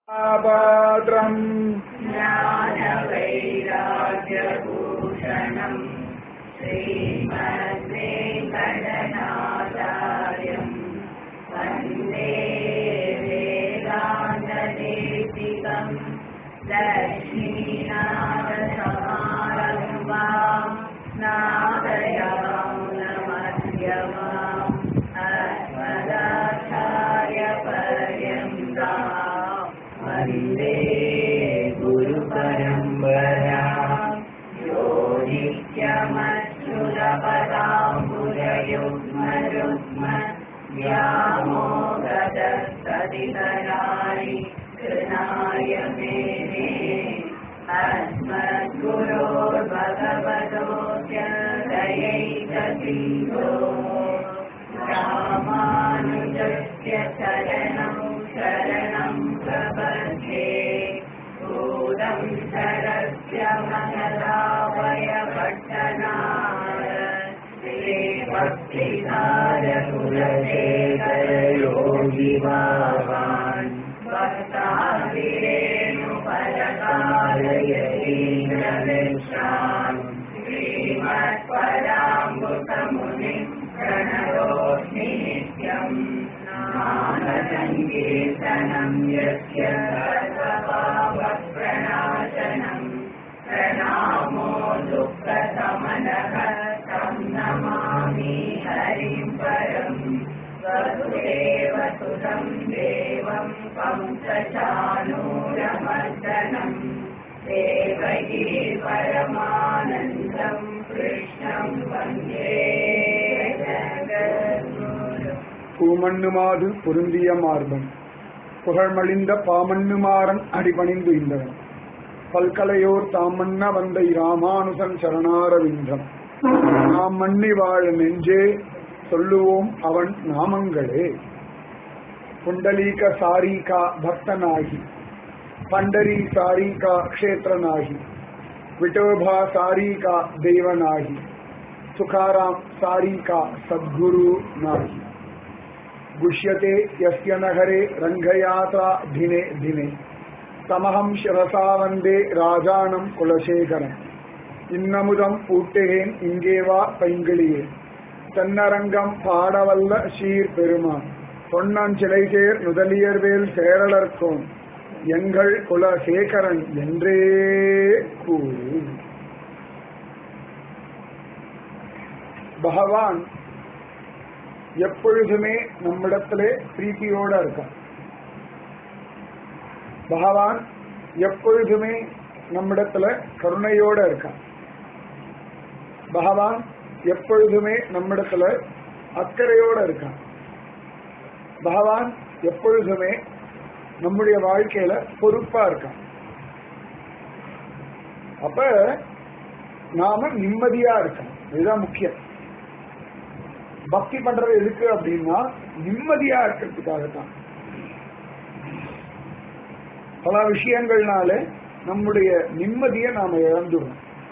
पात्रम् ज्ञानवैराग्यभूषणम् श्रीमद्वेङ्कटनाचार्यम् वन्दे वेदान्तदेशिकम् लक्ष्मीनाथसमारम्भाम् नादयामनमध्यमाम् अस्मदाचार्यपर्यन्ताम् वन्दे गुरुपरम्परा यो नित्यमच्युतपदाम्बुजयुग्मयुग्म व्यामोगतस्तदितराणि कृणाय मेने अस्मद्गुरोर्भगवतोऽप्यदयैकसिन्धो रामानुजस्य शरणं शरणं प्रपद्ये भूतं शरस्य मनदावय पट्टनार श्रीभक्तिसारकुलशेखरयोगिवान् भक्ताभिरेणुपरकालयतीन्द्रमिश्रान् श्रीमत्परामृतमुनिं प्रणतोऽस्मि नित्यम् नामसङ्कीर्तनं यस्य सर्वपापप्रणाशनम् प्रणामो दुःखसमनः तं नमामि हरिं परम् वसुदेवसुतं देवं कंसचानूरमर्दनम् देवगी परमानन्दं कृष्णं वन्दे जगद्गुरुम् பூமண்ணுமாது பொருந்திய மார்பன் புகழ்மழிந்த பாமண்ணுமாறன் அடிபணிந்து இந்தவன் பல்கலையோர் தாமண்ண வந்த இராமானுசன் சரணாரவிந்தம் நாம் மண்ணி வாழ நெஞ்சே சொல்லுவோம் அவன் நாமங்களே புண்டலீக சாரீகா பக்தனாகி பண்டரி சாரீகா க்ஷேத்திரனாகி விட்டோபா சாரீகா தெய்வனாகி சுகாராம் சாரீகா சத்குரு நாகி गुष्यते यस्य नगरे रङ्गयात्रा दिने दिने तमहं शिरसा वन्दे ராஜானம் குலசேகரன் இன்னமுதம் பூட்டுகேன் இங்கே வா பைங்கிளியே தென்னரங்கம் பாடவல்ல சீர் பெருமான் பொன்னஞ்சிலை சேர் நுதலியர்வேல் சேரலர்கோன் எங்கள் குலசேகரன் என்றே கூறு பகவான் எப்பொழுதுமே நம்மிடத்திலே பிரீத்தியோட இருக்கான் பகவான் எப்பொழுதுமே நம்மிடத்துல கருணையோட இருக்கான் பகவான் எப்பொழுதுமே நம்மிடத்துல அக்கறையோட இருக்கான் பகவான் எப்பொழுதுமே நம்முடைய வாழ்க்கையில பொறுப்பா இருக்கான் அப்ப நாம நிம்மதியா இருக்கோம் இதுதான் முக்கியம் பக்தி பண்றது எதுக்கு அப்படின்னா நிம்மதியா இருக்கிறதுக்காகத்தான் பல விஷயங்கள்னால நம்முடைய நிம்மதியை நாம இழந்துடும்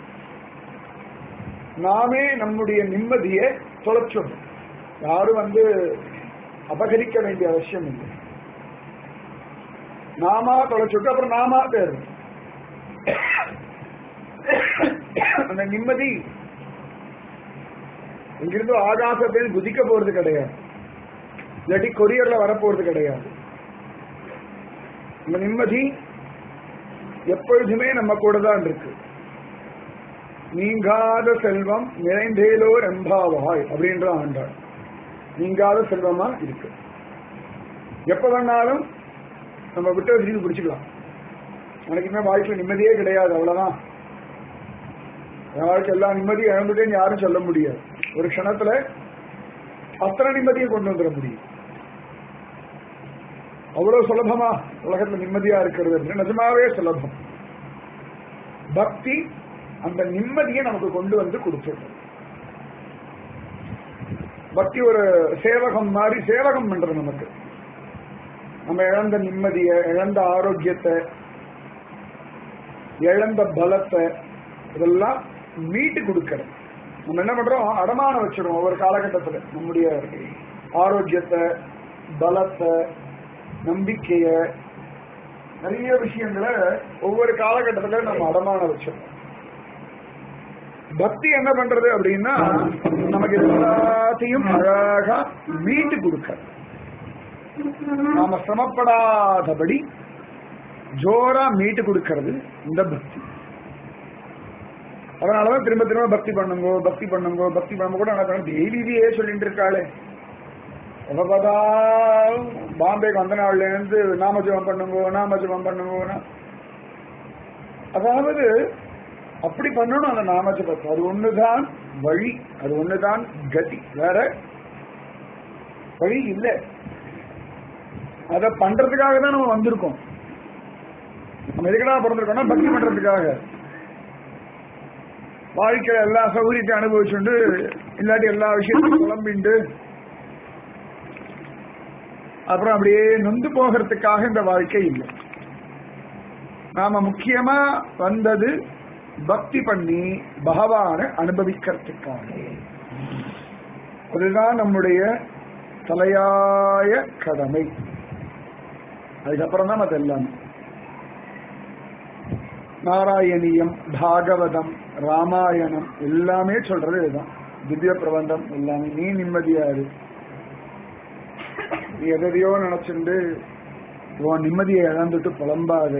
நாமே நம்முடைய நிம்மதியை தொலைச்சிடும் யாரும் வந்து அபகரிக்க வேண்டிய அவசியம் இல்லை நாமா தொலைச்சுட்டு அப்புறம் நாமா தேரும் அந்த நிம்மதி இங்கிருந்து ஆகாசத்தில் குதிக்க போறது கிடையாது இல்லாட்டி கொரியர்ல வரப்போறது கிடையாது இந்த நிம்மதி எப்பொழுதுமே நம்ம கூட தான் இருக்கு நீங்காத செல்வம் நிறைந்தேலோர் எம்பாவாய் அப்படின்ற ஆண்டாள் நீங்காத செல்வமா இருக்கு எப்ப வேணாலும் நம்ம விட்டு திரும்பி பிடிச்சுக்கலாம் எனக்குமே வாழ்க்கையில் நிம்மதியே கிடையாது அவ்வளவுதான் என் வாழ்க்கை எல்லா நிம்மதியும் இழந்துட்டேன்னு யாரும் சொல்ல முடியாது ஒரு க்ஷணத்துல அத்தனை நிம்மதியை கொண்டு வந்துட முடியும் அவ்வளவு சுலபமா உலகத்துல நிம்மதியா இருக்கிறது அப்படின்னு நிஜமாவே சுலபம் பக்தி அந்த நிம்மதியை நமக்கு கொண்டு வந்து கொடுத்துடும் பக்தி ஒரு சேவகம் மாதிரி சேவகம் பண்றது நமக்கு நம்ம இழந்த நிம்மதியை இழந்த ஆரோக்கியத்தை இழந்த பலத்தை இதெல்லாம் மீட்டு கொடுக்கறது நம்ம என்ன பண்றோம் அடமானம் வச்சிருவோம் ஒவ்வொரு காலகட்டத்துல நம்முடைய ஆரோக்கியத்தை பலத்தை நம்பிக்கைய நிறைய விஷயங்களை ஒவ்வொரு காலகட்டத்துல நம்ம அடமான வச்சோம் பக்தி என்ன பண்றது அப்படின்னா நமக்கு எல்லாத்தையும் அழகா மீட்டு கொடுக்க நாம சிரமப்படாதபடி ஜோரா மீட்டு கொடுக்கறது இந்த பக்தி அதனாலதான் திரும்ப திரும்ப பக்தி பண்ணுங்கோ பக்தி பண்ணுங்கோ பக்தி பண்ணுங்க கூட நான் டெய்லி இதையே சொல்லிட்டு இருக்காளே எப்ப பார்த்தாலும் பாம்பேக்கு வந்த நாள்ல இருந்து நாம ஜபம் பண்ணுங்க நாம ஜபம் பண்ணுங்கன்னா அதாவது அப்படி பண்ணணும் அந்த நாம ஜபத்தை அது ஒண்ணுதான் வழி அது ஒண்ணுதான் கதி வேற வழி இல்லை அத பண்றதுக்காக தான் நம்ம வந்திருக்கோம் நம்ம எதுக்கடா பிறந்திருக்கோம்னா பக்தி பண்றதுக்காக வாழ்க்கையில எல்லா சௌகரியத்தையும் அனுபவிச்சுண்டு இல்லாட்டி எல்லா விஷயத்தையும் குழம்பிண்டு அப்புறம் அப்படியே நொந்து போகிறதுக்காக இந்த வாழ்க்கை இல்லை நாம முக்கியமா வந்தது பக்தி பண்ணி பகவான அனுபவிக்கிறதுக்காக அதுதான் நம்முடைய தலையாய கடமை அதுக்கப்புறம் தான் அது எல்லாமே நாராயணியம் பாகவதம் ராமாயணம் எல்லாமே சொல்றது இதுதான் திவ்ய பிரபந்தம் எல்லாமே நீ நிம்மதியா இரு நீ எதையோ நினைச்சுண்டு உன் நிம்மதியை இழந்துட்டு புலம்பாது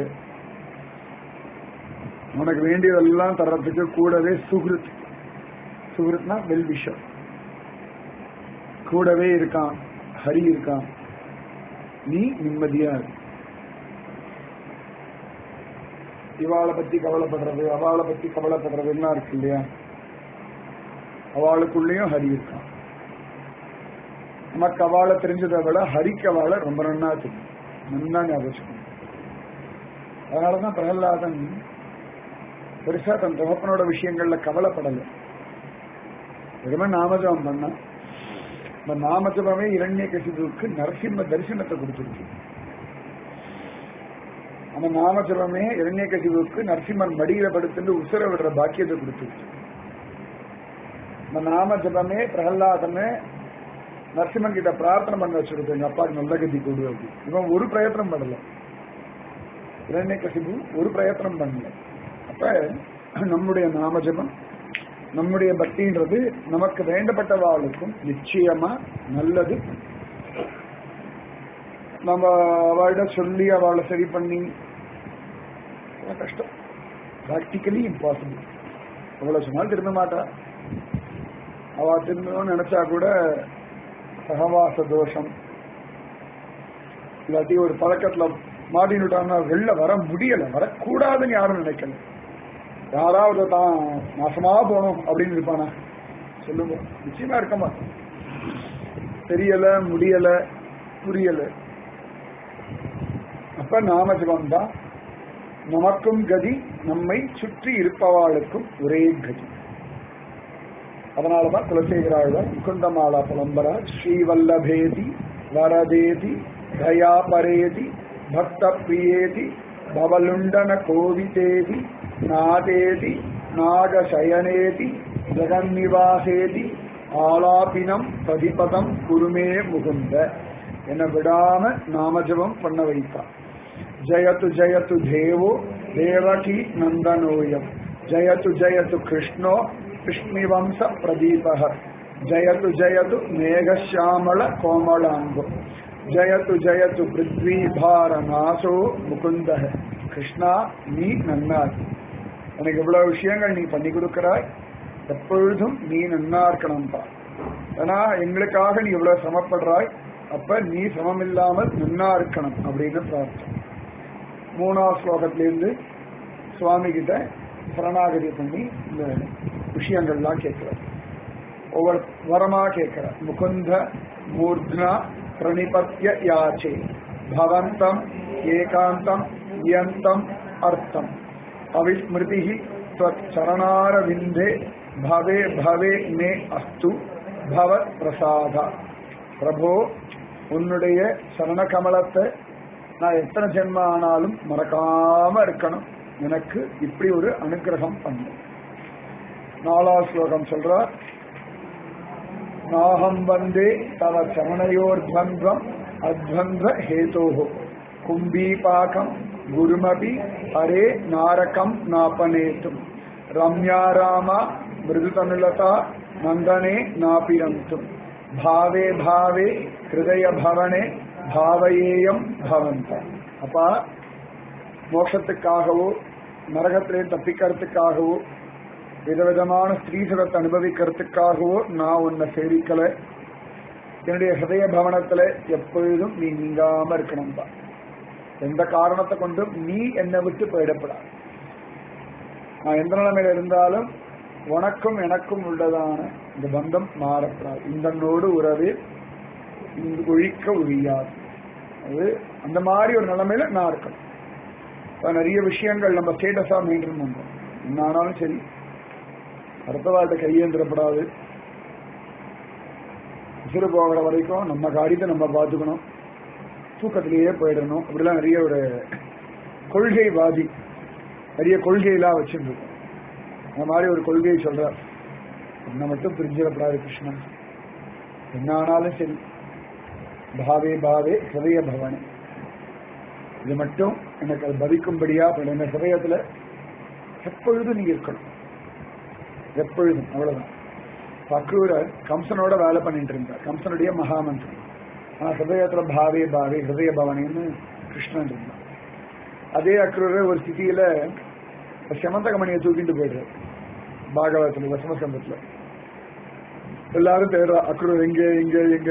உனக்கு வேண்டியதெல்லாம் தர்றதுக்கு கூடவே சுகிருத் சுகிருத்னா வெல் விஷம் கூடவே இருக்கான் ஹரி இருக்கான் நீ நிம்மதியா இரு இவாளை பத்தி கவலைப்படுறது அவளை பத்தி கவலைப்படுறதுன்னா இருக்கு இல்லையா அவளுக்குள்ளேயும் ஹரி இருக்கான் நமக்கு அவளை தெரிஞ்சதை விட ஹரிக்கு அவளை ரொம்ப நன்னா தெரியும் நன்னா ஞாபகம் அதனாலதான் பிரகலாதன் பெருசா தன் தகப்பனோட விஷயங்கள்ல கவலைப்படல எதுவுமே நாமஜபம் பண்ண இந்த நாமஜபமே இரண்ய கசிவுக்கு நரசிம்ம தரிசனத்தை கொடுத்துருக்கு அந்த நாமஜபமே இரண்ய கசிவுக்கு நரசிம்மன் மடியில படுத்துட்டு உசுர விடுற பாக்கியத்தை கொடுத்துருக்கு இந்த நாம ஜபமே பிரகலாதமே நரசிம்மன் கிட்ட பிரார்த்தனை பண்ண வச்சிருக்கு எங்க அப்பாவுக்கு நல்ல கதி கொடு அப்படி இவன் ஒரு பிரயத்தனம் பண்ணல இரண்ய கசிபு ஒரு பிரயத்தனம் பண்ணல அப்ப நம்முடைய நாமஜபம் நம்முடைய பக்தின்றது நமக்கு வேண்டப்பட்டவாளுக்கும் நிச்சயமா நல்லது நம்ம அவளிடம் சொல்லி அவளை சரி பண்ணி அதெல்லாம் கஷ்டம் ப்ராக்டிக்கலி இம்பாசிபிள் அவ்வளவு சொன்னாலும் திரும்ப மாட்டா அவ திரும்பணும்னு நினைச்சா கூட சகவாச தோஷம் இல்லாட்டி ஒரு பழக்கத்துல மாட்டினுட்டான்னா வெளில வர முடியல வரக்கூடாதுன்னு யாரும் நினைக்கல யாராவது தான் நாசமா போகணும் அப்படின்னு இருப்பானா சொல்லுங்க நிச்சயமா இருக்க மாட்டோம் தெரியல முடியல புரியல அப்ப நாமஜபம் தான் நமக்கும் கதி நம்மை சுற்றி இருப்பவாளுக்கும் ஒரே கதி அதனாலதான் குலசேகராழ்வார் முகுந்தமாலா புலம்பரா ஸ்ரீவல்லபேதி வரதேதி தயாபரேதி பக்த பிரியேதி பவலுண்டன கோவிதேதி நாதேதி நாகசயனேதி ஜெகன்னிவாசேதி ஆலாபினம் பதிபதம் குருமே முகுந்த என விடாம நாமஜபம் பண்ண வைத்தார் ஜயத்து ஜயத்து தேவோ தேவகி நந்தனோயம் ஜயத்து ஜயத்து கிருஷ்ணோ கிருஷ்ணிவம்ச பிரதீபக ஜயத்து ஜயத்து மேகஷாமள கோமளாங்கோ ஜயத்து ஜயத்து பிருத்வீபார நாசோ முகுந்த கிருஷ்ணா நீ நன்னார் எனக்கு இவ்வளவு விஷயங்கள் நீ பண்ணி கொடுக்கிறாய் எப்பொழுதும் நீ நன்னா இருக்கணும்பா ஏன்னா எங்களுக்காக நீ இவ்வளவு சிரமப்படுறாய் அப்ப நீ சிரமம் இல்லாமல் நன்னா இருக்கணும் அப்படின்னு பிரார்த்தனை மூணாவது ஸ்லோகத்திலிருந்து சுவாமி கிட்ட சரணாகதி பண்ணி இந்த விஷயங்கள்லாம் கேட்கிறார் ஒவ்வொரு வரமா கேட்கிறார் முகுந்த மூர்த்னா பிரணிபத்திய யாச்சே பவந்தம் ஏகாந்தம் இயந்தம் அர்த்தம் அவிஸ்மிருதி சரணாரவிந்தே பவே பவே மே அஸ்து பவத் பிரசாதா பிரபோ உன்னுடைய சரண கமலத்தை நான் எத்தனை ஜென்ம ஆனாலும் மறக்காம இருக்கணும் எனக்கு இப்படி ஒரு அனுகிரகம் பண்ணு நாலாவது ஸ்லோகம் சொல்றார் நாகம் வந்தே தவ சரணையோர் துவந்தம் அத்வந்த ஹேதோஹோ கும்பீபாகம் குருமபி ஹரே நாரகம் நாபனேத்தும் ரம்யா ராமா மிருதுதனுலதா நந்தனே நாபிரந்தும் பாவே பாவே ஹிருதய பவனே பாவையேயம் பவந்த அப்பா மோட்சத்துக்காகவோ நரகத்திலே தப்பிக்கிறதுக்காகவோ விதவிதமான ஸ்ரீசுரத்தை அனுபவிக்கிறதுக்காகவோ நான் உன்னை சேவிக்கல என்னுடைய ஹிருதய பவனத்துல எப்பொழுதும் நீ நீங்காம இருக்கணும்பா எந்த காரணத்தை கொண்டும் நீ என்னை விட்டு போயிடப்படாது நான் எந்த நிலைமையில இருந்தாலும் உனக்கும் எனக்கும் உள்ளதான இந்த பந்தம் மாறப்படாது இந்தனோடு உறவு இங்கு ஒழிக்க ஒழியாது அது அந்த மாதிரி ஒரு நிலைமையில நான் இருக்கணும் இப்ப நிறைய விஷயங்கள் நம்ம ஸ்டேட்டஸா மெயின்டைன் பண்றோம் என்ன ஆனாலும் சரி அடுத்த வாழ்க்கை கையேந்திரப்படாது உசுறு போகிற வரைக்கும் நம்ம காரியத்தை நம்ம பார்த்துக்கணும் தூக்கத்திலேயே போயிடணும் அப்படிலாம் நிறைய ஒரு கொள்கைவாதி நிறைய கொள்கையெல்லாம் வச்சிருந்துருக்கோம் அந்த மாதிரி ஒரு கொள்கையை சொல்றார் என்ன மட்டும் பிரிஞ்சிடப்படாது கிருஷ்ணன் என்ன ஆனாலும் சரி பாவே பாவே ஹிருதய பவனே இது மட்டும் எனக்கு அது பதிக்கும்படியா என்ன ஹிருதயத்துல எப்பொழுதும் நீங்க இருக்கணும் எப்பொழுதும் அவ்வளவுதான் பக்ரூரர் கம்சனோட வேலை பண்ணிட்டு இருந்தார் கம்சனுடைய மகாமந்திரி ஆனா ஹிருதயத்துல பாவே பாவே ஹிருதய பவனேன்னு கிருஷ்ணன் இருந்தார் அதே அக்ரூரர் ஒரு ஸ்திதியில செமந்தகமணியை தூக்கிட்டு போயிடுறாரு பாகவதத்துல தசமஸ்கந்தத்துல எல்லாரும் தேடுறா அக்ரூர் எங்க எங்க எங்க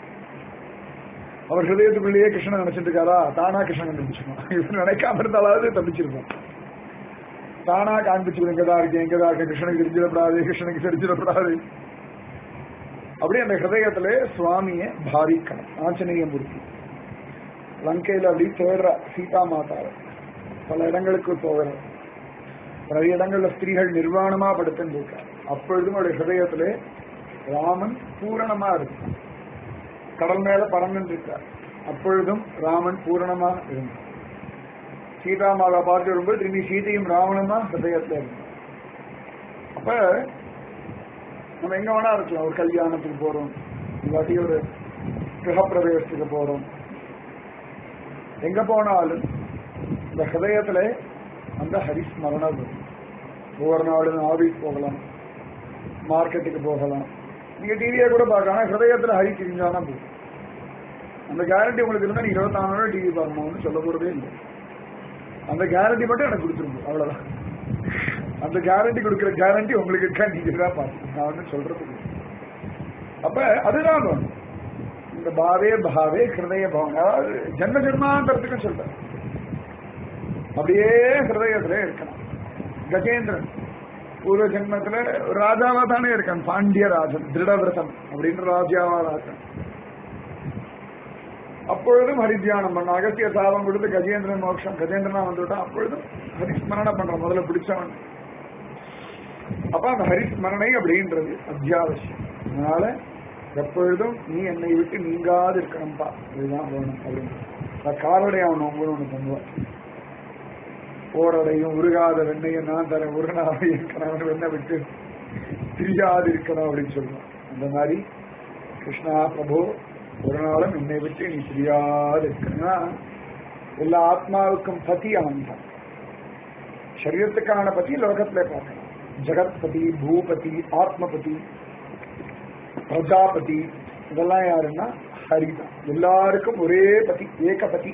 அவர் ஹிருதயத்துக்குள்ளேயே கிருஷ்ணன் நினைச்சிட்டு இருக்காரா தானா கிருஷ்ணன் கண்டுபிடிச்சிருக்கான் இவர் நினைக்காம இருந்தாலாவது தப்பிச்சிருப்பான் தானா காண்பிச்சு எங்கதான் இருக்கேன் எங்கதான் இருக்கேன் கிருஷ்ணனுக்கு தெரிஞ்சிடப்படாது கிருஷ்ணனுக்கு தெரிஞ்சிடப்படாது அப்படியே அந்த ஹிருதயத்துல சுவாமியை பாவிக்கணும் ஆஞ்சநேய மூர்த்தி லங்கையில அப்படி தேடுற சீதா மாதாவை பல இடங்களுக்கு போகிற நிறைய இடங்கள்ல ஸ்திரீகள் நிர்வாணமா படுத்துன்னு இருக்கார் அப்பொழுதும் அவருடைய ஹிருதயத்திலே ராமன் பூரணமா இருக்கு கடல் மேல பறந்து இருக்கார் அப்பொழுதும் ராமன் பூரணமா இருந்தார் சீதா மாதா பார்த்து வரும்போது திரும்பி சீதையும் ராவணன் தான் ஹிருதயத்துல இருந்தார் அப்ப நம்ம எங்க வேணா இருக்கலாம் ஒரு கல்யாணத்துக்கு போறோம் இல்லாட்டி ஒரு கிரகப்பிரவேசத்துக்கு போறோம் எங்க போனாலும் இந்த ஹிருதயத்துல அந்த ஹரிஸ்மரணம் வரும் ஒவ்வொரு நாளும் ஆபீஸ் போகலாம் மார்க்கெட்டுக்கு போகலாம் நீங்க டிவியை கூட பார்க்கலாம் ஹிருதயத்துல ஹரி தெரிஞ்சானா போதும் அந்த கேரண்டி உங்களுக்கு இருந்தா நீங்க இருபத்தி நாலு டிவி பார்க்கணும்னு சொல்ல போறதே இல்லை அந்த கேரண்டி மட்டும் எனக்கு கொடுத்துருங்க அவ்வளவுதான் அந்த கேரண்டி கொடுக்கிற கேரண்டி உங்களுக்கு இருக்கா நீங்க தான் பார்க்கணும் நான் வந்து சொல்றதுக்கு அப்ப அதுதான் வேணும் இந்த பாவே பாவே ஹிருதய பவன் அதாவது ஜென்ம ஜென்மாந்தரத்துக்கு சொல்றேன் அப்படியே ஹிருதயத்துல இருக்கணும் கஜேந்திரன் பூர்வ ஜென்மத்துல ஒரு ராஜாவா தானே இருக்கான் பாண்டிய ராஜன் திருடவிரதம் அப்படின்னு ராஜாவா ராஜன் அப்பொழுதும் ஹரித்தியானம் பண்ண அகத்திய சாபம் கொடுத்து கஜேந்திரன் மோட்சம் கஜேந்திரனா வந்துவிட்டான் அப்பொழுதும் ஹரிஸ்மரணை பண்ற முதல்ல பிடிச்சவன் அப்ப அந்த ஹரிஸ்மரணை அப்படின்றது அத்தியாவசியம் அதனால எப்பொழுதும் நீ என்னை விட்டு நீங்காது இருக்கணும்பா இதுதான் வேணும் அப்படின்னு காரடைய அவன் ஒவ்வொரு ஒண்ணு பண்ணுவான் போரடையும் உருகாத வெண்ணையை நான் தரேன் உருகாத இருக்கணும் வெண்ணை விட்டு திரியாது இருக்கணும் அப்படின்னு சொல்லுவான் அந்த மாதிரி கிருஷ்ணா பிரபு ஒரு நாளும் என்னை விட்டு நீ தெரியாது இருக்கணும்னா எல்லா ஆத்மாவுக்கும் பதி அவன் தான் சரீரத்துக்கான பத்தி லோகத்துல பார்க்கணும் ஜெகத்பதி பூபதி ஆத்மபதி பிரஜாபதி இதெல்லாம் யாருன்னா ஹரிதான் எல்லாருக்கும் ஒரே பதி ஏகபதி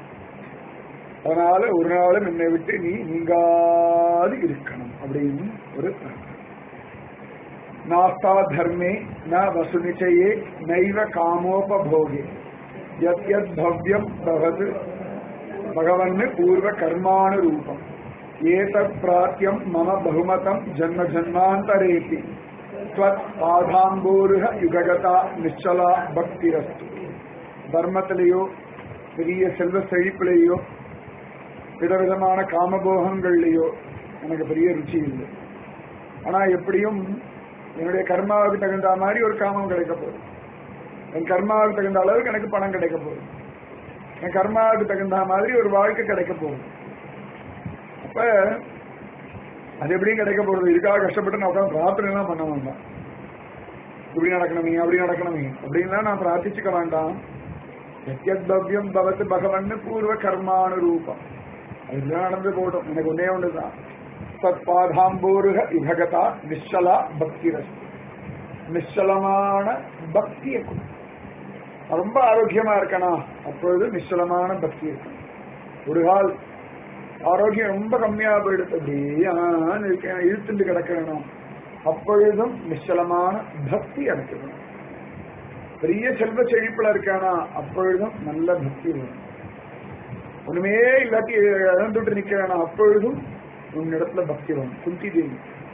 அதனால ஒரு நாளும் என்னை விட்டு நீ நீங்காது இருக்கணும் அப்படின்னு ஒரு பிரார்த்தனை. நாஸ்தா தர்மே ந வசுநிச்சயே நைவ காமோபபோகே யத் யத் பவ்யம் பவது பகவன் பூர்வ கர்மானுரூபம் ஏதத் பிராத்தியம் மம பகுமதம் ஜன்ம ஜன்மாந்தரேபி ஸ்வத் பாதாம்போருக யுககதா நிச்சலா பக்திரஸ்து தர்மத்திலேயோ பெரிய செல்வ செழிப்பிலேயோ விதவிதமான காமபோகங்கள்லயோ எனக்கு பெரிய ருச்சி இல்லை ஆனா எப்படியும் என்னுடைய கர்மாவுக்கு தகுந்த மாதிரி ஒரு காமம் கிடைக்க போகுது என் கர்மாவுக்கு தகுந்த அளவுக்கு எனக்கு பணம் கிடைக்க போகுது என் கர்மாவுக்கு தகுந்த மாதிரி ஒரு வாழ்க்கை கிடைக்க போகுது அப்ப அது எப்படி கிடைக்க போறது இதுக்காக கஷ்டப்பட்டு நான் உட்காந்து பிரார்த்தனை எல்லாம் பண்ண வேண்டாம் இப்படி நடக்கணுமே அப்படி நடக்கணுமே அப்படின்லாம் நான் பிரார்த்திச்சுக்க வேண்டாம் எத்யத்பவ்யம் பவத்து பகவன் பூர்வ கர்மானுரூபம் அதுதான் நடந்து போடும் எனக்கு ஒன்னே ஒண்ணுதான் தத் பாதாம்போருக விபகதா நிச்சலா பக்தி நிச்சலமான பக்தியை கொடு. ரொம்ப ஆரோக்கியமா இருக்கணும் அப்பொழுது நிச்சலமான பக்தி இருக்கும் ஒரு கால் ஆரோக்கியம் ரொம்ப கம்மியா போயிடுது அப்படியே ஆன்னு இருக்கேன் இழுத்துட்டு கிடக்கணும் அப்பொழுதும் நிச்சலமான பக்தி எனக்கு வேணும் பெரிய செல்வ செழிப்புல இருக்கானா அப்பொழுதும் நல்ல பக்தி வேணும் ஒண்ணுமே இல்லாட்டி இழந்துட்டு நிக்கிறானா அப்பொழுதும் உன்னிடத்துல பக்தி வேணும் குந்தி தேவி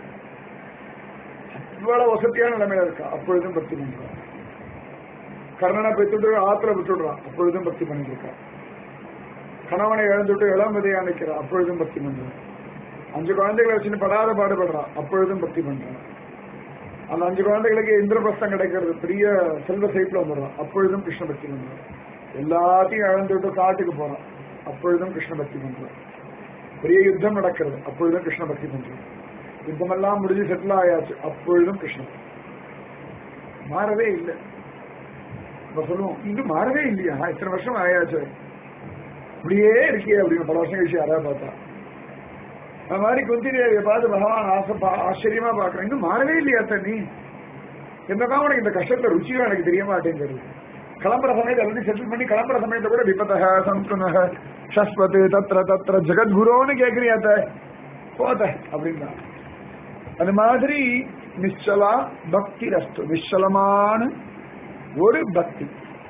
இவ்வளவு வசதியான நிலைமையில இருக்கா அப்பொழுதும் பக்தி பண்றான் கர்ணனை பெற்றுட்டு ஆத்திர விட்டுடுறான் அப்பொழுதும் பக்தி பண்ணிட்டு இருக்கா கணவனை இழந்துட்டு இளம் விதையா நிற்கிறான் அப்பொழுதும் பக்தி பண்றான் அஞ்சு குழந்தைகளை வச்சுன்னு படாத பாடுபடுறான் அப்பொழுதும் பக்தி பண்றான் அந்த அஞ்சு குழந்தைகளுக்கு இந்திரபிரஸ்தம் கிடைக்கிறது பெரிய செல்வ சைட்ல வந்துடுறான் அப்பொழுதும் கிருஷ்ண பக்தி பண்றான் எல்லாத்தையும் இழந்துட்டு காட்டுக்கு போறான் அப்பொழுதும் கிருஷ்ண பக்தி பண்றான் பெரிய யுத்தம் நடக்கிறது அப்பொழுதும் கிருஷ்ண பக்தி பண்றான் யுத்தமெல்லாம் முடிஞ்சு செட்டில் ஆயாச்சு அப்பொழுதும் கிருஷ்ணன் மாறவே இல்லை நம்ம சொல்லுவோம் இன்னும் மாறவே இல்லையா இத்தனை வருஷம் ஆயாச்சு இப்படியே இருக்கியே அப்படின்னு பல வருஷம் கழிச்சு யாராவது பார்த்தா அந்த மாதிரி குந்தி தேவியை பார்த்து பகவான் ஆசை பா- ஆச்சரியமா பாக்குறேன் இன்னும் மாறவே இல்லையா தண்ணி என்னதான் உனக்கு இந்த கஷ்டத்துல ருச்சியும் எனக்கு தெரிய மாட்டேங்கிறது கிளம்புற சமயத்தை எல்லாத்தையும் செட்டில் பண்ணி கிளம்புற சமயத்தை கூட விபத்தக சம்ஸ்குணக சஸ்வத்து தத்ர தத்ர ஜெகத்குரோன்னு கேக்குறியாத்த போத அப்படின்னா அது மாதிரி நிச்சலா பக்தி ரஸ்து நிச்சலமான ஒரு பக்தி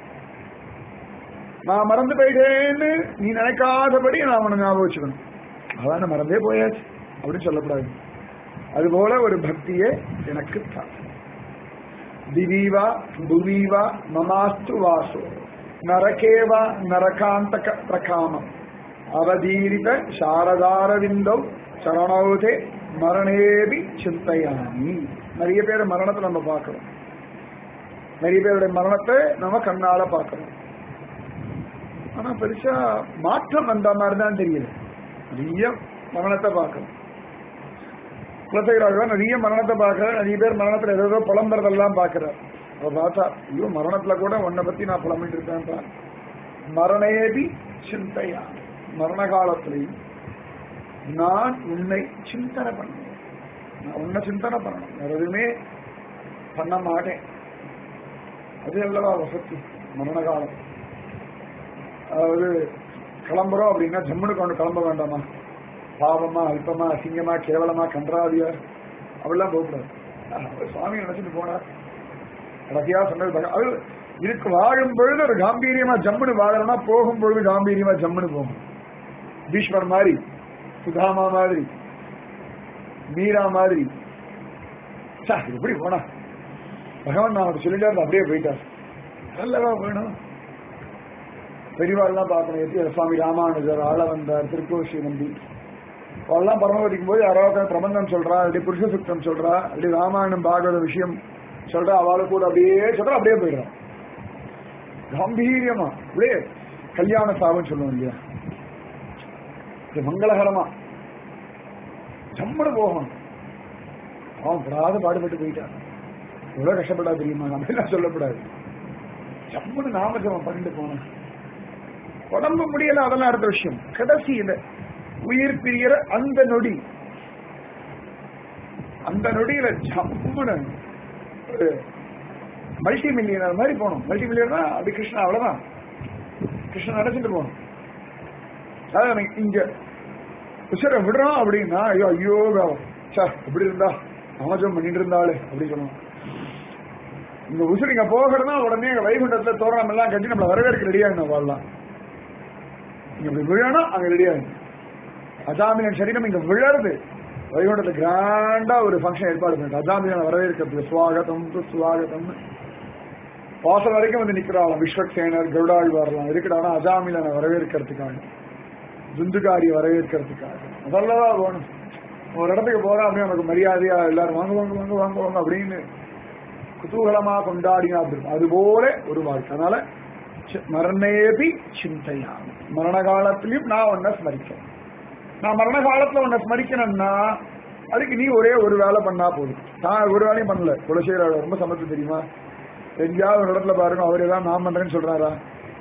நான் மறந்து போயிட்டேன்னு நீ நினைக்காதபடி நான் உன்னை ஞாபகம் வச்சுக்கணும் அதான் நான் மறந்தே போயாச்சு அப்படின்னு சொல்லக்கூடாது அதுபோல ஒரு பக்தியே எனக்கு தான் திவீவா புவீவா மமாஸ்து வாசோ நரகேவா நரகாந்தக பிரகாமம் அவதீரித சாரதாரவிந்தோ சரணோதே மரணேபி சிந்தையாமி நிறைய பேர் மரணத்தை நம்ம பார்க்கிறோம் நிறைய பேருடைய மரணத்தை நம்ம கண்ணால பார்க்கிறோம் ஆனா பெருசா மாற்றம் வந்த மாதிரி தான் தெரியல நிறைய மரணத்தை பார்க்கணும் குலசேகராக நிறைய மரணத்தை பார்க்கற நிறைய பேர் மரணத்துல ஏதோ புலம்புறதெல்லாம் பார்க்கிறார் அவ பார்த்தா ஐயோ மரணத்துல கூட உன்னை பத்தி நான் புலம்பிட்டு இருக்கேன்ப்பா மரணேபி சிந்தையா மரண காலத்திலையும் நான் உன்னை சிந்தனை பண்ணுவேன் நான் உன்னை சிந்தனை பண்ணணும் வேற எதுவுமே பண்ண மாட்டேன் அது அல்லவா வசதி மரண காலம் அதாவது கிளம்புறோம் அப்படின்னா ஜம்முனுக்கு ஒன்று கிளம்ப வேண்டாமா பாவமா அல்பமா அசிங்கமா கேவலமா கன்றாவியா அப்படிலாம் போகக்கூடாது அவர் சுவாமி நினைச்சிட்டு போனார் கடைசியா சொன்னது பக- அது இருக்கு வாழும் பொழுது ஒரு காம்பீரியமா ஜம்முன்னு வாழணும்னா போகும் பொழுது காம்பீரியமா ஜம்முன்னு போகும் பீஷ்மர் மாதிரி சுதாமா மாதிரி மீரா மாதிரி சா எப்படி போனா பகவான் நான் சொல்லிட்டாரு அப்படியே போயிட்டார் நல்லவா வேணும் பெரியவாள்லாம் பார்க்கணும் எப்படி சுவாமி ராமானுஜர் ஆள வந்தார் திருக்கோஷி நம்பி அவெல்லாம் பரமபதிக்கும் போது யாராவது பிரபந்தம் சொல்றா அப்படி புருஷ சுத்தம் சொல்றா அப்படி ராமாயணம் பாகவத விஷயம் சொல்றா அவளை கூட அப்படியே சொல்றா அப்படியே போயிடுறான் கம்பீரியமா அப்படியே கல்யாண சாவுன்னு சொல்லுவோம் இல்லையா இது மங்களகரமா ஜம்மனு போகணும் அவன் படாத பாடுபட்டு போயிட்டான் எவ்வளவு கஷ்டப்படா தெரியுமா அப்படிலாம் சொல்லக்கூடாது ஜம்முன்னு நாமஜபம் பண்ணிட்டு போனேன் உடம்பு முடியல அதெல்லாம் அடுத்த விஷயம் கடைசியில உயிர் பிரியற அந்த நொடி அந்த நொடியில ஜம்முன்னு ஒரு மல்டி மில்லியனர் மாதிரி போகணும் மல்டி மில்லியனர் அது கிருஷ்ணா அவ்வளவுதான் கிருஷ்ணன் நினைச்சிட்டு போகணும் அதாவது எனக்கு இங்க உசரை விடுறோம் அப்படின்னா ஐயோ ஐயோ சார் இப்படி இருந்தா நாமஜம் பண்ணிட்டு இருந்தாளே அப்படி சொல்லணும் இந்த உசுறு இங்க போகிறதுனா உடனே எங்க வைகுண்டத்துல தோரணம் எல்லாம் கட்டி நம்மள வரவேற்க ரெடியா இருந்தா வாழலாம் இங்க இப்படி விழணும் அங்க ரெடியா இருக்கு அஜாமினன் சரீரம் இங்க விழருது வைகுண்டத்துல கிராண்டா ஒரு ஃபங்க்ஷன் ஏற்பாடு பண்ணிட்டு அஜாமினன் வரவேற்கிறதுக்கு சுவாகதம் சுவாகதம் வாசல் வரைக்கும் வந்து நிக்கிறாளாம் விஸ்வக்சேனர் கருடாழ்வார்லாம் இருக்கிறானா அஜாமிலனை வரவேற்கிறதுக்காக துந்துகாரி வரவேற்கிறதுக்காக அதெல்லாம் வேணும் ஒரு இடத்துக்கு போறோம் அப்படின்னு நமக்கு மரியாதையா எல்லாரும் வாங்க வாங்க வாங்க வாங்க வாங்க அப்படின்னு குதூகலமா கொண்டாடினா அப்படி இருக்கும். அதுபோல ஒரு வாழ்க்கை அதனால சி- மரணேபி சிந்தையா மரண காலத்திலையும் நான் உன்னை ஸ்மரிக்கிறேன் நான் மரண காலத்துல உன்னை ஸ்மரிக்கணும்னா அதுக்கு நீ ஒரே ஒரு வேலை பண்ணா போதும் நான் ஒரு வேலையும் பண்ணல குலசேகர ரொம்ப சமத்து தெரியுமா எங்கேயாவது ஒரு இடத்துல பாருங்க அவர் ஏதாவது நான் பண்றேன்னு சொல்றாரா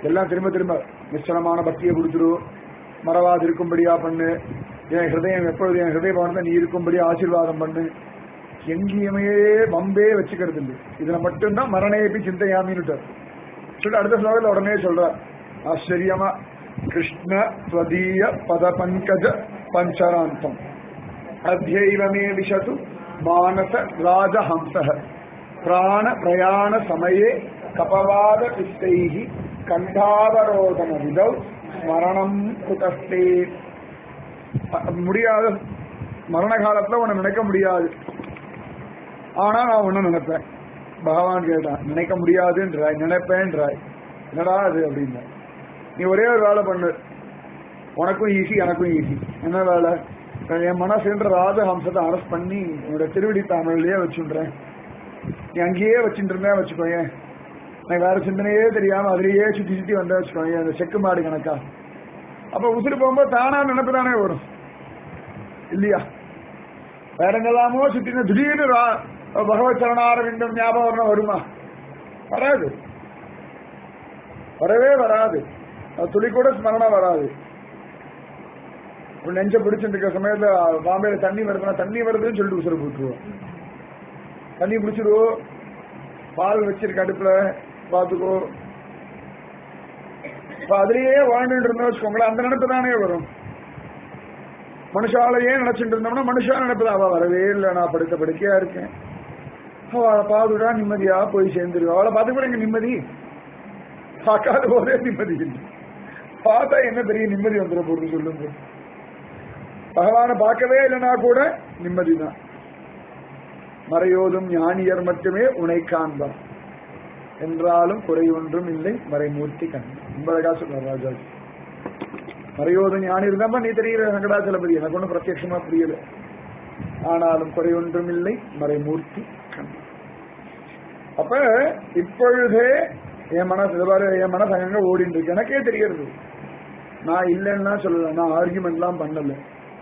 எல்லாம் திரும்ப திரும்ப நிச்சலமான பக்தியை கொடுத்துரு மறவாது இருக்கும்படியா பண்ணு என் ஹிருதயம் எப்பொழுது என் ஹிருதய பவனத்தை நீ இருக்கும்படி ஆசீர்வாதம் பண்ணு எங்கேயுமே வம்பே வச்சுக்கிறது இல்லை இதுல மட்டும்தான் மரணேபி சிந்தையாமின்னு சொல்லிட்டு அடுத்த ஸ்லோகத்தில் உடனே சொல்ற ஆச்சரியமா கிருஷ்ண ஸ்வதீய பத பங்கஜ பஞ்சராந்தம் அத்தியைவமே விஷது மானச ராஜஹம்ச பிராண பிரயாண சமயே கபவாத பிஸ்தைஹி கண்டாவரோதன விதௌ ஸ்மரணம் குதஸ்தே முடியாத மரண காலத்துல உன்னை நினைக்க முடியாது ஆனா நான் ஒண்ணு நினைப்பேன் பகவான் கேட்டான் நினைக்க முடியாதுன்றாய் நினைப்பேன்றாய் என்னடா அது அப்படின்னா நீ ஒரே ஒரு வேலை பண்ணு உனக்கும் ஈஸி எனக்கும் ஈஸி என்ன வேலை என் மனசுன்ற ராஜஹம்சத்தை அரஸ்ட் பண்ணி உன்னோட திருவடி தாமரையிலேயே வச்சுன்றேன் நீ அங்கேயே வச்சுட்டு இருந்தேன் வச்சுக்கோயேன் எனக்கு வேற சிந்தனையே தெரியாம அதுலயே சுத்தி சுத்தி வந்தா வச்சுக்கோங்க அந்த செக்கு மாடு கணக்கா அப்ப உசுறு போகும்போது தானா நினைப்பு தானே வரும் இல்லையா வேற எங்கெல்லாமோ சுத்தி திடீர்னு ரா- பகவத் சரணாரவிந்தம் ஞாபகம் வரணும் வருமா வராது வரவே வராது அது துளி கூட ஸ்மரணம் வராது ஒரு நெஞ்ச பிடிச்சிட்டு இருக்க சமயத்துல பாம்பேல தண்ணி வருதுன்னா தண்ணி வருதுன்னு சொல்லிட்டு உசுறு போட்டுருவோம் தண்ணி பிடிச்சிருவோம் பால் வச்சிருக்க அடுப்புல பாத்துக்கோ இப்ப அதுலயே வாழ்ந்துட்டு இருந்தோம் வச்சுக்கோங்களேன் அந்த நினைப்பு தானே வரும் மனுஷாலையே நினைச்சிட்டு இருந்தோம்னா மனுஷா நினைப்பு தான் அவ வரவே இல்லை நான் படுத்த படுக்கையா இருக்கேன் அவளை பாதுடா நிம்மதியா போய் சேர்ந்துருவா அவளை பார்த்து கூட எங்க நிம்மதி பார்க்காத போதே நிம்மதி இல்லை பார்த்தா என்ன பெரிய நிம்மதி வந்துட போகுது சொல்லுங்க பகவானை பார்க்கவே இல்லைன்னா கூட நிம்மதி தான் மறையோதும் ஞானியர் மட்டுமே உனை காண்பார் என்றாலும் குறை ஒன்றும் இல்லை மறைமூர்த்தி கண் ரொம்ப அழகா சொல்றார் ராஜாஜி மறையோதும் ஞானி இருந்தாப்பா நீ தெரியுற வெங்கடாச்சலபதி எனக்கு ஒன்றும் பிரத்யட்சமா புரியல ஆனாலும் குறை ஒன்றும் இல்லை மறைமூர்த்தி கண் அப்ப இப்பொழுதே என் மனசு இது பாரு என் மனசு அங்கங்க ஓடிட்டு இருக்கு எனக்கே தெரியறது நான் இல்லைன்னா சொல்லல நான் ஆர்குமெண்ட்லாம் பண்ணல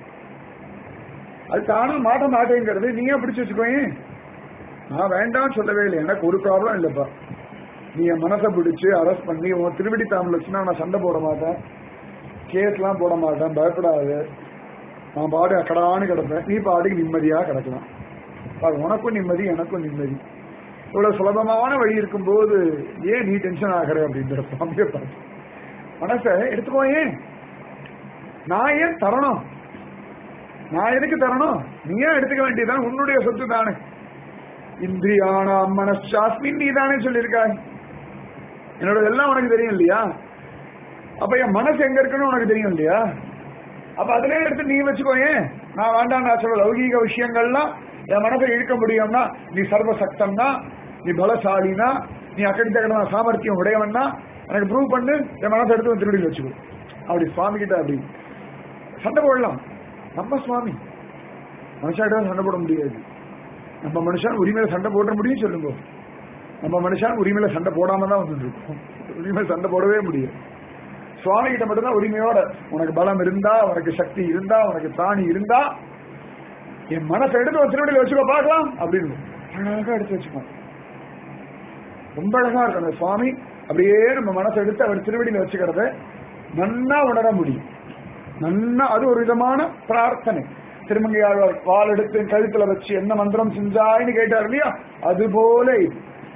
அது தானா மாட்ட மாட்டேங்கிறது நீயே பிடிச்சு வச்சுக்கோயேன் நான் வேண்டாம் சொல்லவே இல்லை எனக்கு ஒரு ப்ராப்ளம் இல்லப்பா நீ என் மனசை பிடிச்சு அரெஸ்ட் பண்ணி உன் திருவடி தாமில் வச்சுன்னா நான் சண்டை போட மாட்டேன் கேஸ்லாம் போட மாட்டேன் பயப்படாது நான் பாடு அக்கடான்னு கிடப்பேன் நீ பாட்டுக்கு நிம்மதியா கிடக்கலாம் அது உனக்கும் நிம்மதி எனக்கும் நிம்மதி இவ்வளவு சுலபமான வழி இருக்கும்போது ஏன் நீ டென்ஷன் ஆகிற அப்படின்ற சுவாமியை பார்த்து மனசை எடுத்துக்கோ ஏன் நான் ஏன் தரணும் நான் எதுக்கு தரணும் நீ ஏன் எடுத்துக்க வேண்டியதுதான் உன்னுடைய சொத்து தானே இந்திரியானா மனசாஸ்மின் நீ தானே சொல்லியிருக்காய் என்னோட எல்லாம் உனக்கு தெரியும் இல்லையா அப்ப என் மனசு எங்க இருக்குன்னு உனக்கு தெரியும் இல்லையா அப்ப அதுல எடுத்து நீ வச்சுக்கோ ஏன் நான் வேண்டாம் நான் சொல்ற லௌகீக விஷயங்கள்லாம் என் மனசை இழுக்க முடியும்னா நீ சர்வசக்தம்னா நீ பலசாலினா நீ அக்கடி தக்கடனா சாமர்த்தியம் உடையவன்னா எனக்கு ப்ரூவ் பண்ணு என் மனசை எடுத்து உன் திருடியில் வச்சுக்கோ அப்படி சுவாமி கிட்ட அப்படி சண்டை போடலாம் நம்ம சுவாமி மனுஷாக்கிட்ட சண்டை போட முடியாது நம்ம மனுஷன் உரிமையில சண்டை போட முடியும் சொல்லுங்க நம்ம மனுஷன் உரிமையில சண்டை போடாம தான் வந்துட்டு இருக்கோம் உரிமையில சண்டை போடவே முடியும் சுவாமி கிட்ட மட்டும்தான் உரிமையோட உனக்கு பலம் இருந்தா உனக்கு சக்தி இருந்தா உனக்கு தாணி இருந்தா என் மனசை எடுத்து ஒரு திருவடியில் வச்சுக்கோ பார்க்கலாம் அப்படின்னு அழகா எடுத்து வச்சுக்கோ ரொம்ப அழகா இருக்கும் அந்த சுவாமி அப்படியே நம்ம மனசை எடுத்து அவர் திருவடியில் வச்சுக்கிறத நன்னா உணர முடியும் நன்னா அது ஒரு விதமான பிரார்த்தனை திருமங்கையாழ்வார் வால் எடுத்து கழுத்துல வச்சு என்ன மந்திரம் செஞ்சாயின்னு கேட்டார் இல்லையா அது போல இது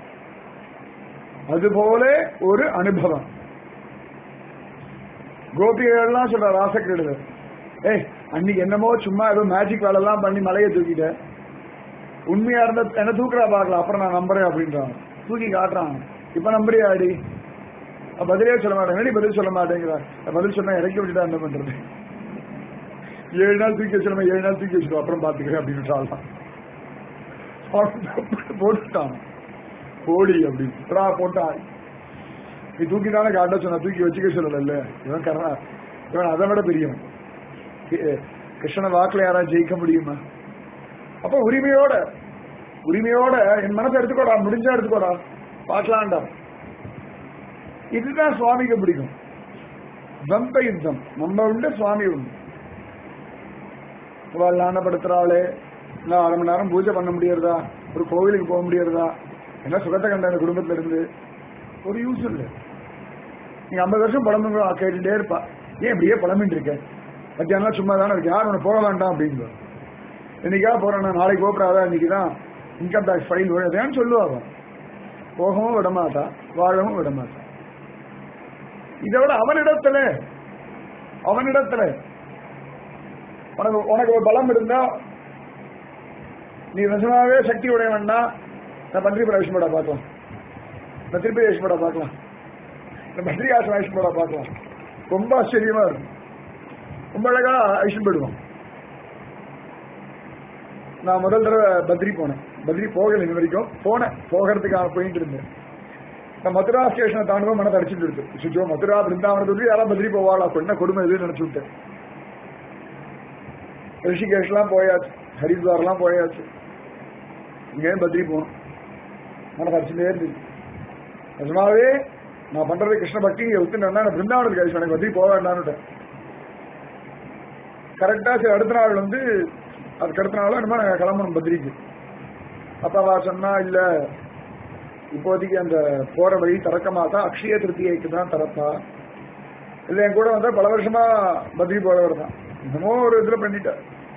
அது போல ஒரு அனுபவம் கோபிகள்லாம் சொல்ற ராசக்கிடுது ஏய் அன்னைக்கு என்னமோ சும்மா ஏதோ மேஜிக் வேலை எல்லாம் பண்ணி மலையை தூக்கிட்ட உண்மையா இருந்தா என்ன தூக்குறா பார்க்கலாம் அப்புறம் நான் நம்புறேன் அப்படின்றான் தூக்கி காட்டுறான் இப்ப நம்புறியா அடி அப்ப பதிலே சொல்ல மாட்டேன் என்னடி பதில் சொல்ல மாட்டேங்கிறா பதில் சொன்னா இறக்கி விட்டுட்டா என்ன பண்றது ஏழு நாள் தூக்கி வச்சிருமே ஏழு நாள் தூக்கி வச்சிருக்கோம் அப்புறம் பாத்துக்கிறேன் அப்படின்னு போட்டுட்டான் போடி அப்படின்னு போட்டா நீ தூக்கி தானே காட்ட சொன்ன தூக்கி வச்சுக்க சொல்லல இவன் கரணா இவன் அதை விட பெரியவன் கி- கிருஷ்ண வாக்குல யாராவது ஜெயிக்க முடியுமா அப்ப உரிமையோட உரிமையோட என் மனசை எடுத்துக்கோடா முடிஞ்சா எடுத்துக்கோடா பார்க்கலாம்டா இதுதான் சுவாமிக்கு பிடிக்கும் தம்ப யுத்தம் நம்ம உண்டு சுவாமி உண்டு இவாள் ஞானப்படுத்துறாளே நான் அரை மணி நேரம் பூஜை பண்ண முடியறதா ஒரு கோவிலுக்கு போக முடியறதா என்ன சுகத்தை கண்ட அந்த குடும்பத்துல இருந்து ஒரு யூஸ் இல்லை நீங்க ஐம்பது வருஷம் புலம்புங்க கேட்டுட்டே இருப்பா ஏன் இப்படியே புலம்பிட்டு இருக்க மத்தியானம் சும்மா தானே இருக்கு யாரும் உன்னை போக வேண்டாம் அப்படின்னு இன்னைக்கா போறேன் நாளைக்கு போறாதா இன்னைக்கு தான் இன்கம் டேக்ஸ் ஃபைல் விழுதுன்னு சொல்லுவாங்க போகவும் விடமாட்டா வாழவும் விடமாட்டா இதை விட அவனிடத்துல அவனிடத்துல உனக்கு உனக்கு ஒரு பலம் இருந்தா நீ நிஜமாவே சக்தி உடையவன்னா நான் பந்திரி பிரவேசப்பட பார்க்கலாம் நான் திருப்பதி வேஷப்பட பார்க்கலாம் நான் பத்ரிகாசம் வேஷப்பட பார்க்கலாம் ரொம்ப ஆச்சரியமா இருக்கும் ரொம்ப அழகா ஐஷன் போயிடுவான் நான் முதல் தடவை பத்ரி போனேன் பத்ரி போகல இது வரைக்கும் போனேன் போகிறதுக்காக போயிட்டு இருந்தேன் நான் மதுரா ஸ்டேஷனை தாண்டுவோம் மனதை அடிச்சுட்டு இருக்கு சுச்சோ மதுரா பிருந்தாவனத்துக்கு யாராவது பத்ரி போவாளா கொண்ட கொடுமை எதுன்னு நினைச்சு விட்டேன் ரிஷிகேஷ்லாம் போயாச்சு ஹரித்வார்லாம் போயாச்சு இங்கேயும் பத்ரி போகணும் மனதை அடிச்சுட்டே இருந்துச்சு நிஜமாவே நான் பண்றது கிருஷ்ண பக்தி ஒத்துனா நான் பிருந்தாவனத்துக்கு ஆயிடுச்சு எனக்கு பத்ரி போக வேண்டாம்னுட்டேன் கரெக்டா சரி அடுத்த நாள் வந்து அதுக்கு அடுத்த நாள் என்னமோ நாங்கள் கிளம்பணும் பத்ரிக்கு அப்பாவா சொன்னா இல்ல இப்போதைக்கு அந்த போற வழி திறக்க மாட்டா அக்ஷய திருத்தியைக்கு தான் திறப்பா இல்ல என் கூட வந்தா பல வருஷமா பத்ரி போறவர் தான் என்னமோ ஒரு இதுல பண்ணிட்டா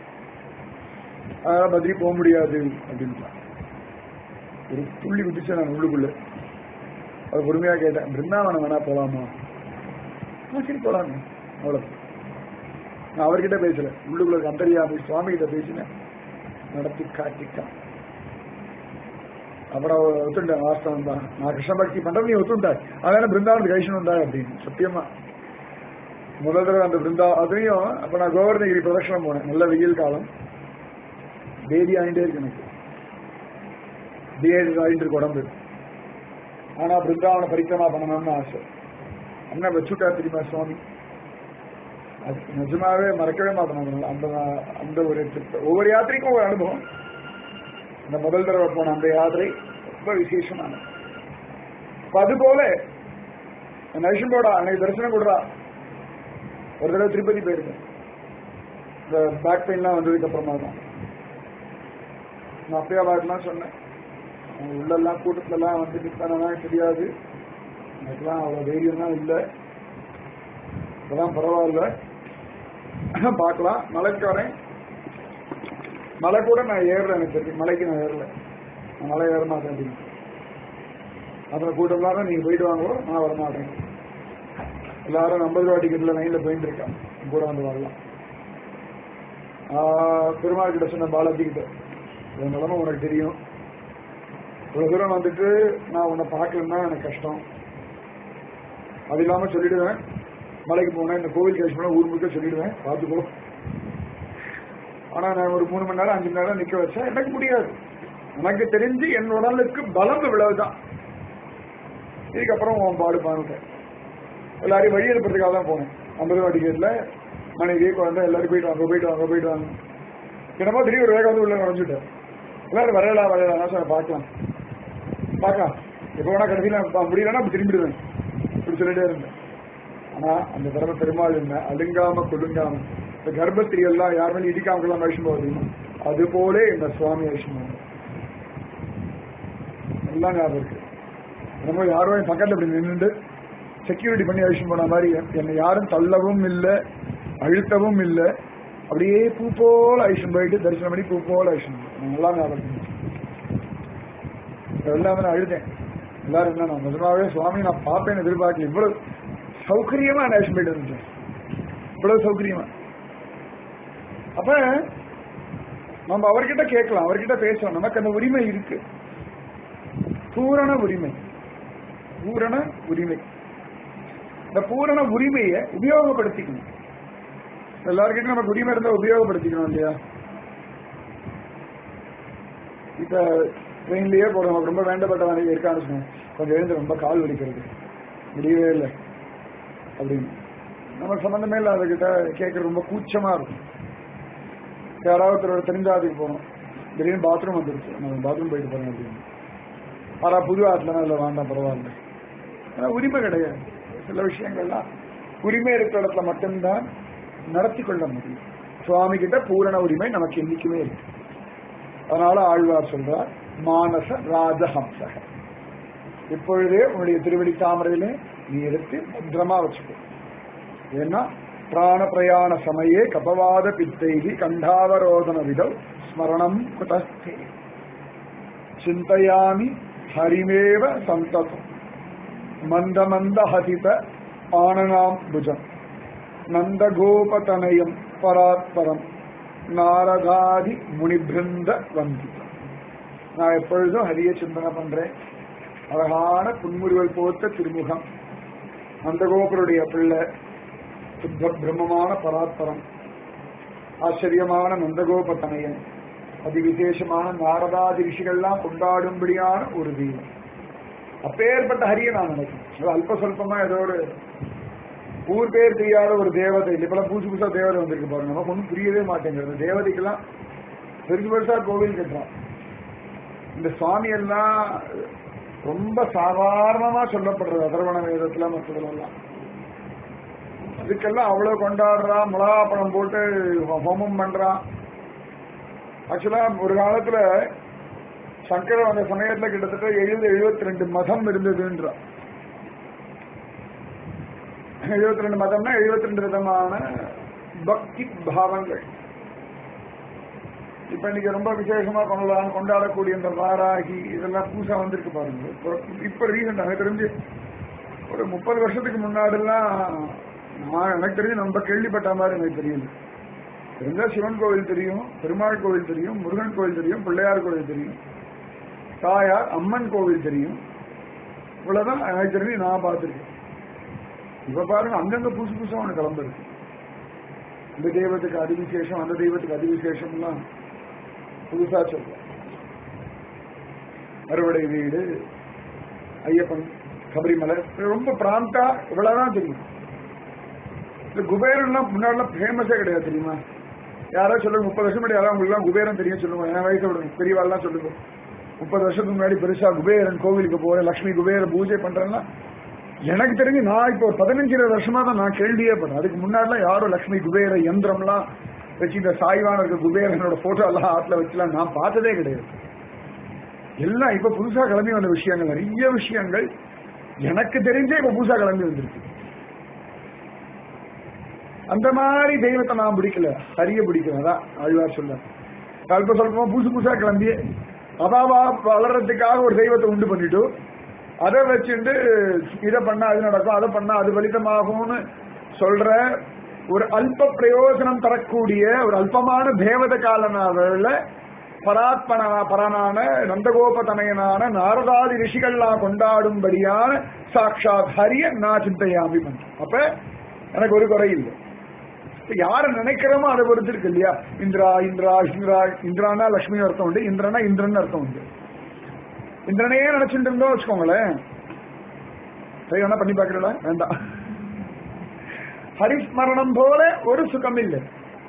அதனால பத்ரி போக முடியாது அப்படின்னு ஒரு புள்ளி குதிச்சு நான் உள்ளுக்குள்ள அது பொறுமையா கேட்டேன் பிருந்தாவனம் வேணா போலாமா ஆ சரி போலாங்க அவ்வளவு நான் அவர்கிட்ட பேசல உள்ளுக்குள்ள அந்தரியாமி சுவாமி கிட்ட பேசினேன் நடத்தி காட்டிட்டான் அப்புறம் ஒத்துட்டேன் வாஸ்தவம் தான் நான் கிருஷ்ண பக்தி பண்றது நீ ஒத்துட்டாய் அதான பிருந்தாவனத்துக்கு கைஷன் வந்தா அப்படின்னு சத்தியமா முதல் தடவை அந்த பிருந்தா அதையும் அப்ப நான் கோவர்தகிரி பிரதட்சணம் போனேன் நல்ல வெயில் காலம் பேதி ஆகிட்டே இருக்கு எனக்கு டிஹைட்ரேட் ஆகிட்டு இருக்கு உடம்பு ஆனா பிருந்தாவன பரிக்கிரமா பண்ணணும்னு ஆசை அண்ணா வச்சுட்டா தெரியுமா சுவாமி அது நிஜமாவே மறக்கவே மாட்டேன் அந்த அந்த ஒரு trip. ஒவ்வொரு யாத்திரைக்கும் ஒரு அனுபவம் இந்த முதல் தடவை போன அந்த யாத்திரை ரொம்ப விசேஷமான அப்ப அது போல நைஷன் போடா அன்னைக்கு தரிசனம் கொடுறா ஒரு தடவை திருப்பதி போயிருக்கேன் இந்த பேக் பெயின்லாம் வந்ததுக்கு அப்புறமா தான் நான் அப்பயே வாட்டலாம் சொன்னேன் அவங்க உள்ளெல்லாம் கூட்டத்துலலாம் வந்து நிற்பானதான் தெரியாது எனக்குலாம் அவ்வளோ தைரியம்லாம் இல்லை இப்பதான் பரவாயில்ல பார்க்கலாம் மலைக்கு வரேன் மலை கூட நான் ஏறல எனக்கு தெரியும் மலைக்கு நான் ஏறல நான் மலை ஏற மாட்டேன் அப்படின்னு அப்புறம் கூட்டம் தான் நீங்க போயிட்டு வாங்கோ நான் வர மாட்டேன் எல்லாரும் ஐம்பது ரூபா டிக்கெட்ல லைன்ல போயிட்டு இருக்காங்க உங்க கூட வந்து வரலாம் ஆஹ் பெருமாள் கிட்ட சொன்ன பாலாஜி கிட்ட என் நிலைமை உனக்கு தெரியும் இவ்வளவு தூரம் வந்துட்டு நான் உன்னை பார்க்கலன்னா எனக்கு கஷ்டம் அது இல்லாம சொல்லிடுவேன் மலைக்கு போனேன் இந்த கோவில் கழிச்சு போனா ஊர் முழுக்க சொல்லிடுவேன் பார்த்துக்கோ ஆனா நான் ஒரு மூணு மணி நேரம் அஞ்சு மணி நேரம் நிக்க வச்சா எனக்கு முடியாது எனக்கு தெரிஞ்சு என் உடலுக்கு பலம் இவ்வளவுதான் இதுக்கப்புறம் உன் பாடு பாருட்டேன் எல்லாரையும் வழி அனுப்புறதுக்காக தான் போனேன் ஐம்பது ரூபா டிக்கெட்ல மனைவி குழந்தை எல்லாரும் போயிட்டு வாங்க போயிட்டு வாங்க போயிட்டு வாங்க என்னமோ திடீர் ஒரு வேகம் வந்து உள்ள நுழைஞ்சுட்டேன் எல்லாரும் வரையலாம் வரையலாம் சார் பார்க்கலாம் பார்க்கலாம் எப்போ வேணா கடைசியில் முடியலன்னா அப்படி திரும்பிடுவேன் இப்படி சொல்லிட்டே இருந்தேன் ஆனா அந்த தடவை பெருமாள் என்ன அலுங்காம கொலுங்காம இந்த கர்ப்பத்திரி எல்லாம் யாருமே இடிக்காமலாம் வைஷ்ணவ போகுது அது போல இந்த சுவாமி வைஷ்ணவ எல்லாம் ஞாபகம் இருக்கு நம்ம யாரும் என் பக்கத்துல இப்படி நின்றுட்டு செக்யூரிட்டி பண்ணி வைஷ்ணவ போன மாதிரி என்னை யாரும் தள்ளவும் இல்லை அழுத்தவும் இல்லை அப்படியே பூ போல ஐஷன் போயிட்டு தரிசனம் பண்ணி பூ போல ஐஷன் நல்லா ஞாபகம் இருக்கு. எல்லாம் வந்து நான் அழுதேன் எல்லாரும் என்ன நான் நிஜமாவே சுவாமி நான் பார்ப்பேன் எதிர்பார்க்கல இவ்வளவு சௌகரியமா நேஷன் போயிட்டு இருந்துச்சு இவ்வளவு சௌகரியமா அப்ப நம்ம அவர்கிட்ட கேட்கலாம் அவர்கிட்ட பேசலாம் நமக்கு அந்த உரிமை இருக்கு பூரண உரிமை பூரண உரிமை இந்த பூரண உரிமையை உபயோகப்படுத்திக்கணும் எல்லாருக்கிட்டும் நமக்கு உரிமை இருந்தா உபயோகப்படுத்திக்கணும் இல்லையா இப்ப ட்ரெயின்லயே போறோம் நமக்கு ரொம்ப வேண்டப்பட்ட வேலைக்கு இருக்கான்னு சொன்னேன் கொஞ்சம் எழுந்து ரொம்ப கால் வலிக்கிறது முடியவே இல்லை அப்படின்னு நமக்கு சம்பந்தமே இல்லை அதுகிட்ட கேட்கறது ரொம்ப கூச்சமா இருக்கும் யாராவது ஒருத்தர் தெரிஞ்சாதுக்கு போனோம் திடீர்னு பாத்ரூம் வந்துருச்சு நம்ம பாத்ரூம் போயிட்டு போறோம் அப்படின்னு ஆனா புது ஆத்துலனா இல்லை வேண்டாம் பரவாயில்ல ஆனா உரிமை கிடையாது சில விஷயங்கள்லாம் உரிமை இருக்கிற இடத்துல மட்டும்தான் நடத்தி கொள்ள முடியும் சுவாமி கிட்ட பூரண உரிமை நமக்கு என்னைக்குமே இருக்கு அதனால ஆழ்வார் சொல்றார் மானச ராஜஹம்சக இப்பொழுதே உன்னுடைய திருவடி தாமரையிலே நீ எடுத்து பத்திரமா வச்சுக்கோ ஏன்னா பிராண பிரயாண சமயே கபவாத பித்தைகி கண்டாவரோதன விதம் ஸ்மரணம் குதஸ்தே சிந்தையாமி ஹரிமேவ சந்ததம் மந்த மந்த ஹசித ஆனனாம் புஜம் நந்தகோபதனயம் பராத்பரம் நாரதாதி முனிபிருந்த வந்திதம் நான் எப்பொழுதும் ஹரிய சிந்தனை பண்றேன் அழகான புன்முறுவல் போத்த திருமுகம் நந்தகோபருடைய பிள்ளை சுத்த பிரம்மமான பராத்பரம் ஆச்சரியமான நந்தகோபதனயன் அதிவிசேஷமான நாரதாதி ரிஷிகள்லாம் கொண்டாடும்படியான ஒரு தெய்வம் அப்பேற்பட்ட ஹரியை நான் நினைக்கிறேன் அது அல்ப சொல்பமா ஏதோ ஒரு ஊர் பேர் தெரியாத ஒரு தேவதை இல்லை இப்பெல்லாம் புதுசு புதுசா தேவதை வந்திருக்கு பாருங்க நமக்கு ஒன்றும் புரியவே மாட்டேங்கிறது தேவதைக்கெல்லாம் பெருசு பெருசா கோவில் கட்டுறான் இந்த சுவாமி எல்லாம் ரொம்ப சாதாரணமா சொல்லப்படுறது அதர்வண வேதத்துல மற்றதுலாம் அதுக்கெல்லாம் அவ்வளவு கொண்டாடுறான் மிளகாப்பழம் போட்டு ஹோமம் பண்றான் ஆக்சுவலா ஒரு காலத்துல சங்கரன் அந்த சமயத்துல கிட்டத்தட்ட எழுபது எழுபத்தி ரெண்டு மதம் இருந்ததுன்றான் எழுபத்தி ரெண்டு மதம்னா எழுபத்தி ரெண்டு விதமான பக்தி பாவங்கள் இப்ப இன்னைக்கு ரொம்ப விசேஷமா கொண்டாட கொண்டாடக்கூடிய இந்த வாராகி இதெல்லாம் புதுசா வந்திருக்கு பாருங்க இப்ப- இப்ப ரீசெண்டா எனக்கு தெரிஞ்சு ஒரு முப்பது வருஷத்துக்கு முன்னாடிலாம் நான் எனக்கு தெரிஞ்சு நம்ம கேள்விப்பட்ட மாதிரி எனக்கு தெரியல தெரிஞ்சா சிவன் கோவில் தெரியும் பெருமாள் கோவில் தெரியும் முருகன் கோவில் தெரியும் பிள்ளையார் கோவில் தெரியும் தாயார் அம்மன் கோவில் தெரியும் இவ்வளவுதான் எனக்கு தெரிஞ்சு நான் பார்த்திருக்கேன் இப்ப பாருங்க அங்கங்க புதுசு புதுசா ஒண்ணு கிளம்பிருக்கு இந்த தெய்வத்துக்கு அதிவிசேஷம் அந்த தெய்வத்துக்கு அதிவிசேஷம்லாம் புதுசா சொல்றேன் அறுவடை வீடு ஐயப்பன் சபரிமலை இது ரொம்ப பிராந்தா இவ்வளவுதான் தெரியும் இந்த குபேரன்லாம் முன்னாடிலாம் ஃபேமஸே கிடையாது தெரியுமா யாராவது சொல்லுங்க முப்பது வருஷம் முன்னாடி யாராவது உங்களுக்கு குபேரன் தெரியும் சொல்லுங்க என் வயசு விடுங்க பெரியவாள்லாம் சொல்லுங்க முப்பது வருஷத்துக்கு முன்னாடி பெருசா குபேரன் கோவிலுக்கு போறேன் லக்ஷ்மி குபேர பூஜை பண்றேன்னா எனக்கு தெரிஞ்சு நான் இப்போ ஒரு பதினஞ்சு இருபது வருஷமா தான் நான் கேள்வியே பண்றேன் அதுக்கு முன்னாடிலாம் யாரும் லக்ஷ்மி குபேர யந்திரம்லாம் வச்சு இந்த சாய்வான இருக்க குபேரனோட போட்டோ எல்லாம் ஆத்துல வச்சுலாம் நான் பார்த்ததே கிடையாது எல்லாம் இப்ப புதுசா கிளம்பி வந்த விஷயங்கள் நிறைய விஷயங்கள் எனக்கு தெரிஞ்சே இப்ப புதுசா கிளம்பி வந்திருக்கு அந்த மாதிரி தெய்வத்தை நான் பிடிக்கல ஹரிய பிடிக்கல அதான் ஆழ்வார் சொல்ல அல்ப சொல்பமா புதுசு புதுசா கிளம்பி அபாவா வளர்றதுக்காக ஒரு தெய்வத்தை உண்டு பண்ணிட்டு அதை வச்சுட்டு இதை பண்ணா அது நடக்கும் அதை பண்ணா அது பலிதமாகும்னு சொல்ற ஒரு அல்ப பிரயோஜனம் தரக்கூடிய ஒரு அல்பமான தேவத காலனாவில் பராத்மனா பரனான நந்தகோபதனையனான நாரதாதி ரிஷிகள்லாம் கொண்டாடும்படியான சாட்சாத் ஹரிய நான் சிந்தையாமி பண்றேன் அப்ப எனக்கு ஒரு குறை இல்லை இப்ப யார நினைக்கிறோமோ அதை பொறுத்து இருக்கு இல்லையா இந்திரா இந்திரா இந்திரா இந்திரானா லட்சுமி அர்த்தம் உண்டு இந்திரனா இந்திரன் அர்த்தம் உண்டு இந்திரனையே நினைச்சுட்டு இருந்தோம் வச்சுக்கோங்களேன் சரி வேணா பண்ணி பாக்குறல வேண்டாம் ஹரிஸ்மரணம் போல ஒரு சுகம் இல்லை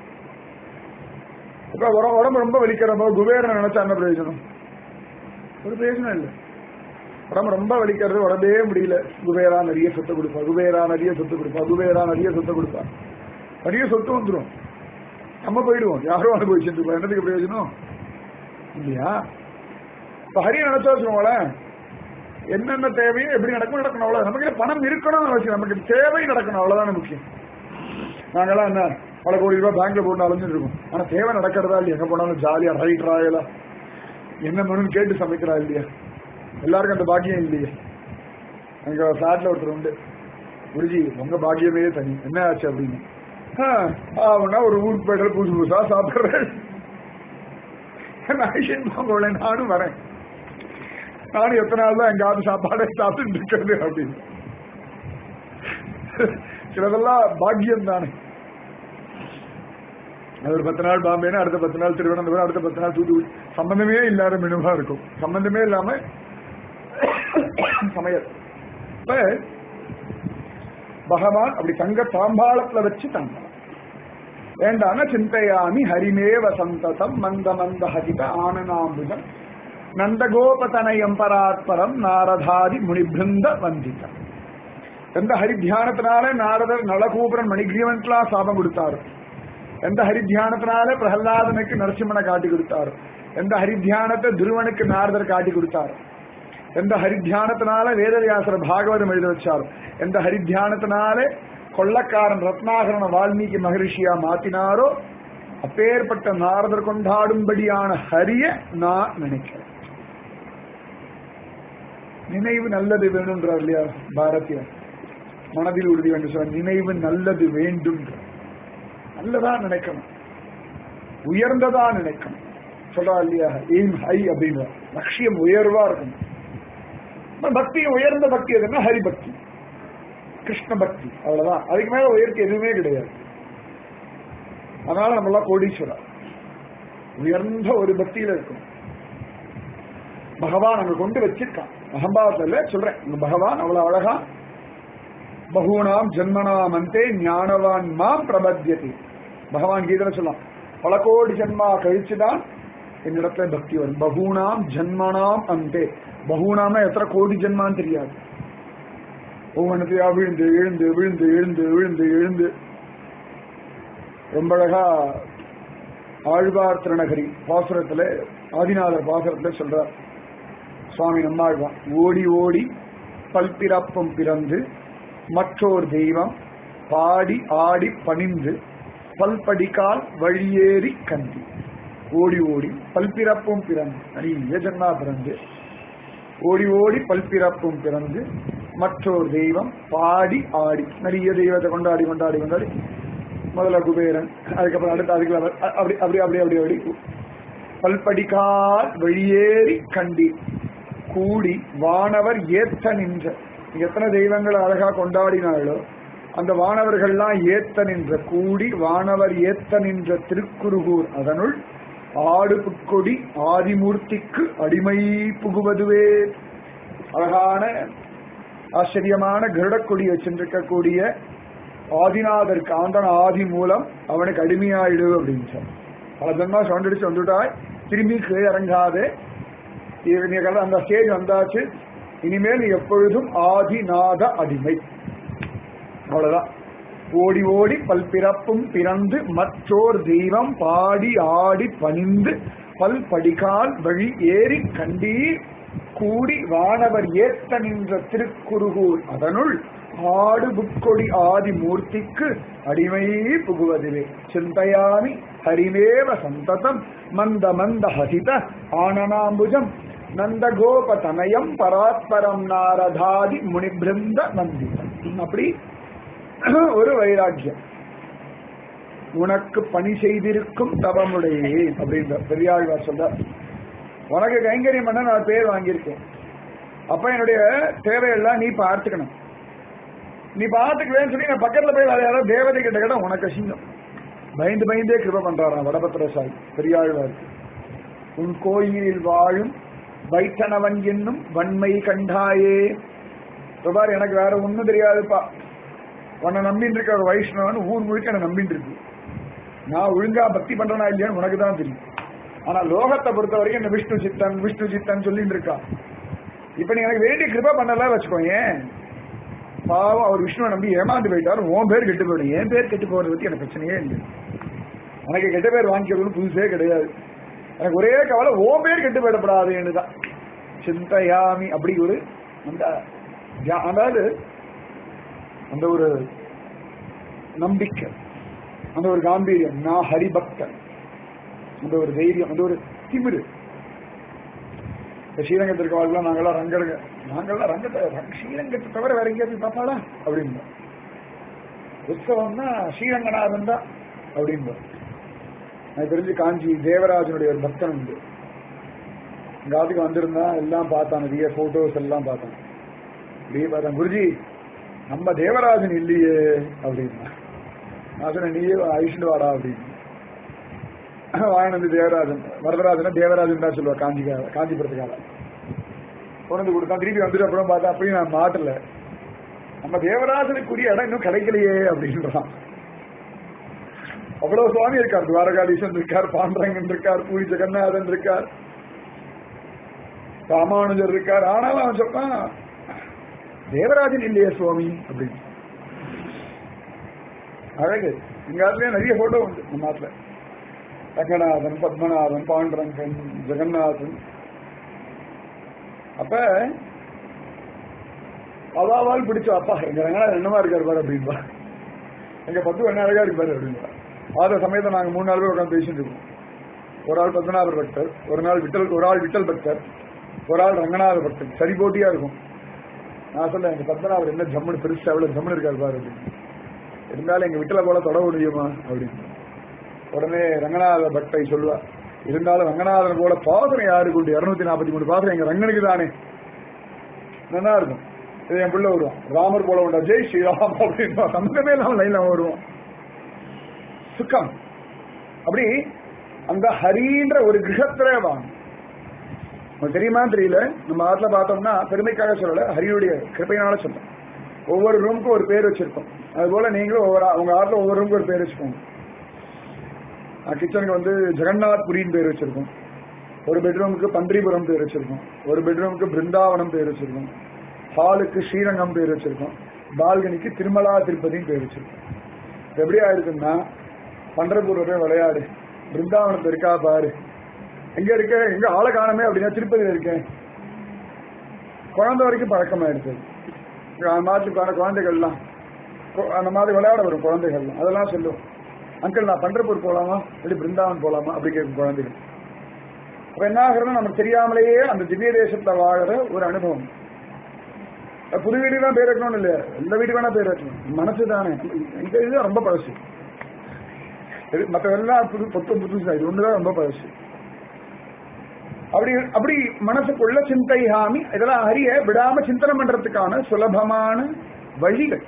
இப்ப உட- உடம்பு ரொம்ப வலிக்கிறப்போ குபேரனை நினைச்சா என்ன பிரயோஜனம் ஒரு பிரயோஜனம் இல்லை உடம்பு ரொம்ப வலிக்கிறது உடம்பே முடியல குபேரா நிறைய சொத்து கொடுப்பா குபேரா நிறைய சொத்து கொடுப்பா குபேரா நிறைய சொத்து கொடுப்பா நிறைய சொத்து வந்துடும் நம்ம போயிடுவோம் யாரும் அனுபவிச்சுட்டு இருப்போம் என்னதுக்கு பிரயோஜனம் இல்லையா இப்ப ஹரிய நினைச்சா வச்சுக்கோங்களேன் என்னென்ன தேவையோ எப்படி நடக்கும் நடக்கணும் அவ்வளவு நமக்கு பணம் இருக்கணும்னு அவசியம் நமக்கு தேவை நடக்கணும் அவ்வளவுதானே முக்கியம் நாங்கெல்லாம் என்ன பல கோடி ரூபாய் பேங்க்ல போட்டு அலைஞ்சிட்டு இருக்கோம் ஆனா தேவை நடக்கிறதா இல்லையா எங்க போனாலும் ஜாலியா ரைட் ராயலா என்ன வேணும்னு கேட்டு சமைக்கிறா இல்லையா எல்லாருக்கும் அந்த பாக்கியம் இல்லையே எங்க ஃபிளாட்ல ஒருத்தர் உண்டு குருஜி உங்க பாக்கியமே தனி என்ன ஆச்சு அப்படின்னு ஆகுனா ஒரு ஊருக்கு போயிட்டு புதுசு புதுசா சாப்பிடுறேன் நான் நானும் வரேன் நானும் எத்தனை நாள் தான் எங்காவது சாப்பாடை சாப்பிட்டு இருக்கிறது அப்படின்னு சிலதெல்லாம் பாக்கியம் தானே அது ஒரு பத்து நாள் பாம்பேனா அடுத்த பத்து நாள் திருவனந்தபுரம் அடுத்த பத்து நாள் தூத்துக்குடி சம்பந்தமே இல்லாத மெனுவா இருக்கும் சம்பந்தமே இல்லாம சமையல் இப்ப பகவான் அப்படி தங்க தாம்பாளத்துல வச்சு தந்தான் வேண்டான சிந்தையாமி ஹரிமேவ சந்ததம் மந்த மந்த ஹரித ஆனனாம்புஜம் நந்தகோபதனயம் பராத்பரம் நாரதாதி முனிபிருந்த வந்திதம் எந்த ஹரி தியானத்தினால நாரதர் நலகூபரன் மணிகிரீவன்கெல்லாம் சாபம் கொடுத்தாரு எந்த ஹரி தியானத்தினால பிரகலாதனுக்கு நரசிம்மனை காட்டி கொடுத்தாரு எந்த ஹரி தியானத்தை துருவனுக்கு நாரதர் காட்டி கொடுத்தாரு எந்த ஹரித்தியானத்தினால வேதவியாசர பாகவதம் எழுத வச்சாரோ எந்த ஹரித்தியானத்தினால கொள்ளக்காரன் ரத்னாகரன வால்மீகி மகரிஷியா மாத்தினாரோ அப்பேற்பட்ட நாரதர் கொண்டாடும்படியான ஹரிய நான் நினைக்கிறேன் நினைவு நல்லது வேணும்ன்றார் இல்லையா பாரதியார் மனதில் உறுதி வேண்டும் சொல்ற நினைவு நல்லது வேண்டும் நல்லதா நினைக்கணும் உயர்ந்ததா நினைக்கணும் சொல்றா இல்லையா எய்ம் ஹை அப்படின்ற லட்சியம் உயர்வா இருக்கணும் நம்ம பக்தி உயர்ந்த பக்தி எதுன்னா ஹரிபக்தி கிருஷ்ண பக்தி அவ்வளவுதான் அதுக்கு மேல உயர்த்தி எதுவுமே கிடையாது அதனால நம்ம எல்லாம் கோடீஸ்வரா உயர்ந்த ஒரு பக்தியில இருக்கும் பகவான் அங்க கொண்டு வச்சிருக்கான் அகம்பாவத்துல சொல்றேன் இந்த பகவான் அவ்வளவு அழகா பகூனாம் ஜென்மனாம் அந்தே ஞானவான் மாம் பிரபத்தியதி பகவான் கீதையில சொல்லலாம் பல கோடி ஜென்மா கழிச்சுதான் என்னிடத்துல பக்தி வரும் பகூனாம் ஜன்மனாம் அந்தே பகூனாம்னா எத்தனை கோடி ஜென்மான்னு தெரியாது ஒவ்வொன்றத்தையா விழுந்து விழுந்து விழுந்து விழுந்து விழுந்து விழுந்து ரொம்ப அழகா ஆழ்வார் திருநகரி பாசுரத்துல ஆதிநாதர் பாசுரத்துல சொல்றார் சுவாமி நம்மாழ்வார் ஓடி ஓடி பல்பிறப்பும் பிறந்து மற்றோர் தெய்வம் பாடி ஆடி பணிந்து பல்படிக்கால் வழியேறி கந்தி ஓடி ஓடி பல்பிறப்பும் பிறந்து நிறைய ஜென்மா பிறந்து ஓடி ஓடி பல்பிறப்பும் பிறந்து மற்றொரு தெய்வம் பாடி ஆடி நிறைய தெய்வத்தை கொண்டாடி கொண்டாடி கொண்டாடி முதல்ல குபேரன் அதுக்கப்புறம் அடுத்த அதுக்கு அப்படி அப்படி அப்படி அப்படி அப்படி பல்படிக்கால் வெளியேறி கண்டி கூடி வானவர் ஏத்த நின்ற எத்தனை தெய்வங்களை அழகா கொண்டாடினாலோ அந்த வானவர்கள்லாம் ஏத்த நின்ற கூடி வானவர் ஏத்த நின்ற திருக்குறுகூர் அதனுள் ஆடு புட்கொடி ஆதிமூர்த்திக்கு அடிமை புகுவதுவே அழகான ஆச்சரியமான கருடக்கொடி வச்சிருக்கக்கூடிய ஆதிநாதருக்கு ஆந்தன ஆதி மூலம் அவனுக்கு அடிமையாயிடு அப்படின்னு சொன்ன பல ஜன்மா சொண்டடிச்சு வந்துட்டாய் திரும்பி கீழே இறங்காதே நீ கல- அந்த ஸ்டேஜ் வந்தாச்சு இனிமேல் நீ எப்பொழுதும் ஆதிநாத அடிமை அவ்வளவுதான் ஓடி ஓடி பல்பிறப்பும் பிறந்து மற்றோர் தெய்வம் பாடி ஆடி பணிந்து பல் படிகால் வழி ஏறி கண்டீர் கூடி வானவர் ஏத்த நின்ற திருக்குறுகூர் அதனுள் ஆடு புக்கொடி ஆதி மூர்த்திக்கு அடிமை புகுவதிலே சிந்தையாமி ஹரிமேவ சந்ததம் மந்த மந்த ஹசித ஆனனாம்புஜம் நந்தகோப தனயம் பராத்பரம் நாரதாதி முனிபிருந்த நந்திதம் அப்படி ஒரு வைராக்கியம் உனக்கு பணி செய்திருக்கும் தவமுடையே அப்படின்ற பெரியாழ்வார் சொல்ற உனக்கு கைங்கரியம் பண்ண நான் பேர் வாங்கியிருக்கேன் அப்ப என்னுடைய தேவையெல்லாம் நீ பார்த்துக்கணும் நீ பார்த்துக்கலன்னு சொல்லி நான் பக்கத்துல போய் வேற யாராவது தேவதை கிட்ட கேட்டா உனக்கு அசிங்கம் பயந்து பயந்தே கிருப பண்றாராம் வடபத்திர சாய் பெரியாழ்வார் உன் கோயிலில் வாழும் வைத்தனவன் என்னும் வன்மை கண்டாயே இப்ப பாரு எனக்கு வேற ஒண்ணும் தெரியாதுப்பா உன்னை நம்பின்னு இருக்க ஒரு வைஷ்ணவன் ஊர் முழுக்க என்ன நம்பின்னு இருக்கு நான் ஒழுங்கா பக்தி பண்றேனா இல்லையான்னு உனக்கு தான் தெரியும் ஆனா லோகத்தை பொறுத்த வரைக்கும் இந்த விஷ்ணு சித்தன் விஷ்ணு சித்தன் சொல்லிட்டு இருக்கா இப்ப நீ எனக்கு வேண்டிய கிருபா பண்ணல வச்சுக்கோ ஏன் பாவம் அவர் விஷ்ணுவை நம்பி ஏமாந்து போயிட்டாரு உன் பேர் கெட்டு போயிடும் என் பேர் கெட்டு போறத பத்தி எனக்கு பிரச்சனையே இல்லை எனக்கு கெட்ட பேர் வாங்கிக்கிறதுன்னு புதுசே கிடையாது எனக்கு ஒரே கவலை உன் பேர் கெட்டு போயிடப்படாதுன்னு தான் சிந்தையாமி அப்படி ஒரு அந்த தியா- அதாவது அந்த ஒரு நம்பிக்கை அந்த ஒரு காம்பீரியம் நான் ஹரிபக்தன் அந்த ஒரு தைரியம் அந்த ஒரு திமிரு இந்த ஸ்ரீரங்கத்திற்கு வாழ்லாம் நாங்கெல்லாம் ரங்கருங்க நாங்கெல்லாம் ரங்கத்தை ரங்க- ஸ்ரீரங்கத்தை தவிர வேற எங்கேயா போய் பார்ப்பாளா அப்படின்னு உற்சவம்னா ஸ்ரீரங்கநாதன் தான் அப்படின்னு எனக்கு தெரிஞ்சு காஞ்சி தேவராஜனுடைய ஒரு பக்தன் உண்டு இங்க ஆத்துக்கு வந்திருந்தா எல்லாம் பார்த்தான் நிறைய போட்டோஸ் எல்லாம் பார்த்தான் அப்படியே பார்த்தான் குருஜி நம்ம தேவராஜன் இல்லையே அப்படின்னா நான் சொன்னேன் நீயே ஐஷன் வாடா அப்படின்னு வாங்கினது தேவராஜன் வரதராஜன் தேவராஜன் தான் சொல்லுவா காஞ்சிக்கார காஞ்சிபுரத்துக்கார கொண்டு கொடுத்தான் திருப்பி வந்துட்டு அப்புறம் பார்த்தா அப்படியும் நான் மாட்டல நம்ம தேவராஜனுக்குரிய இடம் இன்னும் கிடைக்கலையே அப்படின்றான் அவ்வளவு சுவாமி இருக்கார் துவாரகாதீசன் இருக்கார் பாண்டரங்கன் இருக்கார் பூரி ஜெகநாதன் இருக்கார் ராமானுஜர் இருக்கார் ஆனாலும் அவன் சொல்றான் தேவராஜன் இல்லையே சுவாமி அப்படின்னு அழகு எங்க ஆத்துலயே நிறைய போட்டோ உண்டு நம்ம ஆத்துல ரங்கநாதன் பத்மநாதன் பாண்டரங்கன் ஜெகநாதன் அப்ப அவாவால் பிடிச்ச அப்பா எங்க ரங்கநாதன் என்னமா இருக்காரு பாரு அப்படின்பா எங்க பத்து என்ன அழகா இருக்கு பாரு அப்படின்பா ஆத சமயத்தை நாங்க மூணு நாள் பேர் உட்காந்து பேசிட்டு இருக்கோம் ஒரு ஆள் பத்மநாபர் பக்தர் ஒரு நாள் விட்டல் ஒரு ஆள் விட்டல் பக்தர் ஒரு ஆள் ரங்கநாத பக்தர் சரி போட்டியா இருக்கும் நான் சொல்ல எங்க பத்மநாபர் என்ன ஜம்முன்னு பெருசா எவ்வளவு ஜம்முன்னு இருக்காரு பாரு அப்படின்னு இருந்தாலும் எங்க விட்டல போல தொட முடியுமா அப்படின்னு உடனே ரங்கநாத பக்தை சொல்லுவா இருந்தாலும் ரங்கநாதன் போல பாசனம் யாருக்கு உண்டு இருநூத்தி நாற்பத்தி மூணு பாசனம் எங்க ரங்கனுக்கு தானே நல்லா இருக்கும் இது என் பிள்ளை வருவான் ராமர் போல உண்டா ஜெய் ஸ்ரீராம் அப்படின்னு சம்பந்தமே இல்லாம லைன்ல வருவான் சுக்கம் அப்படி அந்த ஹரின்ற ஒரு கிரகத்திலே வாங்க உங்களுக்கு தெரியுமா தெரியல நம்ம ஆத்துல பார்த்தோம்னா பெருமைக்காக சொல்லல ஹரியுடைய கிருப்பையினால சொல்றேன் ஒவ்வொரு ரூமுக்கும் ஒரு பேர் வச்சிருக்கோம் அதுபோல நீங்களும் ஒவ்வொரு உங்க ஆத்துல ஒவ்வொரு ரூமுக்கு ஒரு பேர் வச்சுக்கோங்க கிச்சனுக்கு வந்து ஜெகநாத் புரின்னு பேர் வச்சிருக்கோம் ஒரு பெட்ரூமுக்கு பன்றிபுரம் பேர் வச்சிருக்கோம் ஒரு பெட்ரூமுக்கு பிருந்தாவனம் பேர் வச்சிருக்கோம் ஹாலுக்கு ஸ்ரீரங்கம் பேர் வச்சிருக்கோம் பால்கனிக்கு திருமலா திருப்பதின்னு பேர் வச்சிருக்கோம் இது எப்படி ஆயிருக்குன்னா பண்டரபூர்ல போய் விளையாடு பிருந்தாவனத்துல இருக்கா பாரு எங்க இருக்க எங்க ஆளை காணமே அப்படின்னா திருப்பதியில இருக்கேன் குழந்தை வரைக்கும் பழக்கமாயிடுச்சு அந்த மாதிரிக்கான குழந்தைகள்லாம் கொ- அந்த மாதிரி விளையாட வரும் குழந்தைகள்லாம் அதெல்லாம் சொல்லும் அங்கிள் நான் பண்டர்பூர் போலாமா இல்லை பிருந்தாவன் போலாமா அப்படி கேட்கும் குழந்தைகள் அப்ப என்ன ஆகுறதுன்னா நமக்கு தெரியாமலேயே அந்த திவ்ய தேசத்துல வாழற ஒரு அனுபவம் அது புது வீடு தான் பேர் வைக்கணும்னு இல்ல எந்த வீடு வேணா பேர் வைக்கணும் மனசு தானே இந்த இது ரொம்ப பழசு இது மற்ற எல்லாம் புது பொத்து புதுசா இது ஒண்ணுதான் ரொம்ப பழசு அப்படி அப்படி மனசுக்குள்ள சிந்தை ஹாமி இதெல்லாம் அறிய விடாம சிந்தனை பண்றதுக்கான சுலபமான வழிகள்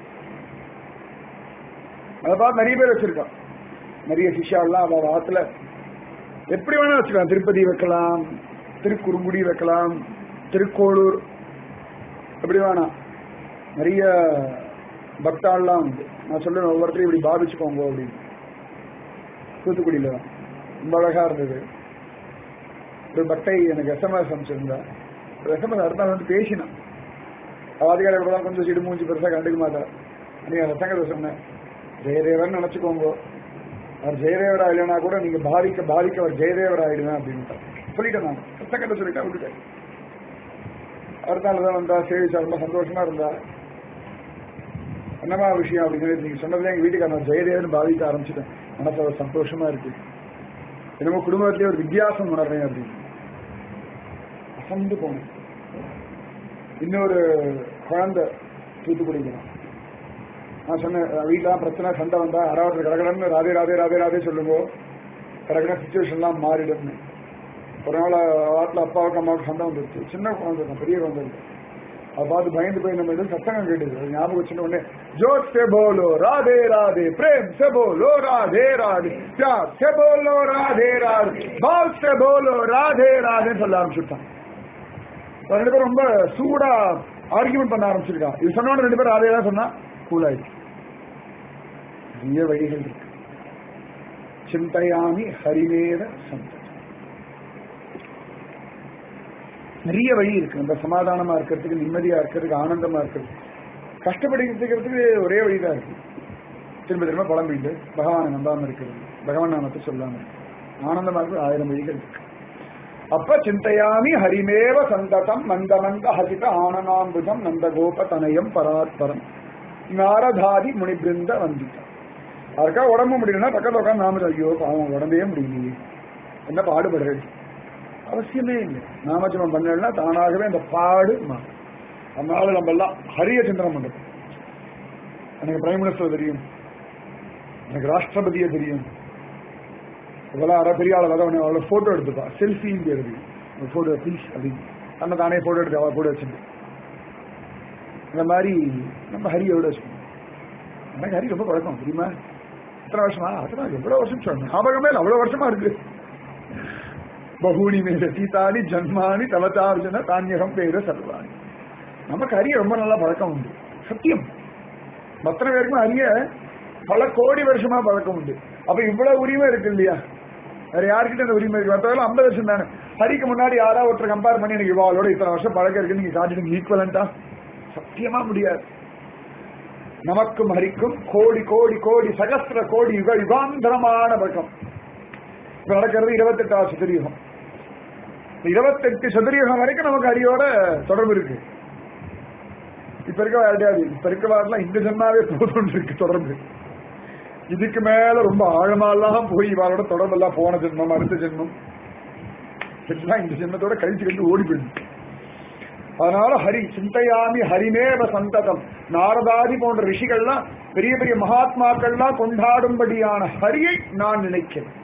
அதை பார்த்து நிறைய பேர் வச்சிருக்கான் நிறைய சிஷாலாம் அவ ஆத்துல எப்படி வேணா வச்சுக்கலாம் திருப்பதி வைக்கலாம் திருக்குறுங்குடி வைக்கலாம் திருக்கோளூர் எப்படி வேணாம் நிறைய பக்தாள்லாம் உண்டு நான் சொல்லுவேன் ஒவ்வொருத்தரையும் இப்படி பாவிச்சுக்கோங்க அப்படின்னு தூத்துக்குடியில ரொம்ப அழகா இருந்தது ஒரு பக்தை எனக்கு எஸ்எம்எஸ் அனுப்பிச்சிருந்தா ஒரு எஸ்எம்எஸ் அடுத்த நாள் வந்து பேசினான் அவாதிகாரி கூட தான் கொஞ்சம் சிடு மூஞ்சி பெருசா கண்டுக்க மாட்டார் நீங்க ரசங்கத்தை சொன்னேன் ஜெயதேவன் நினைச்சுக்கோங்க அவர் ஜெயதேவரா இல்லைன்னா கூட நீங்க பாதிக்க பாதிக்க அவர் ஜெயதேவர் ஆயிடுவேன் அப்படின்னு சொல்லிட்டேன் நான் சத்தங்கத்தை சொல்லிட்டேன் விட்டுட்டேன் அடுத்த நாள் தான் வந்தா சேவிச்சா ரொம்ப சந்தோஷமா இருந்தா என்னமா விஷயம் அப்படின்னு நீங்க சொன்னதுல எங்க வீட்டுக்கு நான் ஜெயதேவன் பாதிக்க ஆரம்பிச்சிட்டேன் மனசு அவர் சந்தோஷமா இருக்கு என்னமோ குடும்பத்திலேயே ஒரு வித்தியாசம் உணர்றேன் அப்படின்னு அசந்து போனேன் இன்னொரு குழந்தை தூத்துக்குடிக்கலாம் நான் சொன்னேன் வீட்டுல பிரச்சனை சண்டை வந்தா யாராவது கடகடன்னு ராதே ராதே ராதே ராதே சொல்லுங்க கடகட சுச்சுவேஷன்லாம் மாறிடும்னு ஒரு நாள் வாட்டில் அப்பாவுக்கு அம்மாவுக்கு சண்டை வந்துருச்சு சின்ன குழந்தை தான் பெரிய குழந்தை இல்லை அதை பார்த்து பயந்து போய் நம்ம எதுவும் சத்தங்கம் கேட்டுது அது ஞாபகம் வச்சுட்டு உடனே ஜோத் से बोलो राधे राधे प्रेम से बोलो राधे राधे प्यार से बोलो राधे राधे भाव से बोलो राधे राधे சொல்ல ஆரம்பிச்சுட்டான் இப்ப ரெண்டு பேரும் ரொம்ப சூடா ஆர்கியூமெண்ட் பண்ண ஆரம்பிச்சிருக்கான் இது சொன்ன ரெண்டு பேரும் ராதே தான் சொன்னா கூல் ஆயிடுச்சு நிறைய வழிகள் இருக்கு சிந்தையாமி ஹரிமேத சந்ததி நிறைய வழி இருக்கு நம்ம சமாதானமா இருக்கிறதுக்கு நிம்மதியா இருக்கிறதுக்கு ஆனந்தமா இருக்கிறது கஷ்டப்படுகிறதுக்கு ஒரே வழிதான் இருக்கு திரும்ப திரும்ப புலம்பிட்டு பகவானை நம்பாம இருக்கிறது பகவான் நாமத்தை சொல்லாம இருக்கு. ஆனந்தமா இருக்கிறது ஆயிரம் வழிகள் இருக்கு அப்ப சிந்தையாமி ஹரிமேவ சந்ததம் மந்த மந்த ஹசித ஆனனாம்புதம் நந்த கோப தனயம் பராத்பரம் நாரதாதி முனிபிருந்த வந்திதம் யாருக்கா உடம்பு முடியலன்னா பக்கத்துல உட்காந்து நாம ஐயோ பாவம் உடம்பே முடியலையே என்ன பாடுபடுறது அவசியமே இல்லை நாமஜபம் பண்ணலன்னா தானாகவே அந்த பாடு மாறும் அதனால நம்ம எல்லாம் ஹரிய சிந்தனம் பண்றோம் எனக்கு பிரைம் மினிஸ்டர் தெரியும் எனக்கு ராஷ்டிரபதியை தெரியும் இதெல்லாம் யாரா பெரிய ஆள் வர அவளை போட்டோ எடுத்துப்பா செல்ஃபின்னு பேர் போட்டோ ப்ளீஸ் அப்படின்னு நம்ம தானே போட்டோ எடுத்து அவள் கூட வச்சுட்டு இந்த மாதிரி நம்ம ஹரியோட வச்சுக்கணும் எனக்கு ஹரி ரொம்ப பழக்கம் தெரியுமா எத்தனை வருஷமா அத்தனை எவ்வளவு வருஷம் சொல்லணும் ஞாபகமே இல்லை அவ்வளவு வருஷமா இருக்கு பகூனி மேல சீதானி ஜன்மானி தவச்சார்ஜன தானியகம் பேர சர்வாணி நமக்கு அரிய ரொம்ப நல்ல பழக்கம் உண்டு சத்தியம் மற்ற பேருக்கும் அரிய பல கோடி வருஷமா பழக்கம் உண்டு அப்ப இவ்வளவு உரிமை இருக்கு இல்லையா வேற யாருக்கிட்ட இந்த உரிமை இருக்கு மற்றவர்கள் ஐம்பது வருஷம் தானே ஹரிக்கு முன்னாடி யாராவது ஒருத்தர் கம்பேர் பண்ணி எனக்கு இவாளோட இத்தனை வருஷம் பழக்கம் இருக்கு நீங்க காட்டிடுங்க ஈக்குவலண்டா சத்தியமா முடியாது நமக்கும் ஹரிக்கும் கோடி கோடி கோடி சகஸ்திர கோடி யுக யுகாந்தரமான பழக்கம் இப்ப நடக்கிறது இருபத்தெட்டாவது சித்திரயுகம் இருபத்தெட்டு சதுரயுகம் வரைக்கும் நமக்கு ஹரியோட தொடர்பு இருக்கு இப்ப இருக்க கிடையாது இப்ப இருக்க வாரலாம் இந்த ஜென்மாவே போதும் இருக்கு தொடர்பு இதுக்கு மேல ரொம்ப ஆழமாலாம் போய் இவாளோட தொடர்பெல்லாம் போன ஜென்மம் அடுத்த ஜென்மம் எல்லாம் இந்த ஜென்மத்தோட கழிச்சு கழிச்சு ஓடி போயிடும் அதனால ஹரி சிந்தையாமி ஹரிமேவ சந்ததம் நாரதாதி போன்ற ரிஷிகள்லாம் பெரிய பெரிய மகாத்மாக்கள்லாம் கொண்டாடும்படியான ஹரியை நான் நினைக்கிறேன்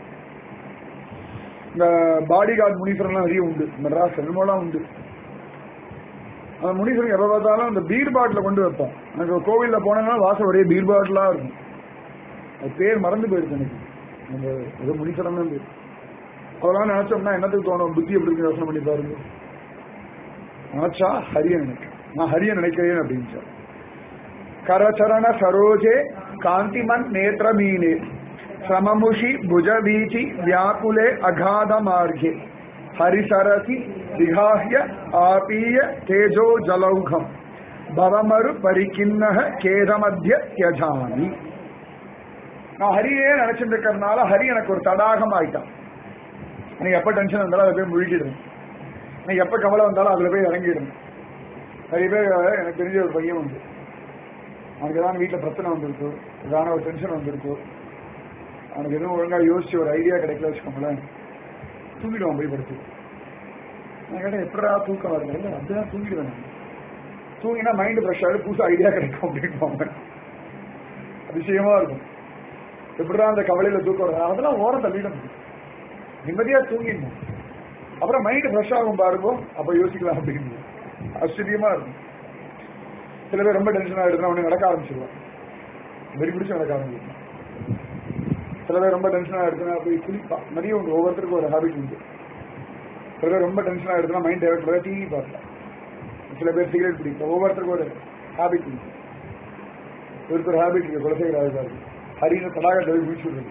இந்த பாடிகார்ட் முனீஸ்வரன்லாம் நிறைய உண்டு மெட்ராஸ் செல்மோலாம் உண்டு அந்த முனீஸ்வரன் எப்ப பார்த்தாலும் அந்த பீர் பாட்டில கொண்டு வைப்போம் எனக்கு கோவில்ல போனேன்னா வாசல் ஒரே பீர் பாட்டிலா இருக்கும் அது பேர் மறந்து போயிருக்கு எனக்கு அந்த ஏதோ முனீஸ்வரன் தான் பேர் அதெல்லாம் நினைச்சோம்னா என்னத்துக்கு தோணும் புத்தி எப்படி இருக்கு யோசனை பண்ணி பாருங்க நினைச்சா ஹரிய நினைக்க நான் ஹரிய நினைக்கிறேன் அப்படின்னு சொல்லி கரச்சரண சரோஜே காந்திமன் நேத்திர மீனே சமமுஷி புஜவீச்சி வியாக்குலே அகாத மார்கே ஹரிசரசி விகாஹ்ய ஆபீய தேஜோ ஜலௌகம் பவமரு பரிக்கிண்ணக கேதமத்திய தியஜாமி நான் ஹரியே நினைச்சிட்டு இருக்கிறதுனால ஹரி எனக்கு ஒரு தடாகம் ஆயிட்டான் எனக்கு எப்ப டென்ஷன் வந்தாலும் அதை போய் முழுகிடுவேன் எனக்கு எப்ப கவலை வந்தாலும் அதுல போய் இறங்கிடும் நிறைய பேர் எனக்கு தெரிஞ்ச ஒரு பையன் உண்டு அவனுக்கு ஏதாவது வீட்டில் பிரச்சனை வந்திருக்கு ஏதாவது ஒரு டென்ஷன் வந்திருக்கு அவனுக்கு எதுவும் ஒழுங்கா யோசிச்சு ஒரு ஐடியா கிடைக்கல வச்சுக்கோங்களேன் தூங்கிடுவான் போய் படுத்து நான் கேட்டேன் எப்படா தூக்கம் வருது இல்லை அப்படிதான் தூங்கிடுவேன் நான். தூங்கினா மைண்ட் ஃப்ரெஷ் ஆகிடும் புதுசாக ஐடியா கிடைக்கும் அப்படின்னு அதிசயமா இருக்கும் எப்படிடா அந்த கவலையில தூக்கம் வருது அதெல்லாம் ஓரம் தள்ளிடணும் நிம்மதியா தூங்கிடணும் அப்புறம் மைண்ட் ஃப்ரெஷ் ஆகும் பாருங்க அப்ப யோசிக்கலாம் அப்படின்னு ஆச்சரியமா இருக்கும் சில பேர் ரொம்ப டென்ஷன் ஆயிடுதுன்னா உடனே நடக்க ஆரம்பிச்சிருவான் வெறி பிடிச்சு நடக்க ஆரம்பிச்சிருவான் சில பேர் ரொம்ப டென்ஷன் ஆயிடுதுன்னா போய் குளிப்பா நிறைய உண்டு ஒவ்வொருத்தருக்கும் ஒரு ஹாபிட் உண்டு சில பேர் ரொம்ப டென்ஷன் ஆயிடுதுன்னா மைண்ட் டைவர்ட் டிவி பார்க்கலாம் சில பேர் சிகரெட் பிடிக்கும் ஒவ்வொருத்தருக்கும் ஒரு ஹாபிட் உண்டு இவருக்கு ஒரு ஹாபிட் இருக்கு குலசேகர இருக்கு ஹரின்னு தடாகத்தை போய் முடிச்சு விடுறது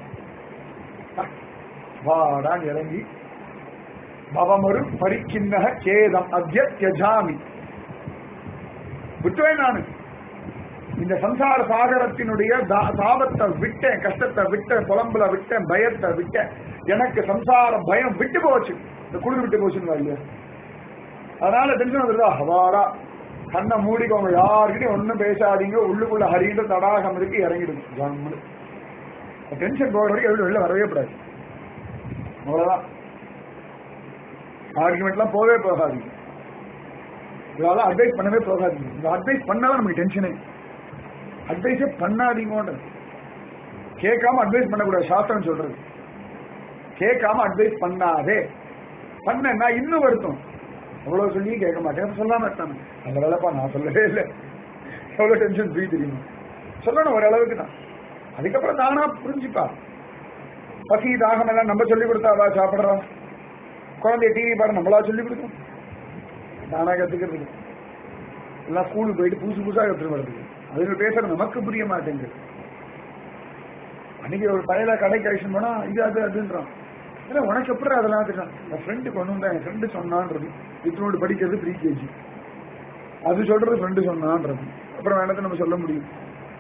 வாடான் இறங்கி பவமரு பரிக்கிண்ணக கேதம் அத்திய தியஜாமி விட்டுவேன் நானு இந்த சம்சார சாகரத்தினுடைய தா- தாபத்தை விட்டேன் கஷ்டத்தை விட்டேன் புலம்புல விட்டேன் பயத்தை விட்டேன் எனக்கு சம்சார பயம் விட்டு போச்சு இந்த குளிர் விட்டு போச்சுன்னு இல்லையா அதனால டென்ஷன் வந்துருதா ஹவாடா கண்ணை மூடிக்கோங்க யாருக்கிட்டையும் ஒன்றும் பேசாதீங்க உள்ளுக்குள்ள ஹரின்ற தடாகம் இருக்கு இறங்கிடுங்க ஜம்முன்னு டென்ஷன் போகிற வரைக்கும் எவ்வளவு வெளில வரவே கூடாது அவ்வளவுதான் ஆர்குமெண்ட்லாம் போகவே போகாதீங்க இதனால அட்வைஸ் பண்ணவே போகாதீங்க இந்த அட்வைஸ் பண்ணாதான் நமக்கு டென்ஷனே அட்வைஸே பண்ணாதீங்கன்றது கேட்காம அட்வைஸ் பண்ணக்கூடாது சாஸ்திரம் சொல்றது கேட்காம அட்வைஸ் பண்ணாதே பண்ணா இன்னும் வருத்தம் அவ்வளவு சொல்லியும் கேட்க மாட்டேன் அப்ப சொல்லாம இருக்காங்க அந்த வேலைப்பா நான் சொல்லவே இல்லை எவ்வளவு டென்ஷன் ஃப்ரீ தெரியுமா சொல்லணும் ஒரு அளவுக்கு தான் அதுக்கப்புறம் தானா புரிஞ்சுப்பா பசி தாகம் எல்லாம் நம்ம சொல்லி கொடுத்தாவா சாப்பிடுறா குழந்தைய டிவி பாரு நம்மளா சொல்லி கொடுக்கணும் தானா கத்துக்கிறதுக்கு எல்லாம் ஸ்கூலுக்கு போயிட்டு புதுசு புதுசா கத்துட்டு வருது அதுங்க பேசுறது நமக்கு புரிய மாட்டேங்குது அன்னைக்கு ஒரு பழைய கடைக்கு அழிச்சு போனா இது அது அதுன்றான் இல்ல உனக்கு எப்படி அதெல்லாம் தெரியும் என் ஃப்ரெண்டு கொண்டு வந்தா என் ஃப்ரெண்டு சொன்னான்றது இத்தனோடு படிக்கிறது ப்ரீ கேஜி அது சொல்றது ஃப்ரெண்டு சொன்னான்றது அப்புறம் வேணத்தை நம்ம சொல்ல முடியும்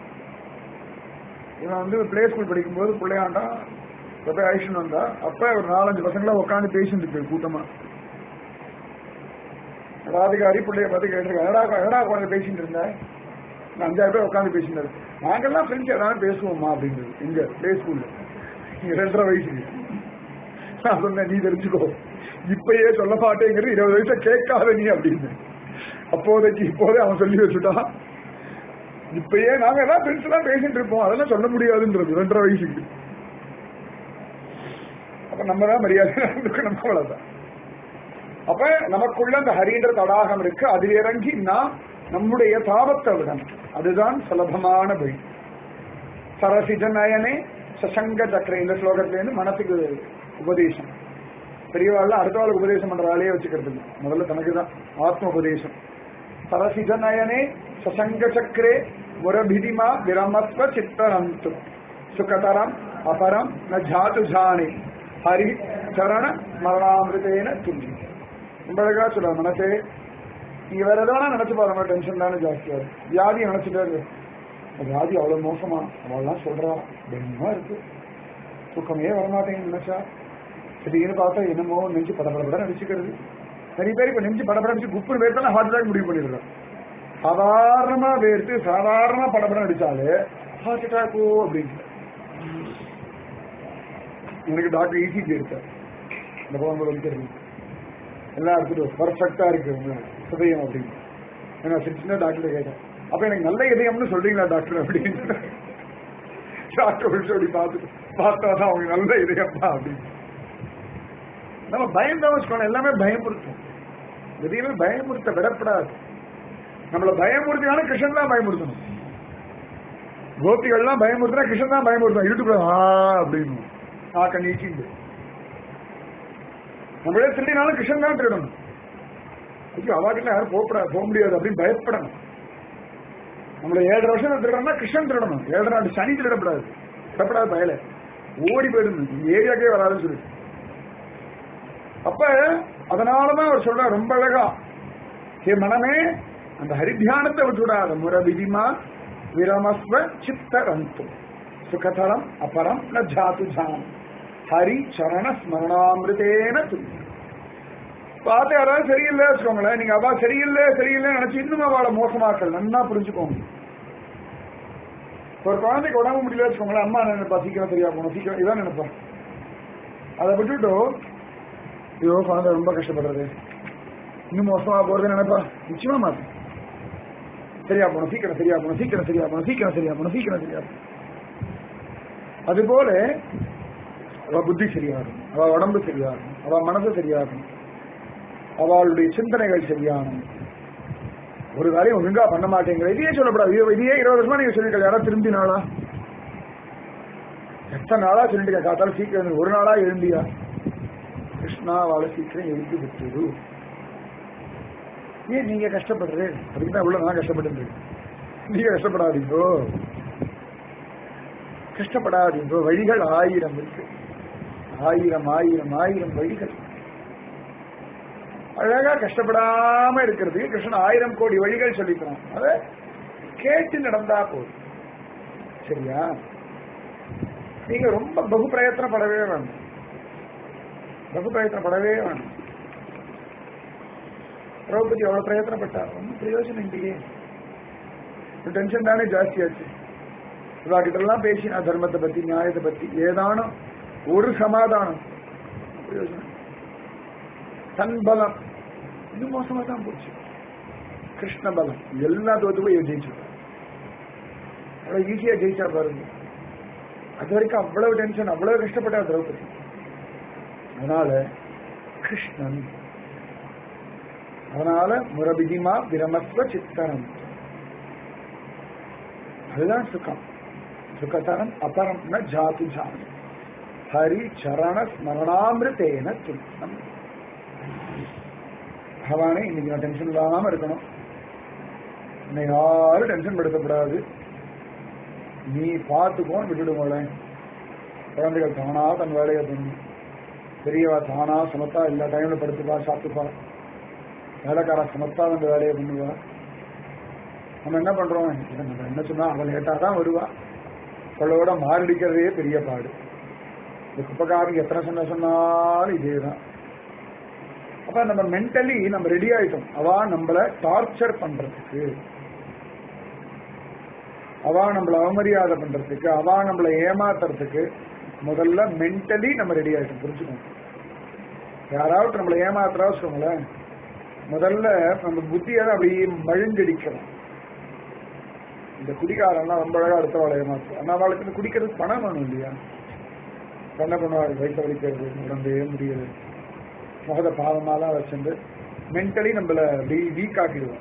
இவன் வந்து பிளே ஸ்கூல் படிக்கும்போது பிள்ளையாண்டா எப்ப ஐஷன் வந்தா அப்ப ஒரு நாலஞ்சு பசங்களா உட்காந்து பேசிட்டு இருக்கு கூட்டமா ராதிகாரி பிள்ளைய பார்த்து கேட்டிருக்கேன் எடா எடா உட்காந்து பேசிட்டு இருந்தேன் நான் அஞ்சாறு பேர் உட்காந்து பேசிட்டு இருந்தேன். நாங்கெல்லாம் ஃப்ரெண்ட்ஸ் ஏதாவது பேசுவோமா அப்படின்றது இங்க பிளே ஸ்கூல்ல இங்க ரெண்டரை வயசுக்கு நான் சொன்னேன் நீ தெரிஞ்சுக்கோ இப்பயே சொல்ல மாட்டேங்கிறது இருபது வயசை கேட்காத நீ அப்படின்னு அப்போதைக்கு இப்போதே அவன் சொல்லி வச்சுட்டான் இப்பயே நாங்க எல்லாம் ஃப்ரெண்ட்ஸ் எல்லாம் பேசிட்டு இருப்போம் அதெல்லாம் சொல்ல முடியாதுன்றது ரெண்டரை வயசுக்கு அப்ப நம்ம தான் மரியாதை நடந்துக்கணும் அவ்வளவுதான் அப்ப நமக்குள்ள அந்த ஹரின்ற தடாகம் இருக்கு அதில் இறங்கி நாம் நம்முடைய தாபத்தை விடணும் அதுதான் சுலபமான வழி சரசிஜ நயனே சசங்க சக்கர இந்த ஸ்லோகத்துல இருந்து மனசுக்கு உபதேசம் பெரியவாள் அடுத்த வாழ் உபதேசம் பண்ற ஆளையே வச்சுக்கிறது இல்ல. முதல்ல தனக்கு தான் ஆத்ம உபதேசம் சரசிஜ நயனே சசங்க சக்கரே முரபிதிமா விரமஸ்வ சித்தரந்து சுகதரம் அபரம் ந ஜாது ஜானே ஹரி சரண மரணாமிருதேன துல்லியம் ரொம்ப அழகா சொல்ல மனசே நீங்க வேற எதாவது நினைச்சு பாருங்க டென்ஷன் தானே ஜாஸ்தியா இருக்கு வியாதியை நினைச்சுட்டே இருக்கு இந்த வியாதி அவ்வளவு மோசமா அவள்லாம் சொல்றா பயமா இருக்கு தூக்கமே வரமாட்டேங்குது நினைச்சா திடீர்னு பார்த்தா என்னமோ நெஞ்சு படபடபட நடிச்சுக்கிறது நிறைய பேர் இப்ப நெஞ்சு படபட நடிச்சு குப்புன்னு வேர்த்தாலும் ஹார்ட் அட்டாக் முடிவு பண்ணிடுறோம் சாதாரணமா வேர்த்து சாதாரணமா படபட நடிச்சாலே ஹார்ட் அட்டாக்கோ அப்படின்னு எனக்கு டாக்டர் இசிஜி எடுத்தார் இந்த போகும்போது வலிக்கிறது எல்லாம் இருக்குது பர்ஃபெக்டா இருக்கு உங்க ஹிருதயம் அப்படின்னு நான் சின்ன டாக்டர் கேட்டேன் அப்ப எனக்கு நல்ல இதயம்னு சொல்றீங்களா டாக்டர் அப்படின்னு டாக்டர் ஒரு சொல்லி பார்த்துட்டு பார்த்தாதான் அவங்க நல்ல இதயம்ப்பா அப்படின்னு நம்ம பயந்தா வச்சுக்கோங்க எல்லாமே பயமுறுத்தும் எதையுமே பயமுறுத்த விடப்படாது நம்மள பயமுறுத்தினால கிருஷ்ணன் தான் பயமுறுத்தணும் கோபிகள்லாம் பயமுறுத்தினா கிருஷ்ணன் தான் பயமுறுத்தணும் யூடியூப்ல ஆ அப்படின்னு ஆக்க நீக்கிண்டு நம்மளே திருடினாலும் கிருஷ்ணன் தான் திருடணும் ஐயோ அவாக்கிட்ட யாரும் போகப்படாது போக முடியாது அப்படின்னு பயப்படணும் நம்மள ஏழரை வருஷம் திருடணும்னா கிருஷ்ணன் திருடணும் ஏழரை நாட்டு சனி திருடப்படாது திருடப்படாது பயல ஓடி போயிடணும் இந்த ஏரியாக்கே வராதுன்னு சொல்லி அப்ப அதனாலதான் அவர் சொல்ற ரொம்ப அழகா ஹே மனமே அந்த ஹரித்தியானத்தை விட்டுவிடாத முற விதிமா விரமஸ்வ சித்தரந்து சுகதரம் அபரம் ந ஜாத்து ஜாம் ஹரி சரண ஸ்மரணாமிருதேன துல்லியம் பார்த்து யாராவது சரியில்லை வச்சுக்கோங்களேன் நீங்க அவா சரியில்லை சரியில்லை நினைச்சு இன்னும் அவளை மோசமாக்கல் நன்னா புரிஞ்சுக்கோங்க ஒரு குழந்தைக்கு உடம்பு முடியல வச்சுக்கோங்களேன் அம்மா என்ன நினைப்பா சீக்கிரம் சரியா போகணும் சீக்கிரம் இதான் நினைப்பா அதை விட்டுட்டு ஐயோ குழந்தை ரொம்ப கஷ்டப்படுறது இன்னும் மோசமா போறது நினைப்பா நிச்சயமா மாத்து சரியா போகணும் சீக்கிரம் சரியா போகணும் சீக்கிரம் சரியா போகணும் சீக்கிரம் சரியா போகணும் சீக்கிரம் சரியா போகணும் அதுபோல அவ புத்தி சரியாகும் அவ உடம்பு சரியாகும் அவ மனசு சரியாகும் அவளுடைய சிந்தனைகள் சரியாகும் ஒரு வேலையும் ஒழுங்கா பண்ண மாட்டேங்கிற இதையே சொல்லப்படாது ஐயோ, இதையே இருபது வருஷமா நீங்க சொல்லிட்டு யாராவது திரும்பினாளா எத்தனை நாளா சொல்லிட்டு காத்தால சீக்கிரம் எழுந்து- ஒரு நாளா எழுந்தியா கிருஷ்ணா அவளை சீக்கிரம் எழுதி விட்டுடு ஏன் நீங்க கஷ்டப்படுறது அதுக்கு தான் உள்ள நான் கஷ்டப்பட்டு நீங்க கஷ்டப்படாதீங்கோ கஷ்டப்படாதீங்கோ வழிகள் ஆயிரம் இருக்கு ஆயிரம் ஆயிரம் ஆயிரம் வழிகள் அழகா கஷ்டப்படாம இருக்கிறதுக்கு கிருஷ்ணன் ஆயிரம் கோடி வழிகள் சொல்லிக்கிறான் அத கேட்டு நடந்தா போதும் சரியா நீங்க ரொம்ப பகு பிரயத்தனப்படவே வேணும் பகு பிரயத்தனப்படவே வேணும் திரௌபதி அவ்வளவு பிரயத்தனப்பட்டா ஒன்றும் பிரயோஜனம் இல்லையே டென்ஷன் தானே ஜாஸ்தியாச்சு இவாகிட்ட எல்லாம் பேசி நான் தர்மத்தை பத்தி நியாயத்தை பத்தி ஏதானும் ஒரு சமாதானம் பிரயோஜனம் தன் பலம் இன்னும் மோசமா தான் போச்சு கிருஷ்ண பலம் எல்லா தோத்து போய் இவன் ஜெயிச்சு அவ்வளவு ஈஸியா ஜெயிச்சா பாருங்க அது வரைக்கும் அவ்வளவு டென்ஷன் அவ்வளவு கஷ்டப்பட்டா திரௌபதி அதனால கிருஷ்ணன் அதனால முரபிதிமா விரமஸ்வ சித்தனம் அதுதான் சுகம் சுகதரம் அபரம் ந ஜாதி ஜாதி ஹரி சரண ஸ்மரணாமிருத்தேன துல்லம் பகவானே இன்னைக்கு நான் டென்ஷன் இல்லாம இருக்கணும் என்னை யாரும் டென்ஷன் படுத்தக்கூடாது நீ பார்த்துக்கோன்னு விட்டுடுங்களேன் குழந்தைகள் தானா தன் வேலையை பண்ணும் பெரியவா தானா சமத்தா எல்லா டைம்ல படுத்துப்பா சாப்பிட்டுப்பா வேலைக்கார சமத்தா அந்த வேலையை பண்ணுவா நம்ம என்ன பண்றோம் இதை நம்ம என்ன சொன்னா அவள் லேட்டா தான் வருவா அவளோட மாரடிக்கிறதே பெரிய பாடு இந்த குப்பக்காரங்க எத்தனை சொன்ன சொன்னாலும் இதேதான் அப்ப நம்ம மென்டலி நம்ம ரெடி ஆயிட்டோம் அவ நம்மள டார்ச்சர் பண்றதுக்கு அவ நம்மள அவமரியாதை பண்றதுக்கு அவ நம்மள ஏமாத்துறதுக்கு முதல்ல மென்டலி நம்ம ரெடி ஆயிட்டோம் புரிஞ்சுக்கணும் யாராவது நம்மள ஏமாத்துறா வச்சுக்கோங்களேன் முதல்ல நம்ம புத்தியால அப்படியே மழுங்கடிக்கணும் இந்த குடிகாரன்லாம் ரொம்ப அழகா அடுத்த வாழை ஏமாத்து ஆனா அவளுக்கு இந்த குடிக்கிறதுக்கு பணம் வேணும் இல்லையா என்ன பண்ணுவாள் வயிற்று வலிக்கிறது உடம்பே முடியுது முகத பாவமாலாம் வச்சுட்டு மென்டலி நம்மள வீக் ஆக்கிடுவோம்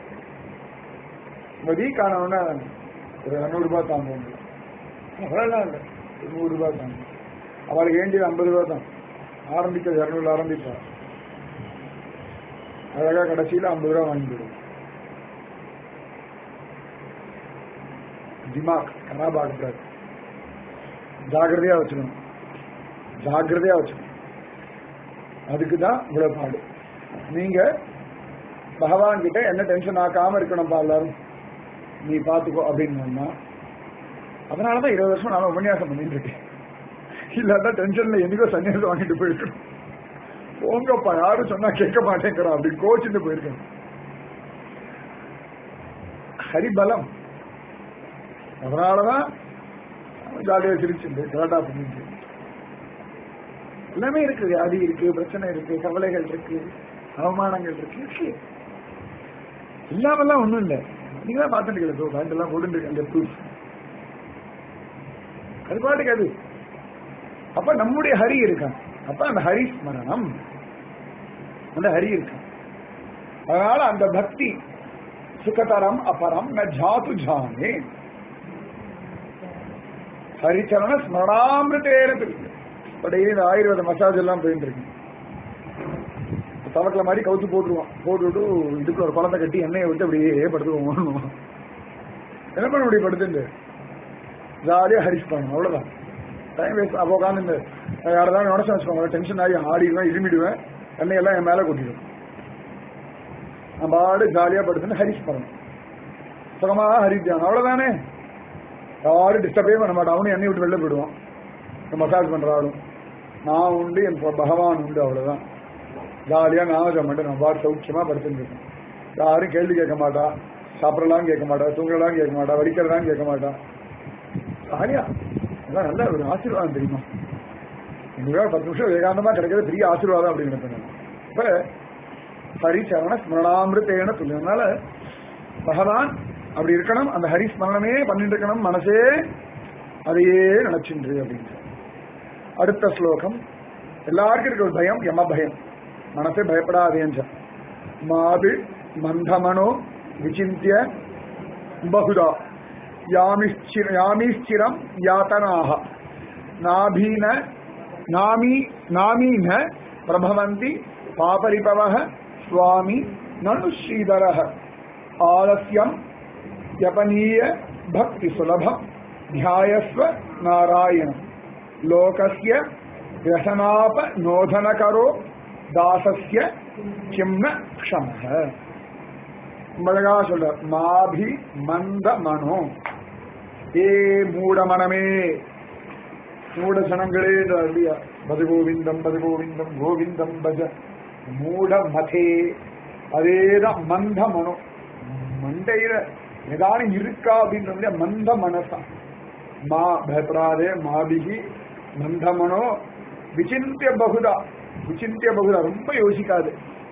நம்ம வீக் ஆனவுடனே ஒரு இரநூறு ரூபாய் தாங்குவோம் அவ்வளோலாம் இல்லை ஒரு நூறு ரூபாய் தாங்கும் அவளுக்கு வேண்டியது ஐம்பது ரூபாய் தான் ஆரம்பிக்கிறது இரநூறு ஆரம்பிப்பா அழகா கடைசியில ஐம்பது ரூபா வாங்கிடுவோம் திமாக் கராப் ஆகக்கூடாது ஜாகிரதையா வச்சுக்கணும் ஜாகிரதையா வச்சுக்கணும் அதுக்கு தான் இவ்வளவு பாடு நீங்க பகவான் கிட்ட என்ன டென்ஷன் ஆக்காம இருக்கணும்ப்பா எல்லாரும் நீ பாத்துக்கோ அப்படின்னு சொன்னா அதனாலதான் இருபது வருஷம் நாம உபன்யாசம் பண்ணிட்டு இருக்கேன் இல்லாட்டா டென்ஷன்ல என்னைக்கோ சன்னியாசம் வாங்கிட்டு போயிருக்கணும் போங்கப்பா யாரும் சொன்னா கேட்க மாட்டேங்கிறா அப்படி கோச்சிட்டு போயிருக்கணும் ஹரிபலம் அதனாலதான் ஜாலியா சிரிச்சுட்டு கலாட்டா பண்ணிட்டு எல்லாமே இருக்கு வியாதி இருக்கு பிரச்சனை இருக்கு கவலைகள் இருக்கு அவமானங்கள் இருக்கு இருக்கு இல்லாமல்லாம் ஒண்ணும் இல்ல நீங்க தான் பார்த்துட்டு பேண்ட் எல்லாம் போட்டு அந்த ப்ரூஃப் அது பாட்டுக்கு அது அப்ப நம்முடைய ஹரி இருக்கான் அப்ப அந்த ஹரி ஸ்மரணம் அந்த ஹரி இருக்கான் அதனால அந்த பக்தி சுகதரம் அபரம் ந ஜாத்து ஜானே ஹரிச்சரண ஸ்மரணாமிருத்தேன இருக்கு இப்ப டெய்லி இந்த ஆயுர்வேத மசாஜ் எல்லாம் போயிட்டு இருக்கு தவக்கல மாதிரி கவுத்து போட்டுருவான் போட்டுவிட்டு இதுக்குள்ள ஒரு குழந்தை கட்டி எண்ணெயை விட்டு அப்படியே படுத்துருவோம் என்ன பண்ண முடியும் படுத்துட்டு ஜாலியா ஹரிஸ் பண்ணணும் அவ்வளவுதான் டைம் வேஸ்ட் அப்போ உட்காந்து இந்த யாராவது நினைச்சு வச்சுக்கோங்க டென்ஷன் ஆகி ஆடிடுவேன் இருமிடுவேன் எண்ணெயெல்லாம் என் மேல கொட்டிடும் நான் பாடு ஜாலியா படுத்துன்னு ஹரிஸ் பண்ணணும் சுகமா ஹரித்தியானம் அவ்வளவுதானே யாரும் டிஸ்டர்பே பண்ண மாட்டான் அவனும் எண்ணெய் விட்டு வெளில போயிடுவான் மசாஜ் பண்றாலும் நான் உண்டு என் பகவான் உண்டு அவ்வளவுதான் ஜாலியா நாமஜம் மட்டும் நம்ம பாடு சௌக்கியமா படுத்துட்டு இருக்கோம் யாரும் கேள்வி கேட்க மாட்டா சாப்பிடலாம் கேட்க மாட்டா தூங்கலாம் கேட்க மாட்டா வடிக்கிறதான்னு கேட்க மாட்டா ஜாலியா அதான் நல்ல ஒரு ஆசீர்வாதம் தெரியுமா எனக்கு பத்து நிமிஷம் ஏகாந்தமா கிடைக்கிறது பெரிய ஆசீர்வாதம் அப்படின்னு நினைப்பேன் இப்ப ஹரிச்சரண ஸ்மரணாமிருத்தேன துல்லியனால பகவான் அப்படி இருக்கணும் அந்த ஹரி ஸ்மரணமே பண்ணிட்டு இருக்கணும் மனசே அதையே நினைச்சின்று அப்படின்னு அடுத்த ஸ்லோகம் எல்லாருக்கும் இருக்க ஒரு பயம் யம பயம் மனசே பயப்படாதேன்ற மாது மந்தமனோ விசிந்திய பகுதா யாமிஷ்சிர யாமிஷ்சிரம் யாத்தனாக நாபீன நாமி நாமீன பிரபவந்தி பாபரிபவः சுவாமி நனு ஸ்ரீதரः ஆலஸ்யம் யபனீய பக்தி சுலபம் ध्यायस्व नारायणम् लोकस्य व्यसनापनोदनकरो दासस्य किं न क्षमः அழகா சொல்ற மாபி மந்த மனோ ஏ மூட மனமே மூட சனங்களே இல்லையா பஜ கோவிந்தம் பஜ கோவிந்தம் கோவிந்தம் பஜ மூட மதே அதேதான் மந்த மனோ மண்டையில ஏதானும் இருக்கா அப்படின்ற மந்த மனசா மா பயப்படாதே மாபிகி மந்தமனோ விசிந்திய பகுதா விசிந்திய பகுதா ரொம்ப யோசிக்காது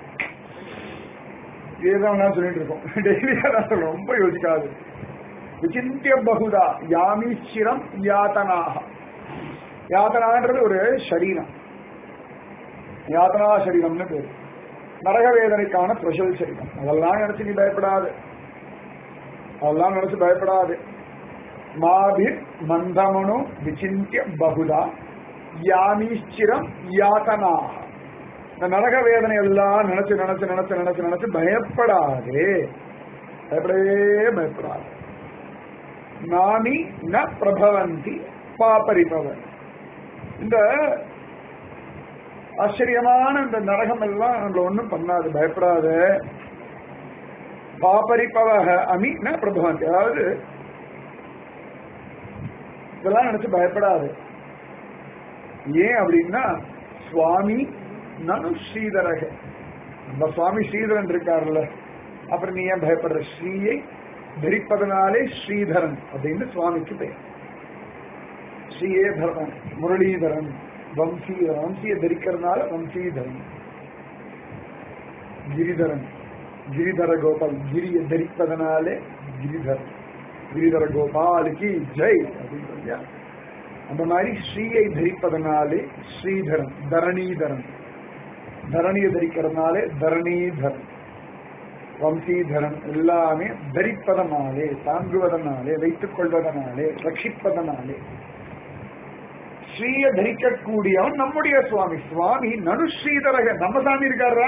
இதுதான் நான் சொல்லிட்டு இருக்கோம் டெய்லியா நான் சொல்றேன் ரொம்ப யோசிக்காது விசிந்திய பகுதா யாமீச்சிரம் யாத்தனாக யாத்தனான்றது ஒரு சரீரம் யாத்தனா சரீரம்னு பேரு நரக வேதனைக்கான பிரசல் சரீரம் அதெல்லாம் நினைச்சு நீ பயப்படாது அதெல்லாம் நினைச்சு பயப்படாது மாபிர் மந்தமனு விசிந்திய பகுதா யாமீச்சிரம் யாத்தனாக இந்த நரக வேதனை எல்லாம் நினைச்சு நினைச்சு நினைச்சு நினைச்சு நினைச்சு பயப்படாதே பயப்படவே பயப்படாது நாமி ந பிரபவந்தி பாபரிபவன் இந்த ஆச்சரியமான இந்த நரகம் எல்லாம் நம்மள ஒண்ணும் பண்ணாது பயப்படாத பாபரிபவக அமி ந பிரபவந்தி அதாவது இதெல்லாம் நினைச்சு பயப்படாது ஏன் அப்படின்னா சுவாமி நனு ஸ்ரீதரக நம்ம சுவாமி ஸ்ரீதரன் இருக்காருல்ல அப்புறம் நீ ஏன் பயப்படுற ஸ்ரீயை தரிப்பதனாலே ஸ்ரீதரன் அப்படின்னு சுவாமிக்கு பெயர் ஸ்ரீயே தரன் முரளீதரன் வம்சீதரன் வம்சியை தரிக்கிறதுனால வம்சீதரன் கிரிதரன் கிரிதர கோபால் கிரியை தரிப்பதனாலே கிரிதரன் கிரிதர கோபாலுக்கு ஜெய் அப்படின்னு சொல்லியா அந்த மாதிரி ஸ்ரீயை தரிப்பதனாலே ஸ்ரீதரன் தரணீதரன் தரணியை தரிக்கிறதுனாலே தரணீதரன் வம்சீதரன் எல்லாமே தரிப்பதனாலே தாங்குவதனாலே வைத்துக் கொள்வதனாலே ரட்சிப்பதனாலே ஸ்ரீய தரிக்கக்கூடியவன் நம்முடைய சுவாமி சுவாமி நனு ஸ்ரீதரக நம்ம சாமி இருக்காரா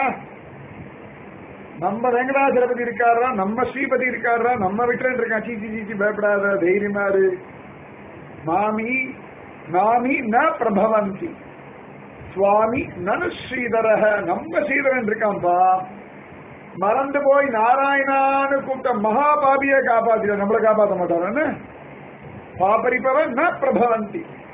நம்ம வெங்கடாச்சலபதி இருக்காரா நம்ம ஸ்ரீபதி இருக்காரா நம்ம விட்டுறன் இருக்கான் சீச்சி சீச்சி பயப்படாத தைரியமா இரு மாமி நாமி ந பிரபவந்தி சுவாமி நனு ஸ்ரீதரக நம்ம ஸ்ரீதரன் இருக்கான்பா மறந்து போய் நாராயணான்னு கூப்பிட்ட மகாபாபியை காப்பாத்திட நம்மளை காப்பாற்ற மாட்டாரன்னு பாபரிப்பவன் ந பிரபவந்தி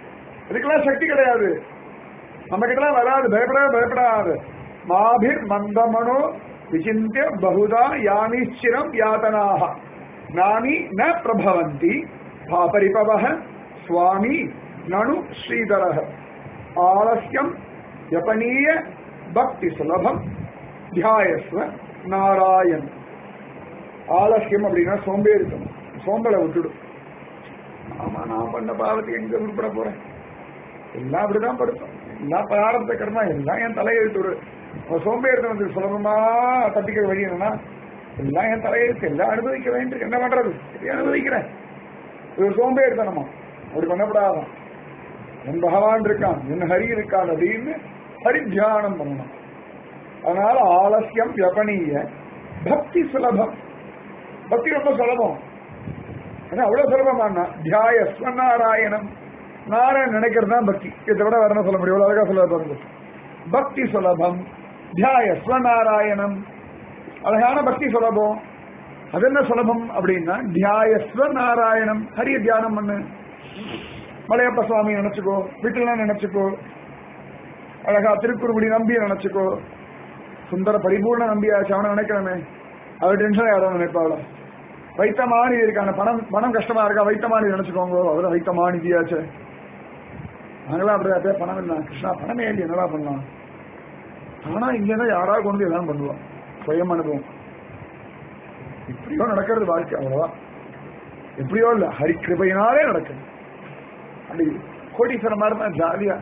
இதுக்கெல்லாம் சக்தி கிடையாது நம்ம கிட்டலாம் வராது பயப்படவே பயப்படாது மாபிர் மந்தமனோ விசிந்திய பகுதா யானிச்சிரம் யாதனாக நானி ந பிரபவந்தி பாபரிபவ சுவாமி நனு ஸ்ரீதரः ஆலஸ்யம் யபனீய பக்தி சுலபம் தியாயஸ்வ நாராயண் ஆலஸ்யம் அப்படின்னா சோம்பேறித்தனம் சோம்பலை விட்டுடும் ஆமா நான் பண்ண பாவத்துக்கு எங்க உருப்பட போறேன் எல்லாம் அப்படிதான் படுத்தோம் எல்லாம் பிராரத்த கர்மா எல்லாம் என் தலையெழுத்து ஒரு ஒரு சோம்பேறித்தனம் வந்து சுலபமா தப்பிக்கிற வழி என்னன்னா எல்லாம் என் தலையெழுத்து எல்லாம் அனுபவிக்க வேண்டும் என்ன பண்றது சரி, அனுபவிக்கிறேன் இது ஒரு சோம்பேறித்தனமா அப்படி பண்ணப்படாதான் என் பகவான் இருக்கான் என் ஹரி இருக்கான் அப்படின்னு ஹரித்தியானம் பண்ணணும் அதனால ஆலசியம் வியபனீய பக்தி சுலபம் பக்தி ரொம்ப சுலபம் ஏன்னா அவ்வளவு சுலபமானா தியாய ஸ்வநாராயணம் நாராயணன் நினைக்கிறது தான் பக்தி இதை விட வேற என்ன சொல்ல முடியும் எவ்வளவு அழகா சொல்ல பாருங்க பக்தி சுலபம் தியாய ஸ்வநாராயணம் அழகான பக்தி சுலபம் அது என்ன சுலபம் அப்படின்னா தியாயஸ்வ நாராயணம் ஹரிய தியானம் பண்ணு மலையப்ப சுவாமி நினைச்சுக்கோ வீட்டுல நினைச்சுக்கோ அழகா திருக்குறுங்குடி நம்பிய நினைச்சுக்கோ சுந்தர பரிபூர்ண நம்பியாச்சு அவனை நினைக்கிறமே அவர் டென்ஷன் யாரும் நினைப்பாளா வைத்தமானிதி இருக்கான பணம் பணம் கஷ்டமா இருக்கா வைத்தமானிதி நினைச்சுக்கோங்க அவரை வைத்தமானிதியாச்சு நாங்களாம் அப்படியே அப்படியே பணம் இல்லை கிருஷ்ணா பணமே இல்லை என்னடா பண்ணலாம் ஆனா இங்க இருந்தா யாராவது கொண்டு எல்லாம் பண்ணுவான் சுயம் அனுபவம் இப்படியோ நடக்கிறது வாழ்க்கை அவ்வளவுதான் எப்படியோ இல்ல ஹரி கிருபையினாலே நடக்குது அப்படி கோடீஸ்வரன் மாதிரி தான் ஜாலியா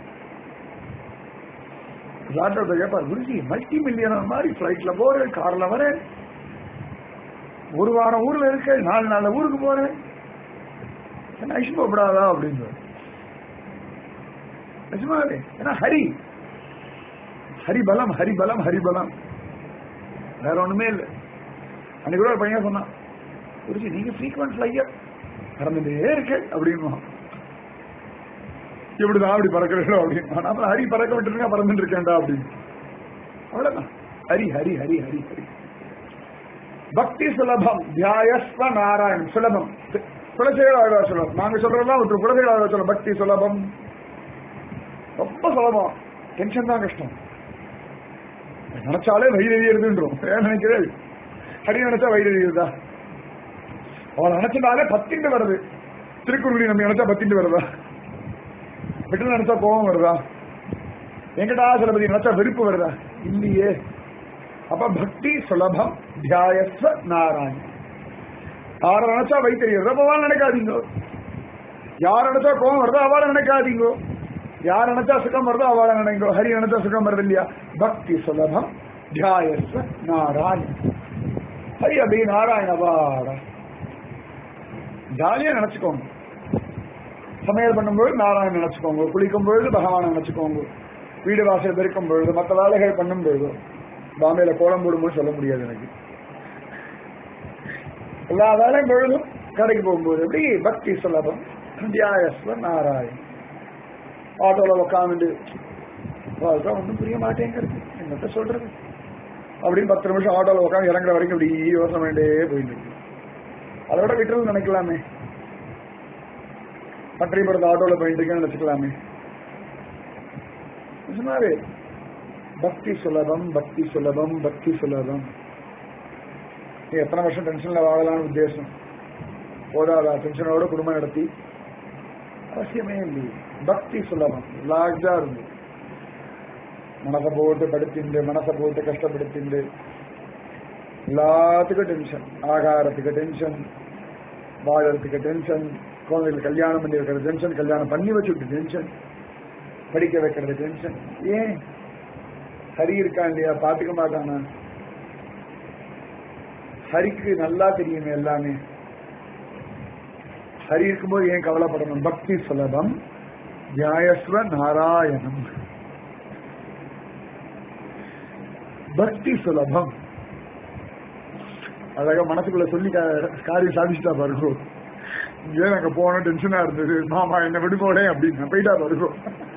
டாக்டர் கேட்பார் குருஜி மல்டி மில்லியனர் மாதிரி பிளைட்ல போறேன் கார்ல வரேன் ஒரு வாரம் ஊர்ல இருக்க நாலு நாள் ஊருக்கு போறேன் என்ன ஐஷ்மப்படாதா அப்படின்னு நிஜமாவே ஏன்னா ஹரி ஹரி பலம் ஹரி பலம் ஹரி பலம் வேற ஒண்ணுமே இல்லை அன்னைக்கு கூட ஒரு பையன் சொன்னான் குருஜி நீங்க ஃப்ரீக்வன்ட் ஃபிளையர் பறந்துட்டே இருக்கு அப்படின்னு இப்படிதான் அப்படி பறக்கிறீங்களோ அப்படின்னு அப்புறம் ஹரி பறக்க விட்டுருங்க பறந்துட்டு இருக்கேன்டா அப்படின்னு அவ்வளவுதான் ஹரி ஹரி ஹரி ஹரி ஹரி பக்தி சுலபம் தியாயஸ்வ நாராயண் சுலபம் குலசேகர ஆழ்வா சுலபம் நாங்க சொல்றதெல்லாம் ஒரு குலசேகர ஆழ்வா சொல்ல பக்தி சுலபம் ரொம்ப சுலபம் டென்ஷன் தான் கஷ்டம் நினைச்சாலே வயிறு எறியறதுன்றோம் ஏன் நினைக்கிறேன் ஹரி நினைச்சா வயிறு எறியுதா அவன் நினைச்சதாலே பத்திண்டு வருது திருக்குறளி நம்ம நினைச்சா பத்திண்டு வருதா விட்டு நினைச்சா கோபம் வருதா வெங்கடாசலபதி நினைச்சா வெறுப்பு வருதா இல்லையே அப்ப பக்தி சுலபம் தியாயஸ்வ நாராயண் யார நினைச்சா வைத்தறியது அப்பவாள் நினைக்காதீங்க யார் நினைச்சா கோபம் வருதோ அவளை நினைக்காதீங்க யார் நினைச்சா சுகம் வருதோ அவளை நினைங்கோ ஹரி நினைச்சா சுகம் வருது இல்லையா பக்தி சுலபம் தியாயஸ்வ நாராயண் ஹரி அப்படி நாராயண வாடா ஜாலியா நினைச்சுக்கோங்க சமையல் பண்ணும்போது நாராயணன் நினைச்சுக்கோங்க குளிக்கும் பொழுது பகவானை நினைச்சுக்கோங்க வீடு வாசல் பெருக்கும் பொழுது மற்ற வேலைகள் பண்ணும் பொழுது பாம்பேல கோலம் போடும்போது சொல்ல முடியாது எனக்கு எல்லா வேலையும் பொழுதும் கடைக்கு போகும்போது எப்படி பக்தி சுலபம் தியாயஸ்வ நாராயண் ஆட்டோல உட்காந்துட்டு வாழ்க்கை ஒன்றும் புரிய மாட்டேங்கிறது என்னத்த சொல்றது அப்படின்னு பத்து நிமிஷம் ஆட்டோல உட்காந்து இறங்குற வரைக்கும் இப்படி யோசனை வேண்டே போயிட்டு இருக்கு அதை விட விட்டுறது நினைக்கலாமே பற்றிபுரத்து ஆட்டோல போயிட்டு இருக்கேன்னு நினைச்சுக்கலாமே நிஜமாவே பக்தி சுலபம் பக்தி சுலபம் பக்தி சுலபம் நீ எத்தனை வருஷம் டென்ஷன்ல வாழலாம்னு உத்தேசம் போதாதா டென்ஷனோட குடும்பம் நடத்தி அவசியமே இல்லையே பக்தி சுலபம் லாஜா இருந்து மனசை போட்டு படுத்திண்டு மனசை போட்டு கஷ்டப்படுத்திண்டு எல்லாத்துக்கும் டென்ஷன் ஆகாரத்துக்கு டென்ஷன் வாழறதுக்கு டென்ஷன் குழந்தைகள் கல்யாணம் பண்ணி வைக்கிறது டென்ஷன் கல்யாணம் பண்ணி வச்சுட்டு டென்ஷன் படிக்க வைக்கிறது டென்ஷன் ஏன் ஹரி இருக்கான் இல்லையா பாத்துக்க மாட்டானா ஹரிக்கு நல்லா தெரியுமே எல்லாமே ஹரி இருக்கும்போது ஏன் கவலைப்படணும் பக்தி சுலபம் தியாயஸ்வ நாராயணம் பக்தி சுலபம் அழகா மனசுக்குள்ள சொல்லி கா- காரியம் சாதிச்சுட்டா பாருங்க ஏன் அங்க போன டென்ஷனா இருந்தது மாமா என்ன விடுபோடே அப்படின்னு போயிட்டா பாருங்க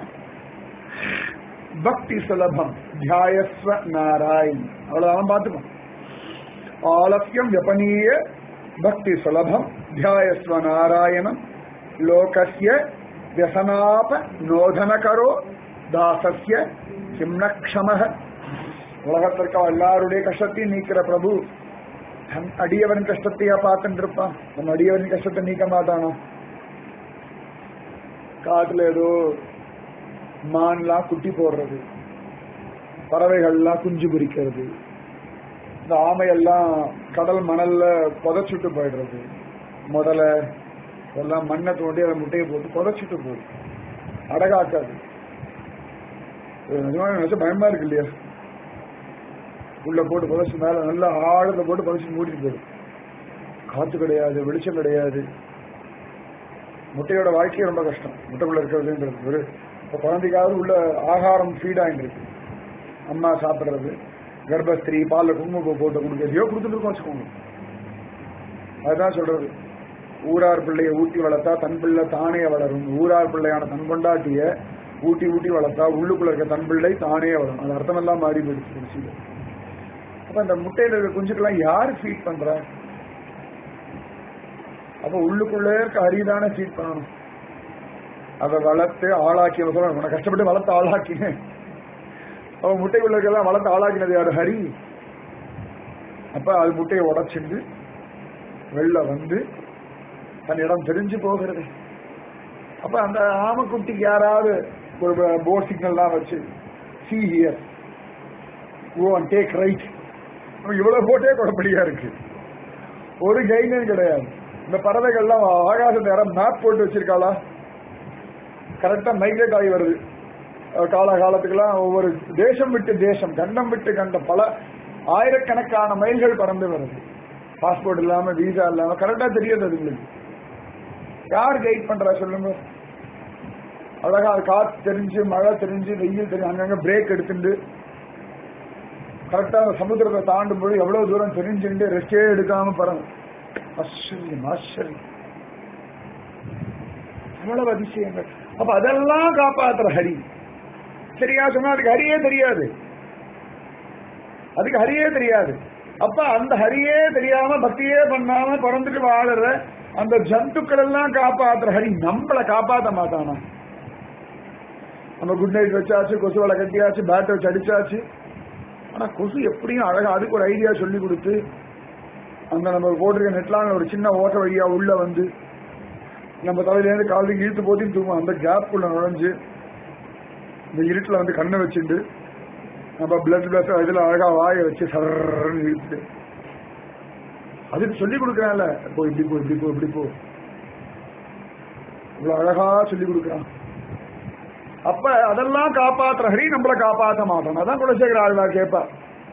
பக்தி சுலபம் தியாயஸ்வ நாராயண் அவ்வளவுதான் பார்த்துக்கோ ஆலசியம் வியபனீய பக்தி சுலபம் தியாயஸ்வ நாராயணம் லோகஸ்ய வியசனாப நோதனகரோ தாசஸ்ய கிம்னக்ஷமக உலகத்திற்கு எல்லாருடைய கஷ்டத்தையும் நீக்கிற பிரபு தன் அடியவன் கஷ்டத்தையா பார்த்துட்டு இருப்பான் நம்ம அடியவன் கஷ்டத்தை நீக்க மாட்டானோ காட்டுல ஏதோ மான்லாம் குட்டி போடுறது பறவைகள்லாம் குஞ்சு பொரிக்கிறது இந்த ஆமையெல்லாம் கடல் மணல்ல புதைச்சிட்டு போயிடுறது முதல்ல எல்லாம் மண்ணை தோண்டி அதை முட்டையை போட்டு புதைச்சிட்டு போகுது அடகாக்காது இது நிஜமா நினைச்சா பயமா இருக்கு இல்லையா உள்ள போட்டு புதைச்சு மேல நல்லா ஆழத்தை போட்டு புதைச்சு மூடிட்டு போயிடும் காத்து கிடையாது வெளிச்சம் கிடையாது முட்டையோட வாழ்க்கையே ரொம்ப கஷ்டம் முட்டைக்குள்ள இருக்கிறதுன்றது ஒரு இப்போ குழந்தைக்காவது உள்ள ஆகாரம் ஃபீட் ஆகிட்டு இருக்கு அம்மா சாப்பிட்றது கர்ப்பஸ்திரீ பாலில் குங்குமப்பூ போட்டு கொடுக்க எதையோ கொடுத்துட்டு இருக்கோம் வச்சுக்கோங்க அதுதான் சொல்றது ஊரார் பிள்ளையை ஊட்டி வளர்த்தா தன் பிள்ளை தானே வளரும் ஊரார் பிள்ளையான தன் கொண்டாட்டிய ஊட்டி ஊட்டி வளர்த்தா உள்ளுக்குள்ள இருக்க தன் பிள்ளை தானே வளரும் அது அர்த்தமெல்லாம் மாறி போயிடுச்சு கடைசியில. அப்ப அந்த முட்டையில இருக்க குஞ்சுக்கெல்லாம் யார் ஃபீட் பண்றா அப்ப உள்ளுக்குள்ளே இருக்க அரிதான ஃபீட் பண்ணணும் அதை வளர்த்து ஆளாக்கி சொல்ல உன கஷ்டப்பட்டு வளர்த்து ஆளாக்கினேன் அவன் முட்டைக்குள்ள இருக்கலாம் வளர்த்து ஆளாக்கினது யாரு ஹரி அப்ப அது முட்டையை உடைச்சிட்டு வெளில வந்து தன் இடம் தெரிஞ்சு போகிறது அப்ப அந்த ஆமக்குட்டிக்கு யாராவது ஒரு போ சிக்னல் வச்சு see here go and take right இவ்வளவு போட்டே குழப்படியா இருக்கு ஒரு கைடும் கிடையாது இந்த பறவைகள்லாம் ஆகாச நேரம் மேப் போட்டு வச்சிருக்காளா கரெக்டா மைக்ரேட் ஆகி வருது அஹ் கால காலத்துக்கெல்லாம் ஒவ்வொரு தேசம் விட்டு தேசம் கண்டம் விட்டு கண்டம் பல ஆயிரக்கணக்கான மைல்கள் பறந்து வருது பாஸ்போர்ட் இல்லாம வீசா இல்லாம கரெக்டா தெரியுது அதுங்களுக்கு யார் கைட் பண்றா சொல்லுங்க அழகா அது காத்து தெரிஞ்சு மழை தெரிஞ்சு வெயில் தெரிஞ்சு அங்கங்க பிரேக் எடுத்துட்டு கரெக்டா அந்த சமுத்திரத்தை தாண்டும் போது எவ்வளவு தூரம் தெரிஞ்சுட்டு ரெஸ்டே எடுக்காம பறந்து ஆச்சரியம் ஆச்சரியம் அவ்வளவு அதிசயங்கள் அப்ப அதெல்லாம் காப்பாத்துற ஹரி சரியா சொன்னா அதுக்கு ஹரியே தெரியாது அதுக்கு ஹரியே தெரியாது அப்ப அந்த ஹரியே தெரியாம பக்தியே பண்ணாம பறந்துட்டு வாழற அந்த ஜந்துக்கள் எல்லாம் காப்பாத்துற ஹரி நம்மளை காப்பாத்த மாட்டானா நம்ம குட் நைட் வச்சாச்சு கொசு வலை கட்டியாச்சு பேட் வச்சு அடிச்சாச்சு ஆனா கொசு எப்படியும் அழகா அதுக்கு ஒரு ஐடியா சொல்லி கொடுத்து அந்த நம்ம போட்டிருக்க நெட்லான ஒரு சின்ன ஓட்ட வழியா உள்ள வந்து நம்ம தலையிலேருந்து காலையில் இழுத்து போத்தி தூங்கும் அந்த கேப்புக்குள்ள நுழைஞ்சு இந்த இருட்டில் வந்து கண்ணை வச்சுட்டு நம்ம பிளட் பிளஸ் இதுல அழகா வாயை வச்சு சர்ன்னு இழுத்து அதுக்கு சொல்லி கொடுக்கறான்ல போ இப்படி போ இப்படி போ இப்படி போ இவ்வளவு அழகா சொல்லி கொடுக்கறான் அப்ப அதெல்லாம் காப்பாத்துற ஹரி நம்மள காப்பாத்த மாட்டான் அதான் குலசேகர ஆழ்வா கேப்பா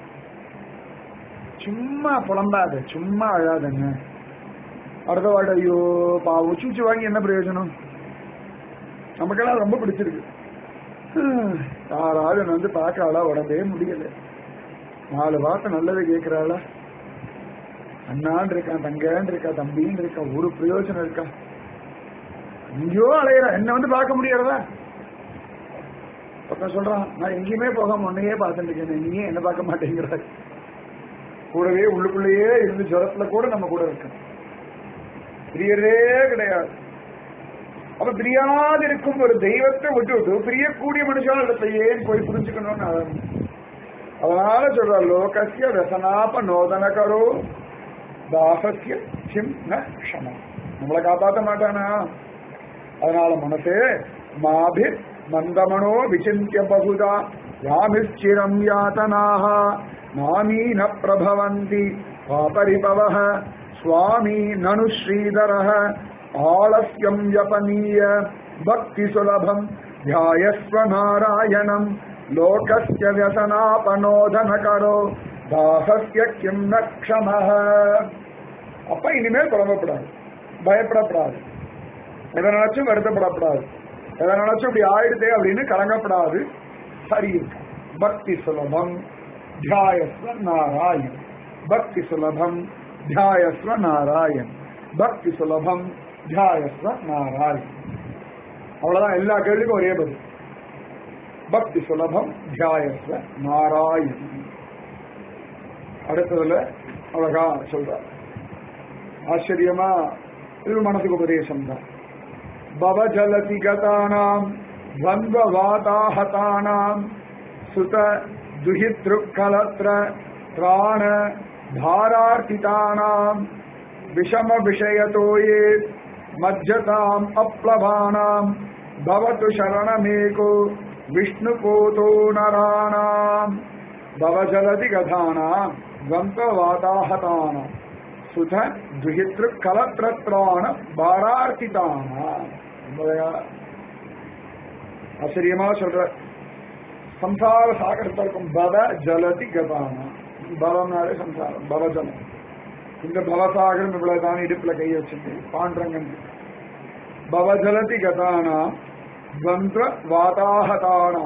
சும்மா புலம்பாத சும்மா அழாதங்க அடுத்த வாட ஐயோ பா உச்சு வாங்கி என்ன பிரயோஜனம் நமக்கெல்லாம் ரொம்ப பிடிச்சிருக்கு ஹம், யாராவது என்னை வந்து பார்க்கறாளா உடம்பே முடியல நாலு வார்த்தை நல்லது கேட்கிறாளா அண்ணான் இருக்கான் தங்கன்னு இருக்கா தம்பின்னு இருக்கா ஒரு பிரயோஜனம் இருக்கா எங்கேயோ அலையிறா என்ன வந்து பார்க்க முடியறதா ஒருத்தன் சொல்றான் நான் எங்கேயுமே போகாம உன்னையே பார்த்துட்டு இருக்கேன் நீயே என்ன பார்க்க மாட்டேங்கிறாய் கூடவே உள்ளுக்குள்ளேயே இருந்து ஜுரத்துல கூட நம்ம கூட இருக்கோம் பிரியரே கிடையாது அப்ப பிரியாது இருக்கும் ஒரு தெய்வத்தை விட்டு விட்டு பிரியக்கூடிய மனுஷாலிடத்தை ஏன் போய் புரிஞ்சுக்கணும்னு அவன் அதனால சொல்ற லோகசிய ரசனாப நோதனகரோ தாசசிய சிம் ந க்ஷமம் நம்மளை காப்பாத்த மாட்டானா அதனால மனசே மாபிர் மந்தமனோ விசிந்திய பகுதா யாமிச்சிரம் யாத்தனாக நாமீன பிரபவந்தி பாபரிபவः சுவாமி நனு ஸ்ரீதரः ஆலஸ்யம் யபனீய பக்தி சுலபம் தியாயஸ்வ நாராயணம் லோகஸ்ய வியசனாபனோதனகரோ தாசஸ்ய கிம் ந க்ஷமः அப்ப இனிமேல் புலம்பப்படாது பயப்படப்படாது எதை நினைச்சும் வருத்தப்படப்படாது எதை நினைச்சும் இப்படி ஆயிடுதே அப்படின்னு கலங்கப்படாது சரி இருக்கு பக்தி சுலபம் தியாயஸ்வ நாராயண் பக்தி சுலபம் தியாயஸ்வ நாராயண் பக்தி சுலபம் தியாயஸ்வ நாராயண் அவ்வளவுதான் எல்லா கேள்விக்கும் ஒரே பதில் பக்தி சுலபம் தியாயஸ்வ நாராயண் அடுத்ததுல அழகா சொல்றார் ஆச்சரியமா இது மனசுக்கு உபதேசம் தான் பவஜலதி கதானாம் துவந்தவாதாஹதானாம் சுத துஹித்ருக்கலத்ர பிராண தாரார்த்திதானாம் விஷம விஷயத்தோயே மஜ்ஜதாம் அப்ளவானாம் பவத்து சரணமேகோ விஷ்ணுபோதோ நராணாம் பவஜலதி கதானாம் துவந்தவாதாஹதானாம் சுத துஹித்ருக்கலத்ரத்ராண பாரார்த்திதானாம் ரொம்ப அழகா ஆச்சரியமா சொல்ற சம்சார சாகரத்தில் இருக்கும் பவ ஜலதி கதானா பவம்னாலே சம்சாரம் பவஜலம் இந்த பவசாகரம் இவ்வளவு தான் இடுப்புல கை வச்சுட்டு பாண்டரங்கன் பவஜலதி கதானா துவந்த வாதாகதானா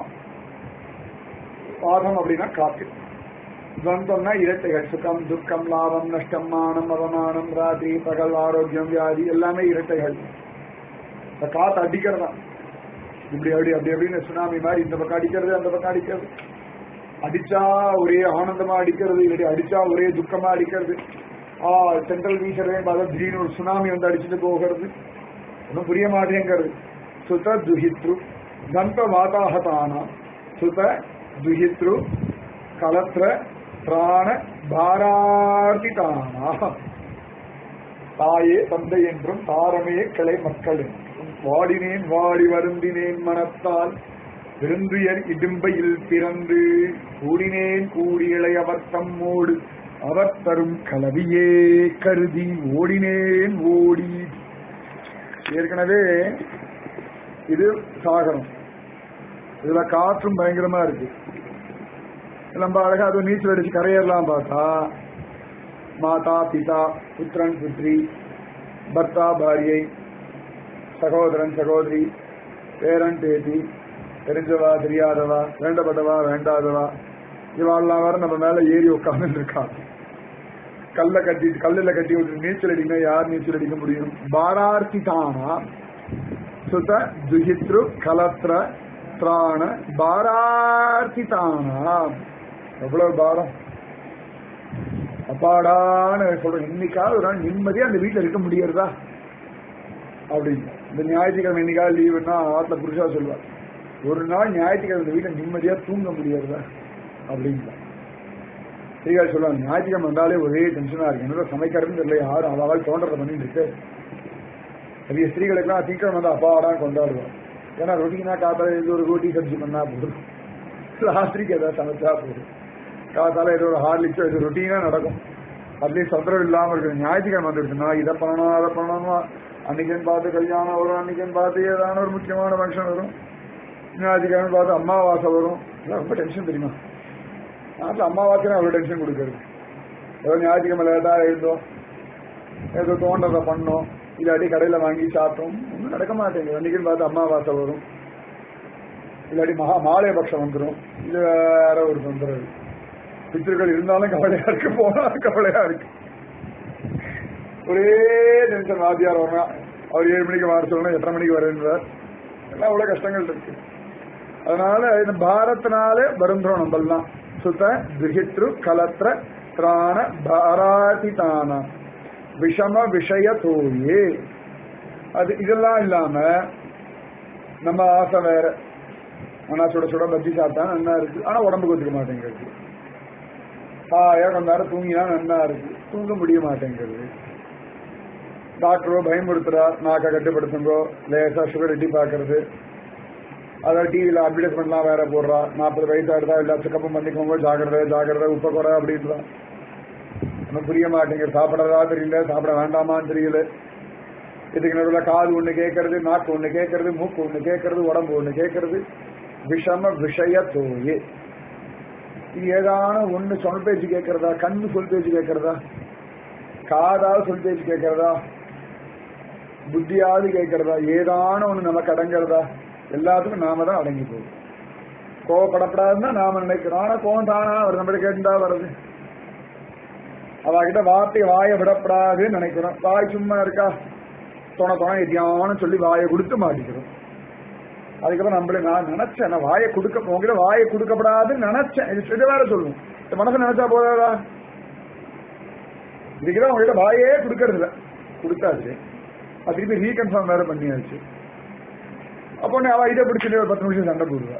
வாதம் அப்படின்னா காத்து துவந்தம்னா இரட்டைகள் சுகம் துக்கம் லாபம் நஷ்டம் மானம் அவமானம் ராத்திரி பகல் ஆரோக்கியம் வியாதி எல்லாமே இரட்டைகள் இந்த காத்து அடிக்கிறதா இப்படி அப்படி அப்படி அப்படின்னு சுனாமி மாதிரி இந்த பக்கம் அடிக்கிறது அந்த பக்கம் அடிக்கிறது அடிச்சா ஒரே ஆனந்தமா அடிக்கிறது இல்லாட்டி அடிச்சா ஒரே துக்கமா அடிக்கிறது ஆ சென்ட்ரல் வீசரே பார்த்தா திடீர்னு ஒரு சுனாமி வந்து அடிச்சுட்டு போகிறது ஒன்றும் புரிய மாட்டேங்கிறது சுத துஹித்ரு தந்த வாதாகதானா சுத துஹித்ரு கலத்ர பிராண பாரார்த்திதானா தாயே தந்தை என்றும் தாரமே கிளை மக்கள் என்றும் வாடினேன் வாடி வருந்தினேன் மனத்தால் விருந்துயர் இடும்பையில் பிறந்து கூடினேன் கூடி இளையவர் தம்மோடு அவர் தரும் கலவியே கருதி ஓடினேன் ஓடி ஏற்கனவே இது சாகரம் இதுல காற்றும் பயங்கரமா இருக்கு நம்ம அழகா அது நீச்சல் அடிச்சு கரையேறலாம் பார்த்தா மாதா பிதா புத்திரன் புத்ரி பர்த்தா பாரியை சகோதரன் சகோதரி பேரன் பேத்தி தெரிஞ்சவா தெரியாதவா வேண்டப்பட்டவா வேண்டாதவா இவாள்லாம் வர நம்ம மேல ஏறி உட்கார்ந்து இருக்கா கல்ல கட்டி கல்லுல கட்டி விட்டு நீச்சல் அடிக்கணும் யார் நீச்சல் அடிக்க முடியும் பாரார்த்தி தானா சுத துஹித்ரு கலத்ர திராண பாரார்த்தி தானா எவ்வளவு பாரம் அப்பாடான்னு சொல்றேன் இன்னைக்காவது ஒரு நாள் நிம்மதியா அந்த வீட்டுல இருக்க முடியறதா அப்படின்னு இந்த ஞாயிற்றுக்கிழமை என்னைக்காவது லீவுன்னா ஆத்துல புருஷா சொல்லுவார் ஒரு நாள் ஞாயிற்றுக்கிழமை இந்த வீட்டுல நிம்மதியா தூங்க முடியறதா அப்படின்னா ஸ்ரீகால் சொல்லுவாங்க ஞாயிற்றுக்கிழமை வந்தாலே ஒரே டென்ஷனா இருக்கு என்னோட சமைக்கிறதுன்னு தெரியல யாரும் அவள் தோன்றதை பண்ணிட்டு இருக்கு நிறைய ஸ்திரீகளுக்கெல்லாம் திங்கக்கிழமை வந்து அப்பாடான்னு கொண்டாடுவார் ஏன்னா ரொட்டீனா காத்தால இது ஒரு ரோட்டி சப்ஜி பண்ணா போதும் ராத்திரிக்கு ஏதாவது சமைச்சா போதும் காத்தால ஏதோ ஒரு ஹார்லிக்ஸோ இது ரொட்டீனா நடக்கும் அட்லீஸ்ட் தொந்தரவு இல்லாம இருக்கு ஞாயிற்றுக்கிழமை வந்துருச்சுன்னா இதை பண்ணணும் அதை பண்ணணும் அன்னைக்குன்னு பார்த்து கல்யாணம் வரும் அன்னைக்குன்னு பார்த்து ஏதான ஒரு முக்கியமான ஃபங்க்ஷன் வரும் ஞாயிற்றுக்கிழமை பார்த்து அமாவாசை வரும் இதெல்லாம் ரொம்ப டென்ஷன் தெரியுமா நாட்டில் அமாவாசைனா அவ்வளோ டென்ஷன் கொடுக்குறது ஏதோ ஞாயிற்றுக்கிழமை லேட்டாக எழுந்தோம் ஏதோ தோன்றதை பண்ணோம் இல்லாட்டி கடையில் வாங்கி சாப்பிட்டோம் ஒன்றும் நடக்க மாட்டேங்குது அன்னைக்குன்னு பார்த்து அமாவாசை வரும் இல்லாட்டி மகா மாலையபக்ஷம் வந்துடும் இது வேற ஒரு தொந்தரவு பித்திருக்கள் இருந்தாலும் கவலையா இருக்கு போனாலும் கவலையா இருக்கு ஒரே டென்ஷன் வாத்தியார் வரணும் அவர் ஏழு மணிக்கு வர சொல்லணும் எட்டரை மணிக்கு வரேன்றார் எல்லாம் அவ்வளவு கஷ்டங்கள் இருக்கு அதனால இந்த பாரத்னால வருந்தோம் நம்மெல்லாம் சுத துஹித்ரு கலத்ர திராண பாராதிதான விஷம விஷய தோயே அது இதெல்லாம் இல்லாம நம்ம ஆசை வேற ஆனா சுட சுட பஜ்ஜி சாப்பிட்டா நல்லா இருக்கு ஆனா உடம்புக்கு ஒத்துக்க மாட்டேங்கிறது ஹாயா கொஞ்ச நேரம் தூங்கினா நல்லா இருக்கு தூங்க முடிய மாட்டேங்கிறது டாக்டரோ பயமுறுத்துறா நாக்க கட்டுப்படுத்துங்கோ லேசா சுகர் எட்டி பாக்குறது அதாவது டிவியில அட்வர்டைஸ்மெண்ட்லாம் வேற போடுறா நாற்பது வயசு ஆடுதா இல்ல செக்கப்பும் பண்ணிக்கோங்க ஜாக்கிரதை ஜாக்கிரதை உப்ப குறை அப்படின்றா ஒன்றும் புரிய மாட்டேங்குது சாப்பிடறதா தெரியல சாப்பிட வேண்டாமான்னு தெரியல இதுக்கு நடுவில் காது ஒண்ணு கேட்கறது நாக்கு ஒண்ணு கேட்கறது மூக்கு ஒண்ணு கேட்கறது உடம்பு ஒண்ணு கேட்கறது விஷம விஷய தோயே இது ஏதான ஒண்ணு சொல் பேச்சு கேட்கறதா கண்ணு சொல் பேச்சு கேட்கறதா காதாவது சொல் பேச்சு கேட்கறதா புத்தியாவது கேட்கறதா ஏதான ஒண்ணு நமக்கு அடங்குறதா எல்லாத்துக்கும் நாம தான் அடங்கி போகுது கோவப்படப்படாதுன்னா நாம நினைக்கிறோம் ஆனா கோவம் தானா அவர் நம்மள கேட்டுதா வருது அவகிட்ட வார்த்தை வாயை விடப்படாதுன்னு நினைக்கிறோம் வாய் சும்மா இருக்கா தொண தொண எதியானு சொல்லி வாயை கொடுத்து மாட்டிக்கிறோம் அதுக்கப்புறம் நம்மள நான் நினைச்சேன் நான் வாயை கொடுக்க உங்ககிட்ட வாயை கொடுக்கப்படாதுன்னு நினைச்சேன் இது இது வேற சொல்லுவோம் இந்த மனசு நினைச்சா போதாதா இதுக்குதான் உங்ககிட்ட வாயே கொடுக்கறது இல்ல கொடுத்தாச்சு அது திருப்பி ரீகன்ஃபார்ம் வேற பண்ணியாச்சு அப்போ உடனே அவ இதை பிடிச்சிட்டு ஒரு பத்து நிமிஷம் சண்டை போடுவா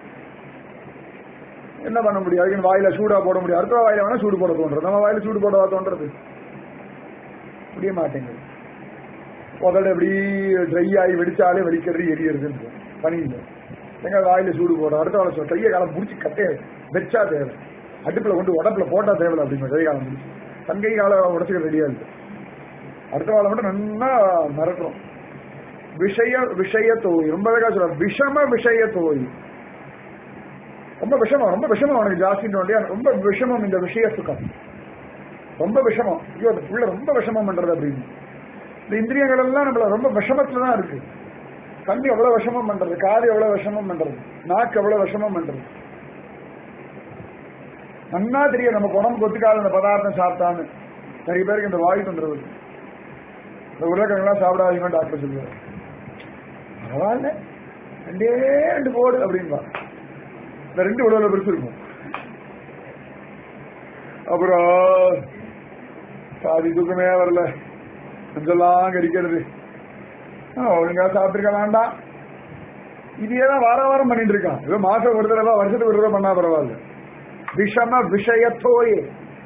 என்ன பண்ண முடியும் அதுக்கு வாயில சூடா போட முடியும் அடுத்த வாயில வேணா சூடு போட தோன்றது நம்ம வாயில சூடு போடவா தோன்றது முடிய மாட்டேங்குது உதட எப்படி ட்ரை ஆகி வெடிச்சாலே வெடிக்கிறது எரியறதுன்னு பனியில் எங்க வாயில சூடு போடும் அடுத்த வாழை சொல்ல கையை காலம் முடிச்சு கட்டே வெச்சா தேவை அடுப்புல கொண்டு உடப்புல போட்டா தேவை அப்படின்னு கை காலம் முடிச்சு தன் கை காலை உடச்சுக்க ரெடியா இருக்கு அடுத்த வாழை மட்டும் நல்லா மிரட்டுறோம் விஷய விஷய தோய் ரொம்ப அழகா சொல்ற விஷம விஷய தோய் ரொம்ப விஷமம் ரொம்ப விஷமம் அவனுக்கு ஜாஸ்தின்னு இல்லையா ரொம்ப விஷமம் இந்த விஷய சுகம் ரொம்ப விஷமம் ஐயோ அந்த புள்ள ரொம்ப விஷமம் பண்றது அப்படின்னு இந்த இந்திரியங்கள் எல்லாம் நம்மள ரொம்ப விஷமத்துல தான் இருக்கு கண்ணு எவ்வளவு விஷமம் பண்றது காது எவ்வளவு விஷமம் பண்றது நாக்கு எவ்வளவு விஷமம் பண்றது நன்னா தெரியும் நம்ம உடம்புக்கு ஒத்துக்காத அந்த பதார்த்தம் சாப்பிட்டான்னு நிறைய பேருக்கு இந்த வாயு தொந்தரவு இருக்கு. இந்த உருளைக்கிழங்கெல்லாம் சாப்பிடாதீங்கன்னு டாக்டர் சொல்லுவார் பரவாயில்ல ரெண்டே ரெண்டு போடு அப்படின்பா இந்த ரெண்டு உடவுல பெருசு இருக்கும் அப்புறம் சாதி தூக்கமே வரல கொஞ்செல்லாம் கடிக்கிறது ஆ, ஒழுங்கா சாப்பிட்டுருக்க வேண்டாம் இதையே தான் வார வாரம் பண்ணிட்டு இருக்கான் ஏதோ மாசம் ஒரு தடவை வருஷத்துக்கு ஒரு தடவை பண்ணா பரவாயில்ல விஷம விஷயத்தோயே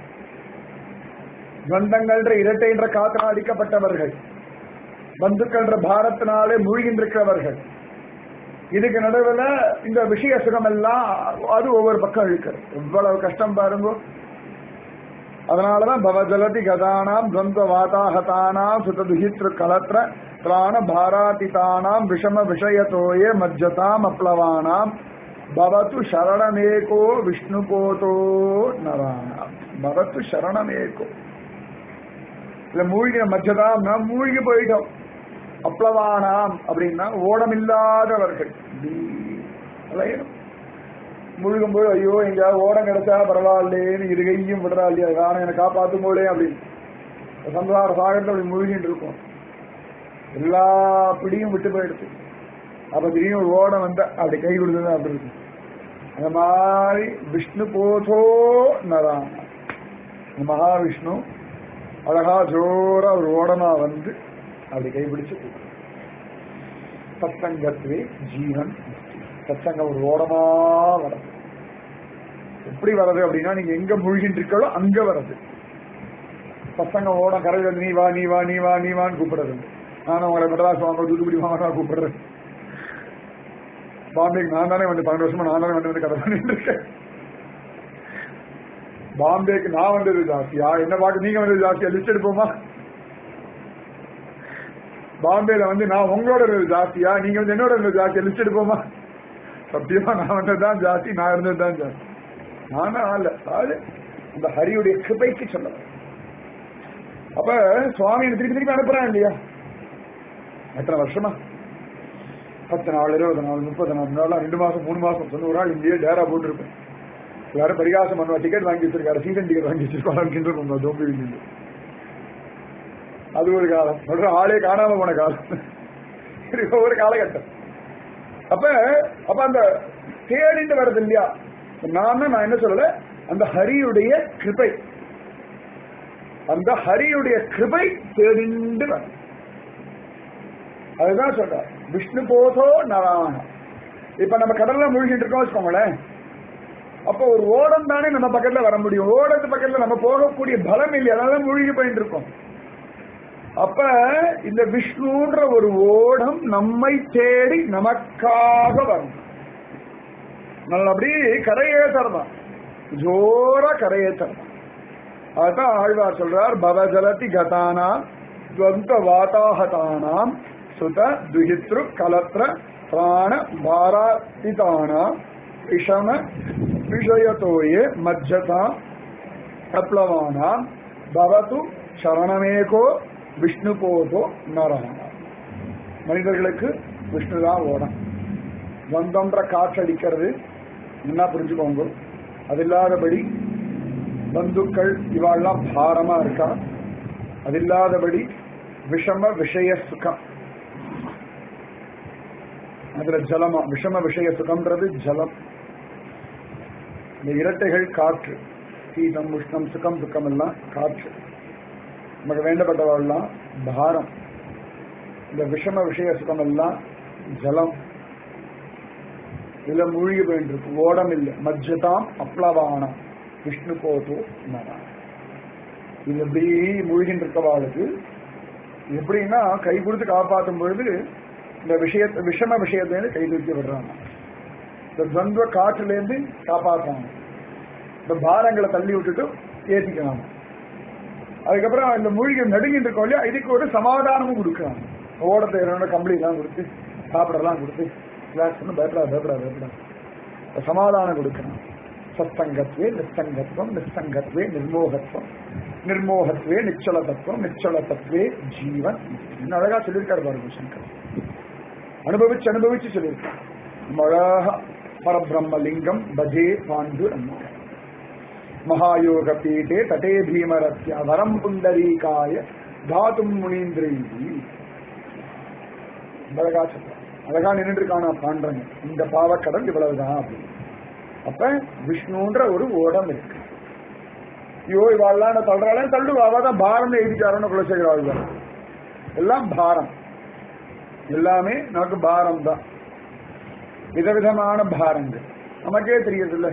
பந்தங்கள்ன்ற இரட்டைன்ற காத்தினால் அடிக்கப்பட்டவர்கள் பந்துக்கள்ன்ற பாரத்தினாலே மூழ்கின்றிருக்கிறவர்கள் இதுக்கு நடுவில் இந்த விஷய சுகம் எல்லாம் அது ஒவ்வொரு பக்கம் இழுக்கிறது எவ்வளவு கஷ்டம் பாருங்க அதனாலதான் பவஜலதி கதானாம் துவந்த வாதாஹதானாம் சுததுஹித்ரு கலத்ர பிராண பாராதிதானாம் விஷம விஷயத்தோயே மஜ்ஜதாம் அப்ளவானாம் பவத்து சரணமேகோ விஷ்ணுபோதோ நராணாம் பவத்து சரணமேகோ இல்ல மூழ்கின மஜ்ஜதாம்னா மூழ்கி போயிட்டோம் அப்ளவானாம் அப்படின்னா ஓடமில்லாதவர்கள் இப்படி அலையணும் முழுகும் போது ஐயோ எங்கேயாவது ஓடம் கிடைச்சா பரவாயில்லேன்னு இரு கையும் விடுறா இல்லையா காரணம் என்னை காப்பாத்தும் போலே அப்படின்னு சம்சார சாகரத்தில் அப்படி முழுகிட்டு இருக்கும் எல்லா பிடியும் விட்டு போயிடுச்சு அப்ப திடீர்னு ஒரு ஓடம் வந்தா அப்படி கை கொடுத்தது அப்படி இருக்கும் அந்த மாதிரி விஷ்ணு போதோ நரான இந்த மகாவிஷ்ணு அழகா ஜோரா ஒரு ஓடமா வந்து அப்படி கைப்பிடிச்சு சத்சங்கத்வே ஜீவன் சத்சங்கம் ஒரு ஓடமா வர்றது எப்படி வர்றது அப்படின்னா நீங்க எங்க மூழ்கிட்டு இருக்கோ அங்க வர்றது சத்சங்கம் ஓடம் கரையில வந்து நீ வா நீ வா நீ வா நீ வான்னு கூப்பிடுறது நானும் உங்களை மெட்ராஸ் வாங்க தூத்துக்குடி வாங்க நான் கூப்பிடுறேன் பாம்பேக்கு நான் தானே வந்து பன்னெண்டு வருஷமா நான் தானே வந்து வந்து கதை பண்ணிட்டு இருக்கேன் பாம்பேக்கு நான் வந்தது ஜாஸ்தியா என்ன பார்க்க நீங்க வந்தது ஜாஸ்தியா லிஸ்ட் எடுப்போமா பாம்பேல வந்து நான் உங்களோட இருந்தது ஜாஸ்தியா நீங்க வந்து என்னோட இருந்தது ஜாஸ்தியா லிஸ்ட் எடுப்போமா சத்தியமா நான் வந்தது தான் ஜாஸ்தி நான் இருந்தது தான் ஜாஸ்தி நானா அல்ல அது அந்த ஹரியுடைய கிருபைக்கு சொல்ல அப்ப சுவாமி என்னை திருப்பி திருப்பி அனுப்புறான் இல்லையா எத்தனை வருஷமா பத்து நாள் இருபது நாள் முப்பது நாள் நாள் ரெண்டு மாசம் மூணு மாசம் சொன்ன ஒரு நாள் இந்தியே டேரா போட்டுருப்பேன் யாரும் பரிகாசம் பண்ணுவா டிக்கெட் வாங்கி வச்சிருக்காரு சீசன் டிக்கெட் வாங்கி வச்சிருக்காரு கிண்டல் பண்ணுவா தோம்பி வீட்டு அது ஒரு காலம் சொல்ற ஆளே காணாம போன காலம் இது ஒரு காலகட்டம் அப்ப அப்ப அந்த தேடிட்டு வர்றது இல்லையா நான் நான் என்ன சொல்லல அந்த ஹரியுடைய கிருபை அந்த ஹரியுடைய கிருபை தேடிண்டு வர அதுதான் சொல்ற விஷ்ணு போதோ நாராயணம் இப்ப நம்ம கடல்ல மூழ்கிட்டு இருக்கோம் வச்சுக்கோங்களேன் அப்போ ஒரு ஓடம் தானே நம்ம பக்கத்துல வர முடியும் ஓடத்து பக்கத்துல நம்ம போகக்கூடிய பலம் இல்லை அதனால மூழ்கி போயிட்டு இருக்கோம் அப்ப இந்த விஷ்ணுன்ற ஒரு ஓடம் நம்மை தேடி நமக்காக வரும் நல்லபடி கரையேற்றலாம் ஜோரா கரையேற்றலாம் அதான் ஆழ்வார் சொல்றார் பவஜலதி கதானாம் துவந்த வாதாஹதானாம் சுத துஹித்ரு கலத்ர பிராண பாராதிதானாம் விஷம விஷயத்தோயே மஜ்ஜதா அப்ளவானாம் பவது சரணமேகோ விஷ்ணு போதோ நரான மனிதர்களுக்கு விஷ்ணு தான் ஓடம் வந்தம்ன்ற காற்றடிக்கிறது என்ன புரிஞ்சுக்கோங்க அது இல்லாதபடி பந்துக்கள் இவாள்லாம் பாரமா இருக்கா அது இல்லாதபடி விஷம விஷய சுகம் அதுல ஜலமா விஷம விஷய சுகம்ன்றது ஜலம் இந்த இரட்டைகள் காற்று சீதம் உஷ்ணம் சுகம் துக்கம் எல்லாம் காற்று நமக்கு வேண்டப்பட்டவெல்லாம் பாரம் இந்த விஷம விஷய சுகம் எல்லாம் ஜலம் இதுல மூழ்கி போயிட்டு இருக்கு ஓடம் இல்லை மஜ்ஜதாம் அப்ளவானம் விஷ்ணு போதோ நரம் இது எப்படி மூழ்கின்னு இருக்கவாளுக்கு எப்படின்னா கை கொடுத்து காப்பாற்றும் பொழுது இந்த விஷயத்தை விஷம விஷயத்திலேருந்து கை தூக்கி விடுறாங்க இந்த துவந்த காற்றுலேருந்து காப்பாற்றுறாங்க இந்த பாரங்களை தள்ளி விட்டுட்டு ஏற்றிக்கிறாங்க அதுக்கப்புறம் இந்த மூழ்கி நடுங்கிட்டு இருக்கோம் இல்லையா இதுக்கு ஒரு சமாதானமும் கொடுக்குறாங்க ஓடத்தை என்னோட கம்பளிலாம் கொடுத்து சாப்பிடலாம் கொடுத்து ரிலாக்ஸ் பண்ணி பயப்படாது பயப்படாது பயப்படாது சமாதானம் கொடுக்குறாங்க சத்சங்கத்வே நிஸ்தங்கத்வம் நிஸ்தங்கத்வே நிர்மோகத்வம் நிர்மோகத்வே நிச்சல தத்துவம் நிச்சல தத்துவே ஜீவன் இன்னும் அழகா சொல்லியிருக்காரு பாருங்க சங்கர் அனுபவிச்சு அனுபவிச்சு சொல்லியிருக்காரு நம்ம அழகா பரபிரம்ம லிங்கம் பஜே பாண்டு அம்மா மகாயோக பீட்டே தட்டே பீமரத்யா வரம் புண்டரீகாய தாத்தும் முனீந்திரி அழகா சொல்றான் அழகா நின்று இருக்கானா பாண்டங்க இந்த பாவக்கடல் இவ்வளவுதான் அப்படின்னு அப்ப விஷ்ணுன்ற ஒரு ஓடம் இருக்கு ஐயோ இவாள்லாம் தள்ளுறாளே தள்ளுவா அவதான் பாரம் எழுதிட்டாரோன்னு குலசேகர ஆழ்வார் எல்லாம் பாரம் எல்லாமே நமக்கு பாரம் தான் விதவிதமான பாரங்கள் நமக்கே தெரியறதில்ல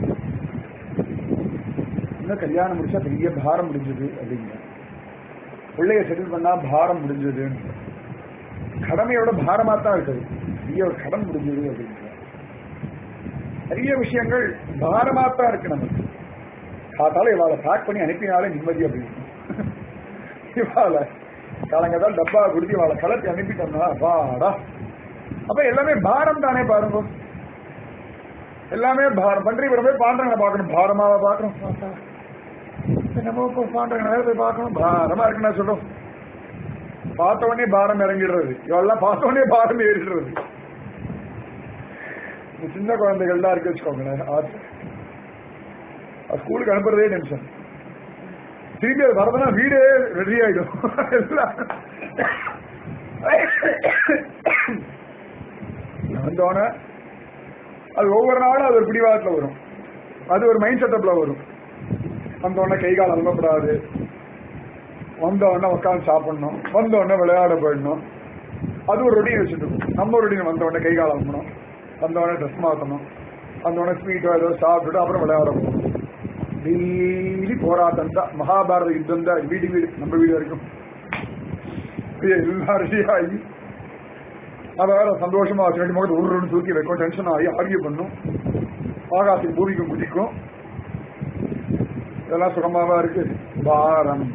இன்னும் கல்யாணம் முடிச்சா பெரிய பாரம் முடிஞ்சது அப்படிங்கிற பிள்ளைய செட்டில் பண்ணா பாரம் முடிஞ்சதுன்னு கடமையோட பாரமா தான் இருக்குது பெரிய ஒரு கடன் முடிஞ்சது அப்படிங்கிற நிறைய விஷயங்கள் பாரமா தான் இருக்கு நமக்கு காத்தால இவாளை பேக் பண்ணி அனுப்பினாலே நிம்மதி அப்படின்னு இவாள காலங்கதான் டப்பா குடுத்து இவாளை கலத்தி அனுப்பிட்டோம்னா வாடா அப்ப எல்லாமே பாரம் தானே பாருங்க எல்லாமே பாரம் பன்றிபுரம் போய் பாண்டவங்களை பார்க்கணும் பாரமாவா பார்க்கணும் பார்த்தா நம்ம இப்போ பாண்டவங்க போய் பார்க்கணும் பாரமா இருக்குன்னு நான் சொல்றோம் பார்த்த உடனே பாரம் இறங்கிடுறது இவெல்லாம் பார்த்த உடனே பாரம் ஏறிடுறது இந்த சின்ன குழந்தைகள்லாம் இருக்கு வச்சுக்கோங்களேன் ஆசை அது ஸ்கூலுக்கு அனுப்புறதே டென்ஷன் திரும்பி அது வரதுன்னா வீடே ரெடி ஆயிடும் எல்லாம் வந்தோடனே அது ஒவ்வொரு நாளும் அது ஒரு பிடிவாதத்தில் வரும் அது ஒரு மைண்ட் செட்டப்ல வரும் வந்தோடனே கை கால் அலம்பப்படாது வந்தோடனே உட்காந்து சாப்பிடணும் வந்தோடனே விளையாட போயிடணும் அது ஒரு ரொட்டீன் வச்சுட்டு இருக்கும். நம்ம ரொட்டீன் வந்தோடனே கை கால் அலம்பணும் வந்தோடனே ட்ரெஸ் மாற்றணும் வந்தோடனே ஸ்வீட்டோ ஏதோ சாப்பிட்டுட்டு அப்புறம் விளையாட போகணும் டெய்லி போராட்டம் தான் மகாபாரத யுத்தம் தான் வீடு வீடு நம்ம வீடு வரைக்கும் எல்லாம் ரெடி ஆகி அதை வேற சந்தோஷமா வச்சு ரெண்டு முகத்தை உருன்னு தூக்கி வைக்கும் டென்ஷன் ஆகி ஆர்கிய பண்ணும் ஆகாசத்துக்கு பூமிக்கும் குதிக்கும் இதெல்லாம் சுகமாவா இருக்கு பாரம்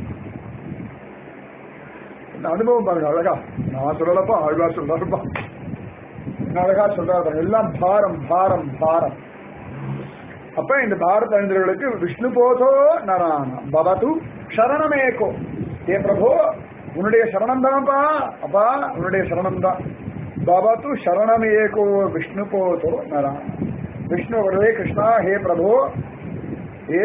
இந்த அனுபவம் பாருங்க அழகா நான் சொல்லலப்பா அழகா சொல்றாருப்பா என்ன அழகா சொல்றாரு பாருங்க. எல்லாம் பாரம் பாரம் பாரம் அப்ப இந்த பாரத அறிஞர்களுக்கு விஷ்ணு போதோ நரான பவது சரணமேகோ ஏ பிரபோ உன்னுடைய சரணம் தான்ப்பா அப்பா உன்னுடைய சரணம் தான் பவது சரணமேகோ விஷ்ணு போதோ நரான விஷ்ணு ஒருவே கிருஷ்ணா ஹே பிரபோ ஏ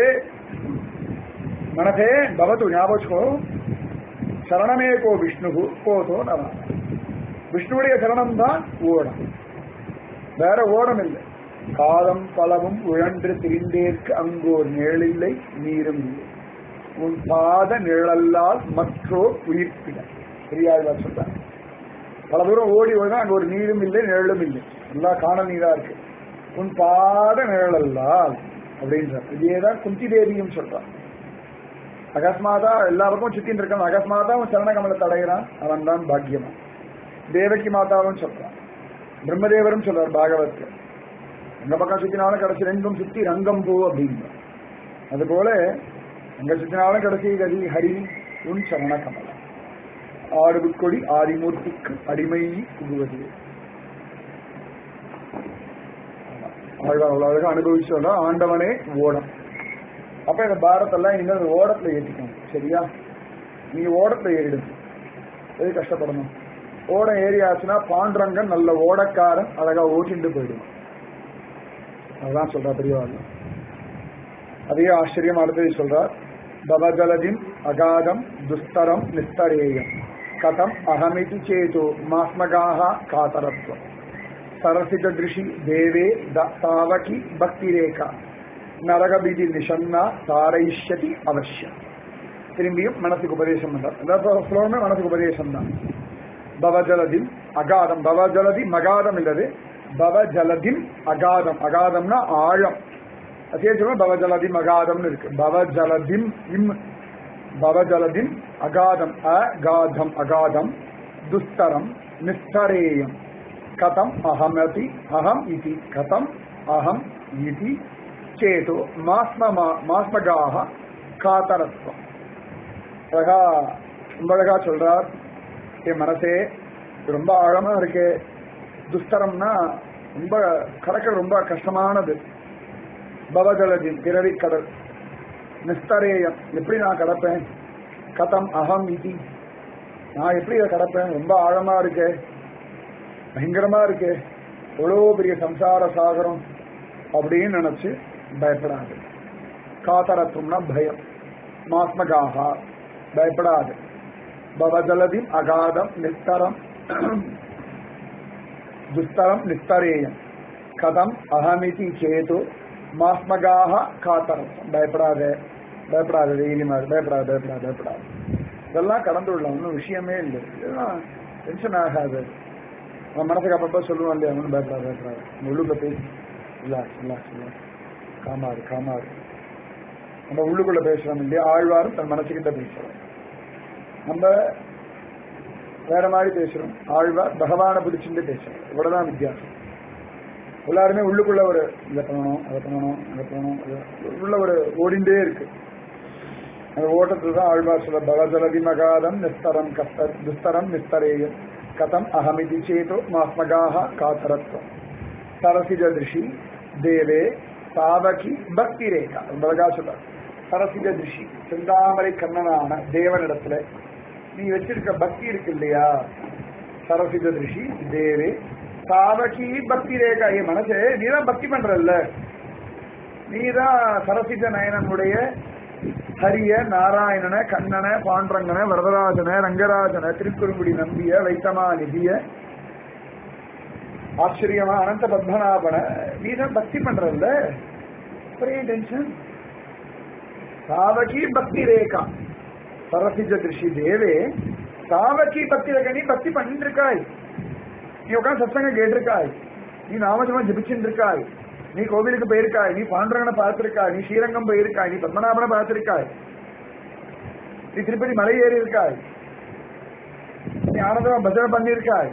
மனசே பவது ஞாபகோ சரணமேகோ விஷ்ணு போதோ நரான விஷ்ணுவுடைய சரணம் தான் ஓடம் வேற ஓடம் இல்லை காலம் பலவும் உழன்று திரிந்தேற்கு அங்கோர் நிழலில்லை நீரும் இல்லை உன் பாத நிழலால் மற்றோ உயிர்ப்பிட பெரியாழ்வார் சொல்றார் பல தூரம் ஓடி ஓடினா அங்க ஒரு நீரும் இல்லை நிழலும் இல்லை எல்லாம் காணல் நீரா இருக்கு உன் பாத நிழலால் அப்படின்றார் இதேதான் குந்தி தேவியும் சொல்றான் அகஸ்மாதா எல்லா பக்கமும் சுத்தின்னு இருக்கான் அகஸ்மாதா அவன் சரண கமலத்தை அடைகிறான் அவன் தான் பாக்கியமான் தேவகி மாதாவும் சொல்றான் பிரம்மதேவரும் சொல்றார் பாகவத்ல எங்க பக்கம் சுத்தினாலும் கடைசி ரெண்டும் சுத்தி ரங்கம் போ அப்படின்னு அது போல எங்க சுத்தினாலும் கடைசி கதி ஹரி உன் சரண கமலம் ஆடுபுட்கொடி ஆதிமூர்த்திக்கு அடிமை புகுவது ஆழ்வார் அவ்வளவு அழகா அனுபவிச்சு சொல்றா ஆண்டவனே ஓடம் அப்ப இந்த பாரத்தெல்லாம் இனிமேல் அந்த ஓடத்துல ஏற்றிக்கணும் சரியா நீ ஓடத்துல ஏறிடும் எது கஷ்டப்படணும் ஓடம் ஏறியாச்சுன்னா பாண்டரங்கன் நல்ல ஓடக்காரன் அழகா ஓட்டிட்டு போயிடுவான் அதுதான் சொல்றா பெரியவாள் அதே ஆச்சரியம் அடுத்தது சொல்றார் பவஜலதிம் அகாதம் துஸ்தரம் நிஸ்தரேயம் கதம் அகமிதி சேதோ மாஸ்மகாக காதரத்வம் சரசித திருஷி தேவே த- தாவகி பக்தி ரேகா நரகபிதி நிஷன்னா தாரயிஷ்யதி அவசியம் திரும்பியும் மனசுக்கு உபதேசம் பண்றார் இந்த ஸ்லோகமே மனசுக்கு உபதேசம் தான் பவஜலதி அகாதம் பவஜலதி மகாதம் இல்லது பவஜலதிம் அகாதம் அகாதம்னா ஆழம் அதே சொல்லுவோம் பவஜலதிம் அகாதம்னு இருக்கு பவஜலதிம் இம் பவஜலதிம் அகாதம் அகாதம் அகாதம் துஸ்தரம் நிஸ்தரேயம் கதம் அகமதி அகம் இதி கதம் அகம் இதி சேது மாஸ்ம மாஸ்மகாக காத்தரத்வம் அழகா ரொம்ப அழகா சொல்றார் என் மனசே இது ரொம்ப ஆழமா இருக்கு துஸ்தரம்னா ரொம்ப கடக்க ரொம்ப கஷ்டமானது பவஜலதி பிறவி கடல் நிஸ்தரேயம் எப்படி நான் கடப்பேன் கதம் அகம் இதி நான் எப்படி இதை கடப்பேன் ரொம்ப ஆழமா இருக்கு பயங்கரமா இருக்கு எவ்வளோ பெரிய சம்சார சாகரம் அப்படின்னு நினைச்சு பயப்படாது காத்தரத்துவம்னா பயம் மாத்மகாகா பயப்படாது பவஜலதி அகாதம் நிஸ்தரம் துஸ்தரம் நிஸ்தரேயம் கதம் அகமிதி சேது மாஸ்மகாக காத்தரத்துவம் பயப்படாத பயப்படாத தைரியமா இரு, பயப்படாத பயப்படாத பயப்படாது இதெல்லாம் கடந்து விடலாம் ஒன்றும் விஷயமே இல்லை இதெல்லாம் டென்ஷன் ஆகாது நம்ம மனசுக்கு அப்பப்போ சொல்லுவோம் இல்லையா ஒன்றும் பயப்படாத பயப்படாது நம்ம உள்ளுக்குள்ள பேசி ரிலாக்ஸ் ரிலாக்ஸ் ரிலாக்ஸ் காமாறு காமாறு நம்ம உள்ளுக்குள்ள பேசுறோம் இல்லையா ஆழ்வாரும் தன் மனசுக்கிட்ட பேசுறோம் நம்ம வேற மாதிரி பேசுறோம் ஆழ்வார் பகவானை பிடிச்சிட்டு பேசுறோம் இவ்வளவுதான் வித்தியாசம் எல்லாருமே உள்ளுக்குள்ள ஒரு இதை பண்ணணும் அதை பண்ணணும் அதை பண்ணணும் அது உள்ள ஒரு ஓடிண்டே இருக்கு அந்த ஓட்டத்துல தான் ஆழ்வார் சொல்ல பவஜலதி மகாதம் நிஸ்தரம் கஸ்தர் துஸ்தரம் நிஸ்தரேயம் கதம் அகமிதி சேதோ மாஸ்மகாக காத்தரத்வம் சரசிஜ திருஷி தேவே சாவகி பக்தி ரேகா ரொம்ப அழகா சொல்றார் சரசிஜ திருஷி செந்தாமரை கண்ணனான தேவனிடத்துல நீ வச்சிருக்க பக்தி இருக்கு இல்லையா சரசிஜ திருஷி தேவே சாவகி பக்தி ரேகா என் மனசே நீதான் பக்தி பண்றல்ல நீதான் சரசிஜ நயனனுடைய ஹரிய நாராயணன கண்ணன பாண்டரங்கன வரதராஜன ரங்கராஜன திருக்குறுங்குடி நம்பிய வைத்தமா நிதிய ஆச்சரியமா அனந்த பத்மநாபன நீதான் பக்தி பண்றல்ல ஒரே டென்ஷன் சாவகி பக்தி ரேகா சரசிஜ திருஷி தேவே சாவகி பக்தி ரேகா நீ பக்தி பண்ணிட்டு இருக்காய் நீ உட்காந்து சத்சங்க கேட்டிருக்காய் நீ நாமஜமா ஜபிச்சுட்டு இருக்காய் நீ கோவிலுக்கு போயிருக்காய் நீ பாண்டரங்கனை பார்த்திருக்காய் நீ ஸ்ரீரங்கம் போயிருக்காய் நீ பத்மநாபனை பார்த்திருக்காய் நீ திருப்பதி மலை ஏறி இருக்காய் நீ ஆனந்தமா பஜனை பண்ணிருக்காய்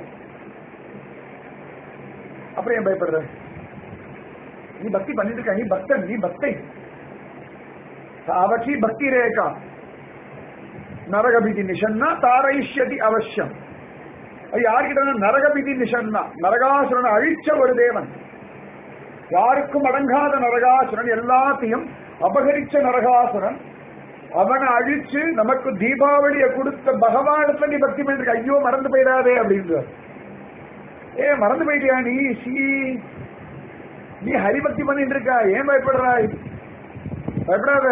அப்புறம் ஏன் பயப்படுற நீ பக்தி பண்ணிட்டு இருக்க நீ பக்தன் நீ பக்தை சாவகி பக்தி ரேகா நரகபிதி நிஷன்னா தாரைஷ்யதி அவசியம் அது யார்கிட்ட நரகபிதி நிஷன்னா நரகாசுரனை அழிச்ச ஒரு தேவன் யாருக்கும் அடங்காத நரகாசுரன் எல்லாத்தையும் அபகரிச்ச நரகாசுரன் அவனை அழிச்சு நமக்கு தீபாவளியை கொடுத்த பகவானத்துல நீ பக்தி பண்ணிருக்க ஐயோ மறந்து போயிடாதே அப்படின்ற ஏ மறந்து போயிட்டியா நீ சி நீ ஹரிபக்தி பண்ணிட்டு இருக்கா ஏன் பயப்படுறாய் பயப்படாத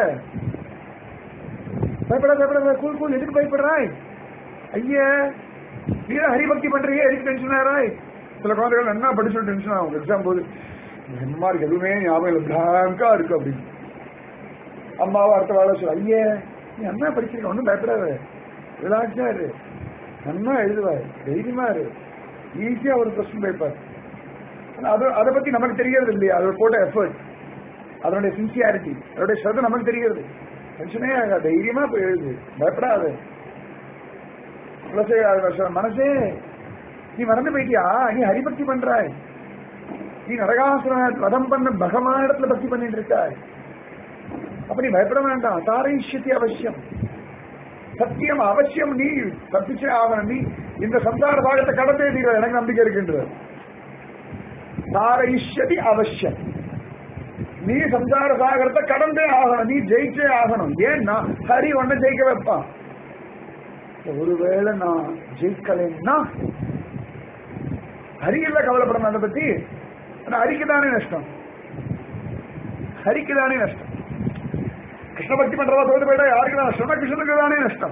பயப்படாத பயப்படாத கூல் கூல் எதுக்கு பயப்படுறாய் ஐயா நீ தான் ஹரிபக்தி பண்றீங்க எதுக்கு டென்ஷன் ஆகிறாய் சில குழந்தைகள் என்ன படிச்சு டென்ஷன் ஆகும் எக்ஸாம் போது அம்மா இருக்கு எதுவுமே ஞாபகம் இல்லை பிளாங்கா இருக்கு அப்படின்னு அம்மாவை அடுத்த வேலை சொல்ல ஐயே நீ என்ன படிச்சிருக்க ஒன்றும் பயப்படாத ரிலாக்ஸா இரு நன்னா எழுதுவார் தைரியமா இரு ஈஸியா ஒரு கொஸ்டின் பேப்பர் அது அதை பத்தி நமக்கு தெரியறது இல்லையா அதோட போட்ட எஃபர்ட் அதனுடைய சின்சியாரிட்டி அதோடைய ஸ்ரத்த நமக்கு தெரிகிறது டென்ஷனே ஆகாது தைரியமா போய் எழுது பயப்படாது துளசி மனசே நீ மறந்து போயிட்டியா நீ ஹரிபக்தி பண்றாய் நீ நரகாசுரனை வதம் பண்ண பகவானிடத்துல பக்தி பண்ணிட்டு இருக்காய் அப்ப நீ பயப்பட வேண்டாம் தாரைஷ்யத்தி அவசியம் சத்தியம் அவசியம் நீ தப்பிச்சே ஆகணும் நீ இந்த சம்சார பாகத்தை கடந்தே தீர எனக்கு நம்பிக்கை இருக்கின்றது தாரைஷ்யதி அவசியம் நீ சம்சார சாகரத்தை கடந்தே ஆகணும் நீ ஜெயிச்சே ஆகணும் ஏன்னா ஹரி ஒன்ன ஜெயிக்க வைப்பான் ஒருவேளை நான் ஜெயிக்கலைன்னா ஹரியில்ல கவலைப்படணும் அதை பத்தி ஆனா ஹரிக்கு தானே நஷ்டம் ஹரிக்கு தானே நஷ்டம் கிருஷ்ண பக்தி பண்றதா தோத்து போயிட்டா யாருக்கு தான் நஷ்டம் கிருஷ்ணனுக்கு தானே நஷ்டம்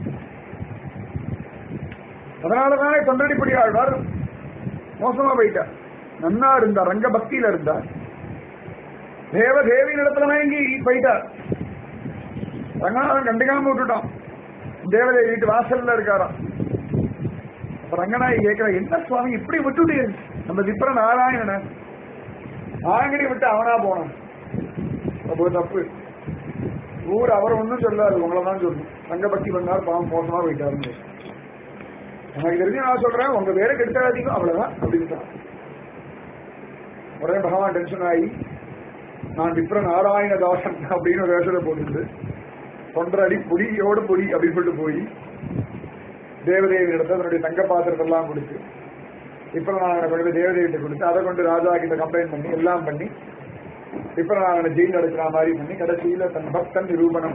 அதனாலதானே தொண்டடிப்படி ஆழ்வார் மோசமா போயிட்டார் நன்னா இருந்தார் ரங்க பக்தியில இருந்தார் தேவ தேவி இடத்துல மயங்கி போயிட்டார் ரங்கநாதன் கண்டுக்காம விட்டுட்டான் தேவதேவி வீட்டு வாசல்ல இருக்காராம் அப்ப ரங்கநாயகி கேட்கிற என்ன சுவாமி இப்படி விட்டுட்டு நம்ம விப்ர நாராயணன் ஆங்கடி விட்டு அவனா போனான் ரொம்ப தப்பு ஊர் அவர் ஒன்றும் சொல்லாது உங்களை தான் சொல்லணும் தங்க பக்தி பண்ணார் பாவம் மோசமா போயிட்டாருன்னு எனக்கு தெரிஞ்சு நான் சொல்றேன் உங்க பேரை கெடுத்தாதீங்க அவ்வளவுதான் அப்படின்னு உடனே பகவான் டென்ஷன் ஆகி நான் விப்ர நாராயணதாசன் அப்படின்னு ஒரு வேஷத்தை போட்டுட்டு தொண்டரை அடி பொடியோட பொடி அப்படின்னு சொல்லிட்டு போய் தேவதேவி இடத்த தன்னுடைய தங்க பாத்திரத்தெல்லாம் கொடுத்து விப்ரநாராயண கொண்டு போய் தேவதேவிட்ட கொடுத்து அதை கொண்டு ராஜா கிட்ட கம்ப்ளைண்ட் பண்ணி எல்லாம் பண்ணி விப்ரநாராயண ஜெயில் அடைக்கிற மாதிரி பண்ணி கடைசியில தன் பக்தன் நிரூபணம்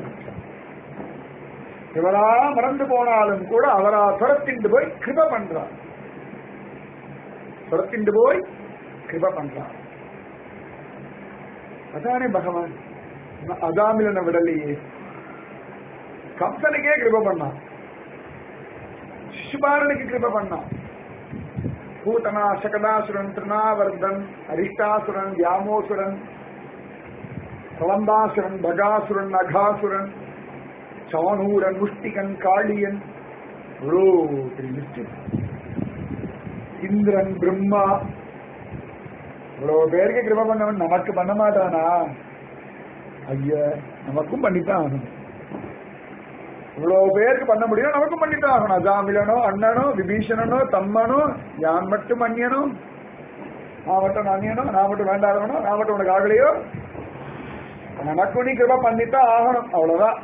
இவரா மறந்து போனாலும் கூட அவரா துரத்திண்டு போய் கிருப பண்றார் துரத்திண்டு போய் கிருப பண்றார் அதானே பகவான் அதாமிலன விடலையே கம்சனுக்கே கிருப பண்ணான் சிசுபாலனுக்கு கிருப பண்ணான் பூதனா சகதாசுரன் திருநாவர்தன் அரிஷ்டாசுரன் வியாமோசுரன் கலம்பாசுரன் பகாசுரன் அகாசுரன் சானூரன் முஷ்டிகன் காளியன் இவ்வளோ பெரிய லிஸ்ட் இந்திரன் பிரம்மா இவ்வளவு பேருக்கு கிருப பண்ணவன் நமக்கு பண்ண மாட்டானா ஐயா நமக்கும் பண்ணித்தான் ஆகணும் இவ்வளவு பேருக்கு பண்ண முடியும் நமக்கும் பண்ணித்தான் ஆகணும் அஜாமிலனோ அண்ணனோ விபீஷணனோ தம்மனோ யான் மட்டும் அந்நியனோ நான் மட்டும் அந்நியனோ நான் மட்டும் வேண்டாதவனோ நான் மட்டும் உனக்கு ஆகலையோ நமக்கும் நீ கிருப பண்ணித்தான் ஆகணும் அவ்வளவுதான்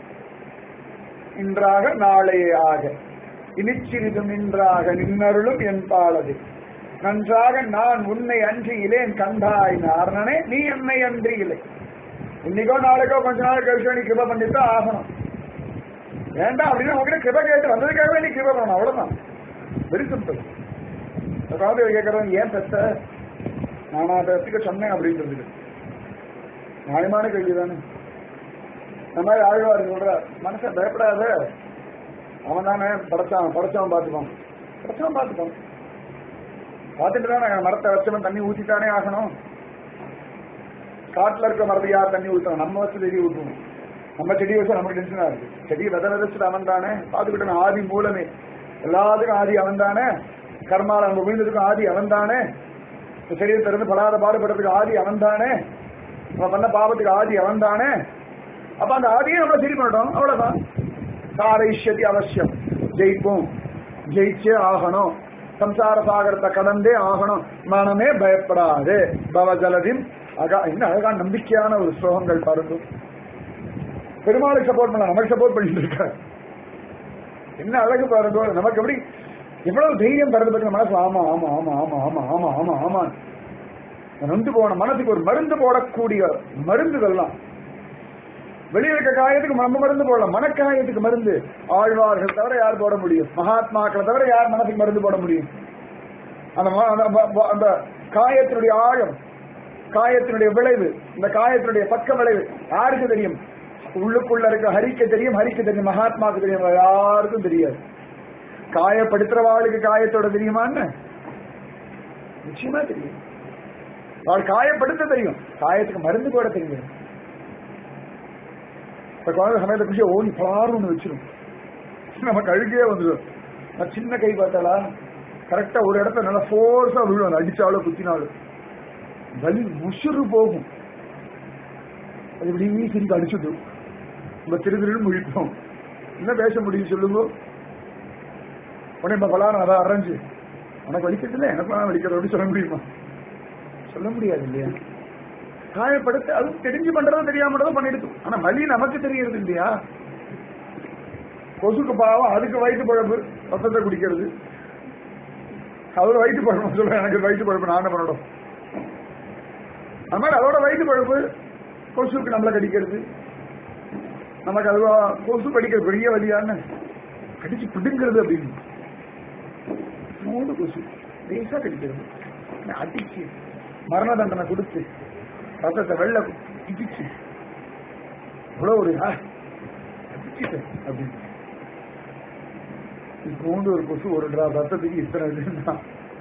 இன்றாக நாளையே ஆக இனிச்சிறிதும் இன்றாக நின்னருளும் என் பாலது நன்றாக நான் உன்னை அன்றி இலேன் கண்டாய் நாரணனே நீ என்னை அன்றி இல்லை இன்னைக்கோ நாளைக்கோ கொஞ்ச நாள் கழிச்சோ நீ கிருப பண்ணித்தான் ஆகணும் வேண்டாம் அப்படின்னு உங்ககிட்ட கிருப கேட்டு வந்ததுக்காகவே நீ கிருப பண்ணணும் அவ்வளவுதான் வெரி சிம்பிள் அதாவது கேட்கறவன் ஏன் பெத்த நானா பெத்துக்க சொன்னேன் அப்படின்னு சொல்லிட்டு நியாயமான கேள்வி தானே இந்த மாதிரி ஆழ்வார் சொல்ற மனுஷன் பயப்படாத அவன் தானே படைச்சான் படைச்சவன் பார்த்துப்பான் படைச்சவன் பார்த்துப்பான் பார்த்துட்டு தானே மரத்தை வச்சவன் தண்ணி ஊத்திட்டானே ஆகணும் காட்டுல இருக்க மரத்தை யார் தண்ணி ஊத்தணும் நம்ம வச்சு செடி ஊற்றுவோம் நம்ம செடி வச்சு நமக்கு டென்ஷனா இருக்கு செடி வித விதைச்சுட்டு அவன் தானே பார்த்துக்கிட்டு ஆதி மூலமே எல்லாத்துக்கும் ஆதி அவன் தானே கர்மால நம்ம விழுந்ததுக்கும் ஆதி அவன் தானே சரீரத்தை இருந்து படாத பாடுபடுறதுக்கு ஆதி அவன் தானே நம்ம பண்ண பாவத்துக்கு ஆதி அவன் தானே அப்ப அந்த ஆதியை நம்ம சரி பண்ணட்டும் அவ்வளவுதான் சாரைஷ்யதி அவசியம் ஜெயிப்போம் ஜெயிச்சே ஆகணும் சம்சார சாகரத்தை கடந்தே ஆகணும் மனமே பயப்படாது பவஜலதின் அகா என்ன அழகா நம்பிக்கையான ஒரு ஸ்லோகங்கள் பாருங்க பெருமாளுக்கு சப்போர்ட் பண்ணல நமக்கு சப்போர்ட் பண்ணிட்டு இருக்க என்ன அழகு பாருங்க நமக்கு எப்படி எவ்வளவு தைரியம் தரது பத்தி மனசு ஆமா ஆமா ஆமா ஆமா ஆமா ஆமா ஆமா ஆமா நொந்து போன மனசுக்கு ஒரு மருந்து போடக்கூடிய மருந்துகள்லாம் வெளியில இருக்க காயத்துக்கு நம்ம மருந்து போடலாம் மனக்காயத்துக்கு மருந்து ஆழ்வார்கள் தவிர யார் போட முடியும் மகாத்மாக்களை தவிர யார் மனசுக்கு மருந்து போட முடியும் அந்த ம- அந்த ம- அந்த காயத்தினுடைய ஆழம் காயத்தினுடைய விளைவு இந்த காயத்தினுடைய பக்க விளைவு யாருக்கு தெரியும் உள்ளுக்குள்ள இருக்க ஹரிக்கு தெரியும் ஹரிக்கு தெரியும் மகாத்மாவுக்கு தெரியும் வேற யாருக்கும் தெரியாது காயப்படுத்துறவாளுக்கு காயத்தோட தெரியுமான்னு நிச்சயமா தெரியும் அவள் காயப்படுத்த தெரியும் காயத்துக்கு மருந்து போட தெரியும் இப்ப குழந்தை சமயத்தை குடிச்சு ஓடி பலாரும் ஒண்ணு வச்சிரும் நம்ம கழுகே வந்துடும் நான் சின்ன கை பார்த்தாளா கரெக்டா ஒரு இடத்த நல்லா ஃபோர்ஸா விழுவும் அடிச்சாலும் குத்தினாலும் வலி உசுறு போகும் அது இப்படி சிரிக்க அடிச்சுடும் நம்ம திரு திருன்னு முழிப்போம் என்ன பேச முடியும் சொல்லுங்க உடனே நம்ம பலாரம் அதை அரைஞ்சு உனக்கு வலிக்கிறதுல எனக்கு வலிக்கிறது அப்படி சொல்ல முடியுமா சொல்ல முடியாது இல்லையா காயப்படுத்த அது தெரிஞ்சு பண்றதும் தெரியாம தான் பண்ணிடுது ஆனா வலி நமக்கு தெரியறது இல்லையா கொசுக்கு பாவம் அதுக்கு வயிற்று பழப்பு ரத்தத்தை குடிக்கிறது அதோட வயிற்று பழப்பு சொல்ல எனக்கு வயிற்று பழப்பு நான் என்ன பண்ணணும் அது மாதிரி அதோட வயிற்று பழப்பு கொசுக்கு நம்மளை கடிக்கிறது நமக்கு அதுவா கொசு கடிக்கிறது பெரிய வலியான்னு கடிச்சு பிடுங்கிறது அப்படின்னு மூணு கொசு லேசா கடிக்கிறது ஆனா அடிச்சு மரண தண்டனை கொடுத்து ரத்தத்தை வெள்ள இடிச்சு இவ்வளவு ஒரு ஆ, அடிச்சுட்டேன் அப்படின்னு இப்போண்டு ஒரு கொசு ஒரு டிராப் ரத்தத்துக்கு இத்தனை இதுன்னா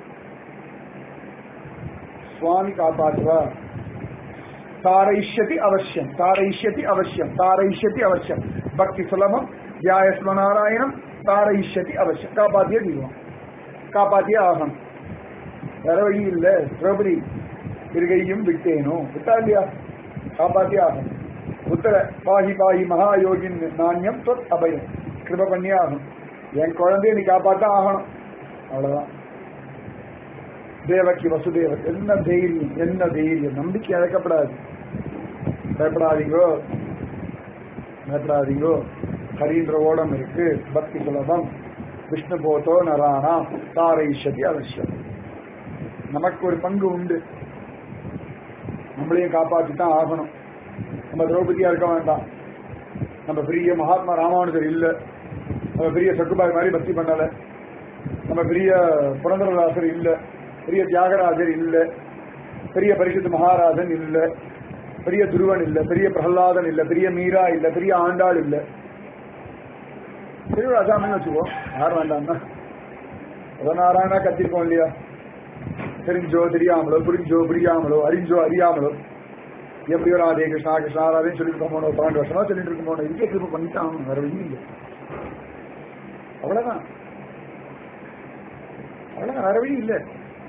சுவாமி காப்பாற்றுவா தாரைஷ்யதி அவசியம் தாரைஷ்யதி அவசியம் தாரைஷ்யதி அவசியம் பக்தி சுலபம் தியாயஸ்ம நாராயணம் தாரைஷ்யதி அவசியம் காப்பாத்தியே தீருவோம் காப்பாத்தியே ஆகணும் வேற வழி இல்ல திரௌபதி இருகையும் விட்டேனோ விட்டா இல்லையா காப்பாத்தி ஆகும் உத்தர பாஹி பாஹி மகாயோகின் நாண்யம் தொத் அபயம் கிருப பண்ணியே ஆகணும் என் குழந்தைய நீ காப்பாத்த ஆகணும் அவ்வளவுதான் தேவகி வசுதேவர் என்ன தைரியம் என்ன தைரியம் நம்பிக்கை இழக்கப்படாது பயப்படாதீங்கோ பயப்படாதீங்கோ ஹரின்ற ஓடம் இருக்கு பக்தி சுலபம் விஷ்ணு போதோ நரானா தாரைஷதி அவசியம் நமக்கு ஒரு பங்கு உண்டு நம்மளையும் காப்பாற்றி தான் ஆகணும் நம்ம திரௌபதியா இருக்க வேண்டாம் நம்ம பெரிய மகாத்மா ராமானுஜர் இல்ல நம்ம பெரிய சக்குபாய் மாதிரி பக்தி பண்ணல நம்ம பெரிய புரந்தரதாசர் இல்ல பெரிய தியாகராஜர் இல்ல பெரிய பரிசுத்த மகாராஜன் இல்ல பெரிய துருவன் இல்ல பெரிய பிரகலாதன் இல்ல பெரிய மீரா இல்ல பெரிய ஆண்டாள் இல்ல பெரிய அசாமின்னு வச்சுக்கோ யார் வேண்டாம்னா பதினாறாயிரா கத்திருக்கோம் இல்லையா தெரிஞ்சோ தெரியாமலோ புரிஞ்சோ புரியாமலோ அறிஞ்சோ அறியாமலோ எப்படியோ ராதே கிருஷ்ணா கிருஷ்ணா ராதே சொல்லிட்டு போனோம் பன்னெண்டு வருஷமா சொல்லிட்டு இருக்க போனோம் இதுக்கே திரும்ப பண்ணிட்டான் வேற வழி இல்லை அவ்வளவுதான் அவ்வளவுதான் வேற வழி இல்லை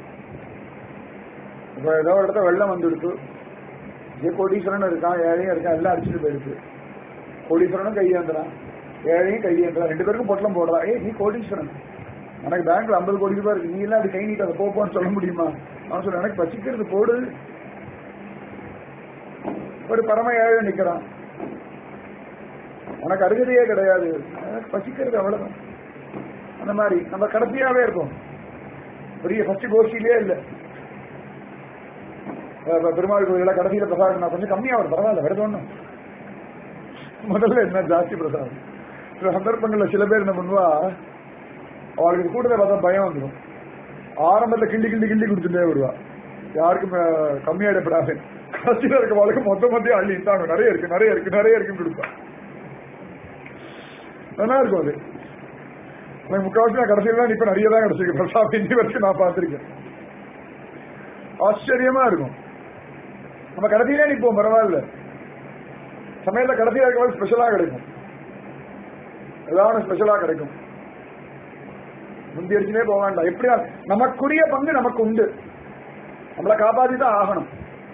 இப்ப ஏதோ ஒரு இடத்துல வெள்ளம் வந்துடுத்து இதே கோடீஸ்வரன் இருக்கான் ஏழையும் இருக்கான் எல்லாம் அடிச்சுட்டு போயிடுச்சு கோடீஸ்வரனும் கையேந்துறான் ஏழையும் கையேந்துறான் ரெண்டு பேருக்கும் பொட்டலம் போடுறான் ஏய் நீ கோடீஸ்வரன் எனக்கு பேங்க்ல ஐம்பது கோடி ரூபாய் இருக்கு நீ எல்லாம் அது கை நீட்டு அதை போப்போன்னு சொல்ல முடியுமா அவன் சொல்ல எனக்கு பசிக்கிறது போடு ஒரு பரம ஏழை நிக்கிறான் உனக்கு அருகதையே கிடையாது எனக்கு பசிக்கிறது அவ்வளவுதான் அந்த மாதிரி நம்ம கடைசியாவே இருக்கும் பெரிய ஃபர்ஸ்ட் கோஷ்டியிலே இல்லை அஹ் பெருமாள் கோயில கடைசியில பிரசாதம் நான் கொஞ்சம் கம்மியா வரும் பரவாயில்ல வருது ஒண்ணும் முதல்ல என்ன ஜாஸ்தி பிரசாதம் சில சந்தர்ப்பங்கள்ல சில பேர் என்ன பண்ணுவா அவளுக்கு கூட்டத்தை பார்த்தா பயம் வந்துடும் ஆரம்பத்துல கிண்டி கிண்டி கிண்டி கொடுத்துட்டே வருவா யாருக்கும் அஹ், கம்மியாயிடப்படாது கடைசியில இருக்க வாழ்க்கை மொத்த மொத்தம் அள்ளி தாங்க நிறைய இருக்கு நிறைய இருக்கு நிறைய இருக்குன்னு கொடுப்பா நல்லா இருக்கும் அது எனக்கு முக்கால்வாசி நான் கடைசியில தான் இப்ப நிறைய தான் கிடைச்சிருக்கு பிரசாத் இன்னி வரைக்கும் நான் பார்த்திருக்கேன் ஆச்சரியமா இருக்கும் நம்ம கடைசியிலே நிற்போம் பரவாயில்ல சமையல்ல கடைசியா இருக்க ஸ்பெஷலா கிடைக்கும் ஏதாவது ஸ்பெஷலா கிடைக்கும் முந்தி அடிச்சுனே போக வேண்டாம் எப்படியா நமக்குரிய பங்கு நமக்கு உண்டு நம்மளை காப்பாத்தி தான் ஆகணும்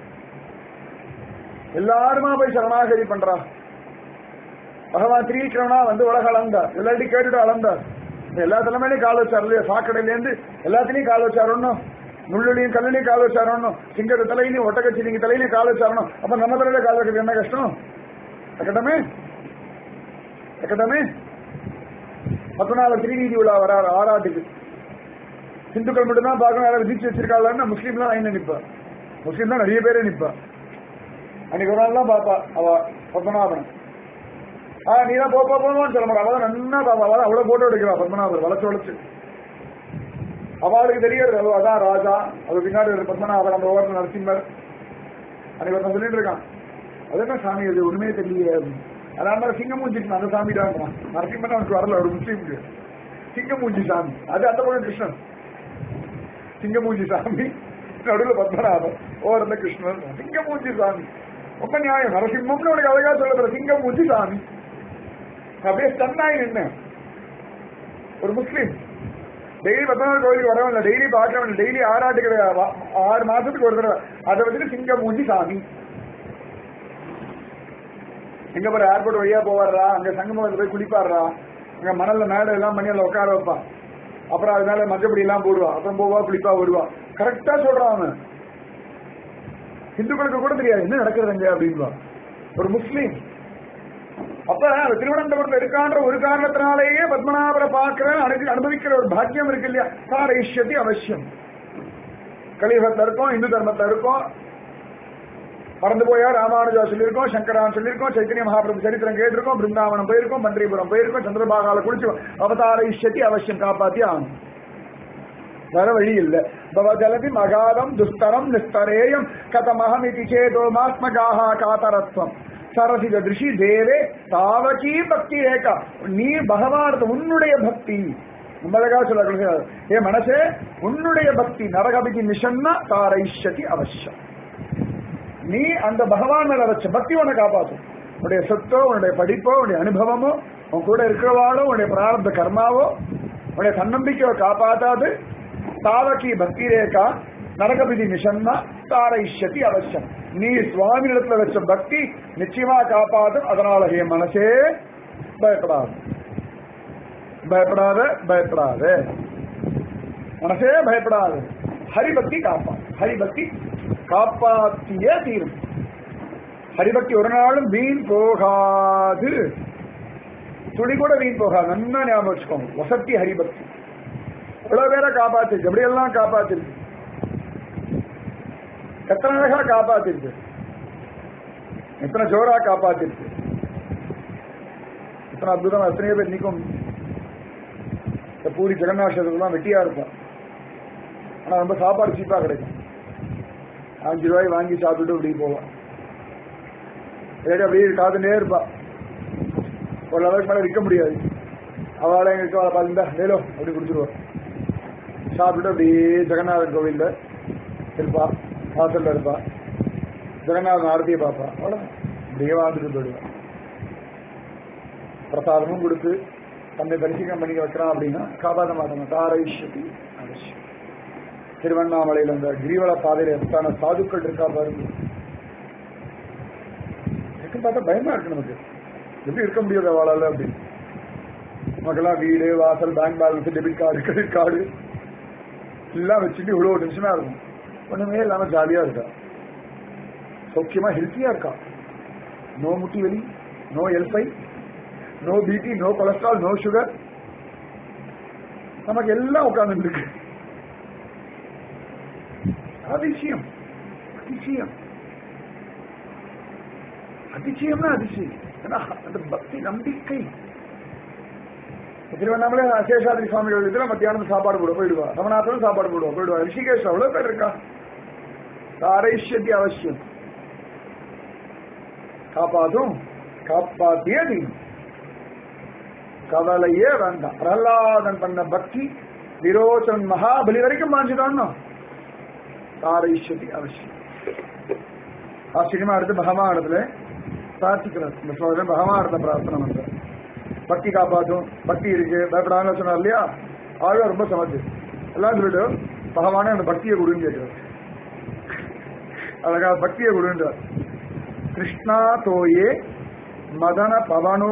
எல்லாருமா போய் சரணாகதி பண்றா பகவான் ஸ்ரீகிருஷ்ணனா வந்து உலக அளந்தார் எல்லாத்தையும் கேட்டுட்டு அளந்தார் எல்லா தலைமையிலையும் கால் வச்சார் இல்லையா சாக்கடையில இருந்து எல்லாத்துலயும் கால் வச்சாரணும் முள்ளுலையும் கல்லுலையும் கால் வச்சாரணும் சிங்கத்து தலையிலையும் ஒட்டக்கச்சிலிங்க தலையிலையும் கால் வச்சாரணும் அப்ப நம்ம தலையில கால் வைக்கிறது என்ன கஷ்டம் எக்கட்டமே எக்கட்டமே பத்மநாப திருநீதி விழா வராரு ஆறாட்டுக்கு இந்துக்கள் மட்டும்தான் பார்க்கணும் யாராவது விதிச்சு வச்சிருக்காங்கன்னு முஸ்லீம்லாம் லைன்ல நிப்பா முஸ்லீம் தான் நிறைய பேரே நிப்பா அன்னைக்கு ஒரு நாள் தான் பாப்பா அவ பத்மநாபன் ஆ நீ தான் போ போ, போன்னு சொல்ல மாட்டா அவதான் நன்னா பாப்பா அவதான் அவ்வளவு போட்டோ எடுக்கிறா பத்மநாபர் வளைச்சு வளைச்சு அவளுக்கு தெரியாது அவ அதான் ராஜா அது பின்னாடி ஒரு பத்மநாபர் அந்த ஓரத்தில் நரசிம்மர் அன்னைக்கு ஒருத்தன் சொல்லிட்டு இருக்கான் அது என்ன சாமி அது ஒண்ணுமே தெரியல அதனால சிங்கமூஞ்சி அந்த சாமி தான் நரசிம்மன் அவனுக்கு வரல ஒரு முஸ்லீமுக்கு சிங்கமூஞ்சி சாமி அது அந்த பக்கம் கிருஷ்ணன் சிங்கமூஞ்சி சாமி நடுவில் பத்மநாபன் ஓரத்துல கிருஷ்ணன் சிங்கமூஞ்சி சாமி ரொம்ப நியாயம் நரசிம்மம்னு உனக்கு அழகா சொல்லப்படுற சிங்கமூஞ்சி சாமி அப்படியே ஸ்டன்னாய் நின்ன ஒரு முஸ்லீம் டெய்லி பத்மநாபர் கோயிலுக்கு வரவன் இல்லை டெய்லி பார்க்கவன் இல்லை டெய்லி ஆறாட்டுக்கு வ- ஆறு மாசத்துக்கு ஒரு தடவை அதை வந்துட்டு சிங்கமூஞ்சி சாமி எங்க போற ஏர்போர்ட் வழியா போவாடுறா அங்க சங்கமத்தில் போய் குளிப்பாடுறா அங்க மணல்ல மேடை எல்லாம் பண்ணி அதில் உட்கார வைப்பான் அப்புறம் அதனால மஞ்சப்படி எல்லாம் போடுவா அப்புறம் போவா குளிப்பா வருவா கரெக்டா சொல்றான் அவன் இந்துக்களுக்கு கூட தெரியாது என்ன நடக்குது அங்க அப்படின்பா ஒரு முஸ்லீம் அப்ப அந்த திருவனந்தபுரத்துல இருக்கான்ற ஒரு காரணத்தினாலேயே பத்மநாபரை பார்க்கிற அனுபவி- அனுபவிக்கிற ஒரு பாக்கியம் இருக்கு இல்லையா சாரைஷ்யதி அவசியம் கலியுகத்துல இருக்கோம் இந்து தர்மத்துல இருக்கோம் பறந்து போயா ராமானுஜா சொல்லியிருக்கோம் சங்கரான் சொல்லியிருக்கோம் சைத்தன்ய மகாபிரபு சரித்திரம் கேட்டிருக்கோம் பிருந்தாவனம் போயிருக்கோம் பன்றிபுரம் போயிருக்கோம் சந்திரபாகால குளிச்சு அவதார இஷ்யத்தி அவசியம் காப்பாத்தி ஆகணும் வேற வழி இல்ல பவஜலதி மகாதம் துஸ்தரம் நிஸ்தரேயம் கதமஹமிதி சேதோ மாத்மகாஹா காதரத்வம் சரசித திருஷி தேவே தாவகி பக்தி ஏகா நீ பகவானது உன்னுடைய பக்தி நம்மளகா சொல்ல ஏ மனசே உன்னுடைய பக்தி நரகபிதி நிஷன்னா தாரைஷ்யதி அவசியம் நீ அந்த பகவான் மேல வச்ச பக்தி உன்னை காப்பாற்றும் உன்னுடைய சொத்தோ உன்னுடைய படிப்போ உன்னுடைய அனுபவமோ உன் கூட இருக்கிறவாளோ உன்னுடைய பிராரப்த கர்மாவோ உன்னுடைய தன்னம்பிக்கையோ காப்பாத்தாது தாவகி பக்தி ரேகா நரகபிதி நிஷன்னா தாரயிஷ்யதி அவசியம் நீ சுவாமி இடத்துல வச்ச பக்தி நிச்சயமா காப்பாதும் அதனால என் மனசே பயப்படாது பயப்படாத பயப்படாத மனசே பயப்படாது ஹரிபக்தி காப்பா ஹரிபக்தி காப்பாத்தியே தீரும் ஹரிபக்தி ஒரு நாளும் வீண் போகாது துளி கூட வீண் போகாது நல்லா ஞாபகம் வச்சுக்கோங்க வசத்தி ஹரிபக்தி இவ்வளவு பேரை காப்பாத்திருக்கு எப்படியெல்லாம் காப்பாத்திருக்கு எத்தனை அழகா காப்பாத்திருக்கு எத்தனை ஜோரா காப்பாத்திருக்கு எத்தனை அற்புதம் எத்தனையோ பேர் நிற்கும் இந்த பூரி ஜெகநாசத்துலாம் வெட்டியா இருக்கும் ஆனா ரொம்ப சாப்பாடு சீப்பா கிடைக்கும் அஞ்சு ரூபாய் வாங்கி சாப்பிட்டுட்டு இப்படி போவான் ரேடி அப்படியே காத்துட்டே இருப்பா ஒரு அளவுக்கு மேல விற்க முடியாது அவளை எங்க இருக்க பாருந்தா வேலோ அப்படி கொடுத்துருவா சாப்பிட்டுட்டு அப்படியே ஜெகநாதன் கோவில்ல இருப்பா வாசல்ல இருப்பா ஜெகநாதன் ஆரத்தியை பார்ப்பா அவ்வளோ அப்படியே வாழ்ந்துட்டு போயிடுவா பிரசாதமும் கொடுத்து தன்னை தரிசனம் பண்ணி வைக்கிறான் அப்படின்னா காப்பாற்ற மாட்டாங்க தாரைஷதி அவசியம் திருவண்ணாமலையில் அந்த கிரிவல பாதையில எத்தான சாதுக்கள் இருக்கா பாருங்க எனக்கு பார்த்தா பயமா இருக்கு நமக்கு எப்படி இருக்க முடியாது அவளால அப்படின்னு நமக்கெல்லாம் வீடு வாசல் bank balance debit card credit card எல்லாம் வச்சுட்டு இவ்வளவு டென்ஷனா இருக்கும் ஒண்ணுமே இல்லாம ஜாலியா இருக்கா சௌக்கியமா ஹெல்த்தியா இருக்கா நோ முட்டி வலி நோ எல்பை no BP no cholesterol no sugar நமக்கு எல்லாம் உட்கார்ந்து இருக்கு அதிசயம் அதிசயம் அதிசயம்னா அதிசயம் ஏன்னா அந்த பக்தி நம்பிக்கை திருவண்ணாமலை சேஷாதிரி சுவாமிகள் இதுல மத்தியானம் சாப்பாடு போடுவோம் போயிடுவா ரமநாதனும் சாப்பாடு போடுவோம் போயிடுவா ரிஷிகேஷ் அவ்வளவு பேர் இருக்கா தாரைஷ்யத்தி அவசியம் காப்பாதும் காப்பாத்தியே தீரும் கவலையே வேண்டாம் பிரகலாதன் பண்ண பக்தி விரோச்சன் மகாபலி வரைக்கும் பாஞ்சுதான் தாரைஷ்யதி அவசியம் ஆச்சரியமா எடுத்து பகவானத்துல பிரார்த்திக்கிறார் இந்த ஸ்லோகம் பகவானத்தை பிரார்த்தனை பண்ற பக்தி காப்பாற்றும் பக்தி இருக்கு பயப்படாம சொன்னார் இல்லையா ஆழ்வா ரொம்ப சமத்து எல்லாம் சொல்லிட்டு பகவானே அந்த பக்தியை கொடுன்னு கேட்கிறார் அழகா பக்தியை கொடுன்றார் கிருஷ்ணா தோயே மதன பவனோ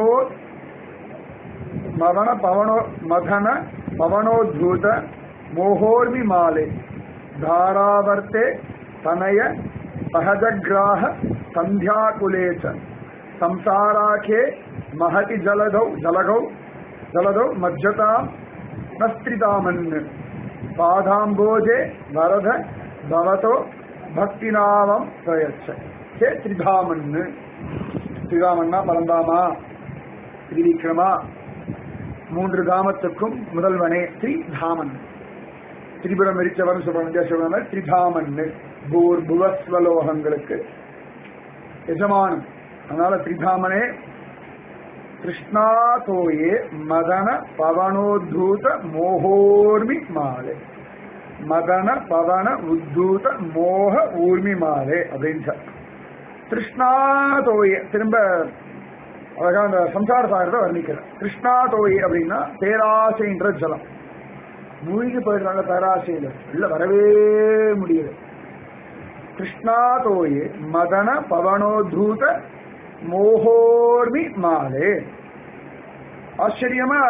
மதன பவனோ மதன பவனோத்பூத மோகோர்மி மாலே தாராவர்த்தே தனய சகஜகிராக சந்தியாகுலே ச संसाराखे महति जलधौ जलगौ जलधौ मज्जतां नस्त्रितामन् पादाम्बोजे वरद भवतो பக்திநாமம் பிரயச்ச ஹே திரிதாமன் திரிதாமன்னா பரந்தாமா திரிவிக்ரமா மூன்று தாமத்துக்கும் முதல்வனே திரிதாமன் திரிபுரம் எரிச்சவன் சொல்றாங்க சொல்றாங்க திரிதாமன் பூர் புவஸ்வலோகங்களுக்கு எஜமானம் அதனால திரிதாமனே கிருஷ்ணாதோயே மதன பவனோத்தூத மோகோர்மி மாலே மதன பவன உத்தூத மோக ஊர்மி மாலே அப்படின்னு கிருஷ்ணாதோயே திரும்ப அழகா அந்த சம்சார சாகரத்தை வர்ணிக்கிறேன் கிருஷ்ணாதோயே அப்படின்னா பேராசைன்ற ஜலம் மூழ்கி போயிடுறாங்க பேராசையில இல்ல வரவே முடியல கிருஷ்ணாதோயே மதன பவனோதூத மோகோர்மி மாலே ஆச்சரியமா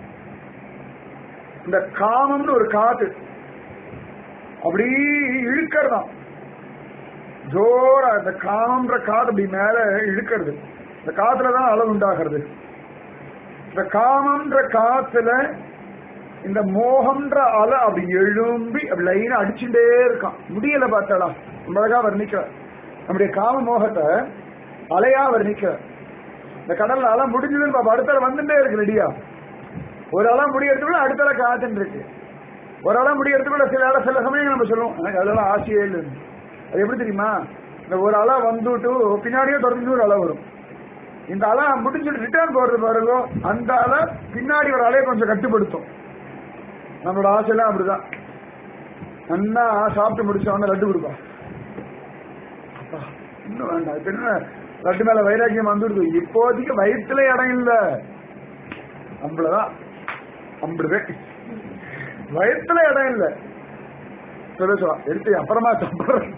இந்த காமம்னு ஒரு காத்து அப்படி இழுக்கிறதாம் ஜோரா இந்த காமம்ன்ற காத்து அப்படி மேல இழுக்கிறது இந்த காத்துலதான் அளவு உண்டாகிறது இந்த காமம்ன்ற காத்துல இந்த மோகம்ன்ற அலை அப்படி எழும்பி அப்படி லைனா அடிச்சுட்டே இருக்கான் முடியல பார்த்தாடா ரொம்ப அழகா வர்ணிக்க நம்முடைய காம மோகத்தை அலையா வர்ணிக்க இந்த கடல்ல அலை முடிஞ்சதுன்னு பாப்பா அடுத்த அலை வந்துட்டே இருக்கு ரெடியா ஒரு அலை முடியறதுக்குள்ள அடுத்த அலை காத்துட்டு இருக்கு ஒரு அலை முடியறதுக்குள்ள சில அலை சில சமயம் நம்ம சொல்லுவோம் எனக்கு அதெல்லாம் ஆசையே இல்லை அது எப்படி தெரியுமா இந்த ஒரு அலை வந்துட்டு பின்னாடியே தொடர்ந்து ஒரு அலை வரும் இந்த அலை முடிஞ்சுட்டு ரிட்டர்ன் போறது பாருங்க அந்த அலை பின்னாடி ஒரு அலையை கொஞ்சம் கட்டுப்படுத்தும் நம்மளோட ஆசையெல்லாம் அப்படிதான் நல்லா சாப்பிட்டு முடிச்சவன லட்டு கொடுப்பா அப்பா, இன்னும் வேண்டாம் இப்ப என்ன லட்டு மேல வைராக்கியம் வந்துடுது இப்போதைக்கு வயிற்றுல இடம் இல்ல அம்பளதான் அம்பளுவே வயிற்றுல இடம் இல்ல சொல்லுவா எடுத்து அப்புறமா சாப்பிடுறேன்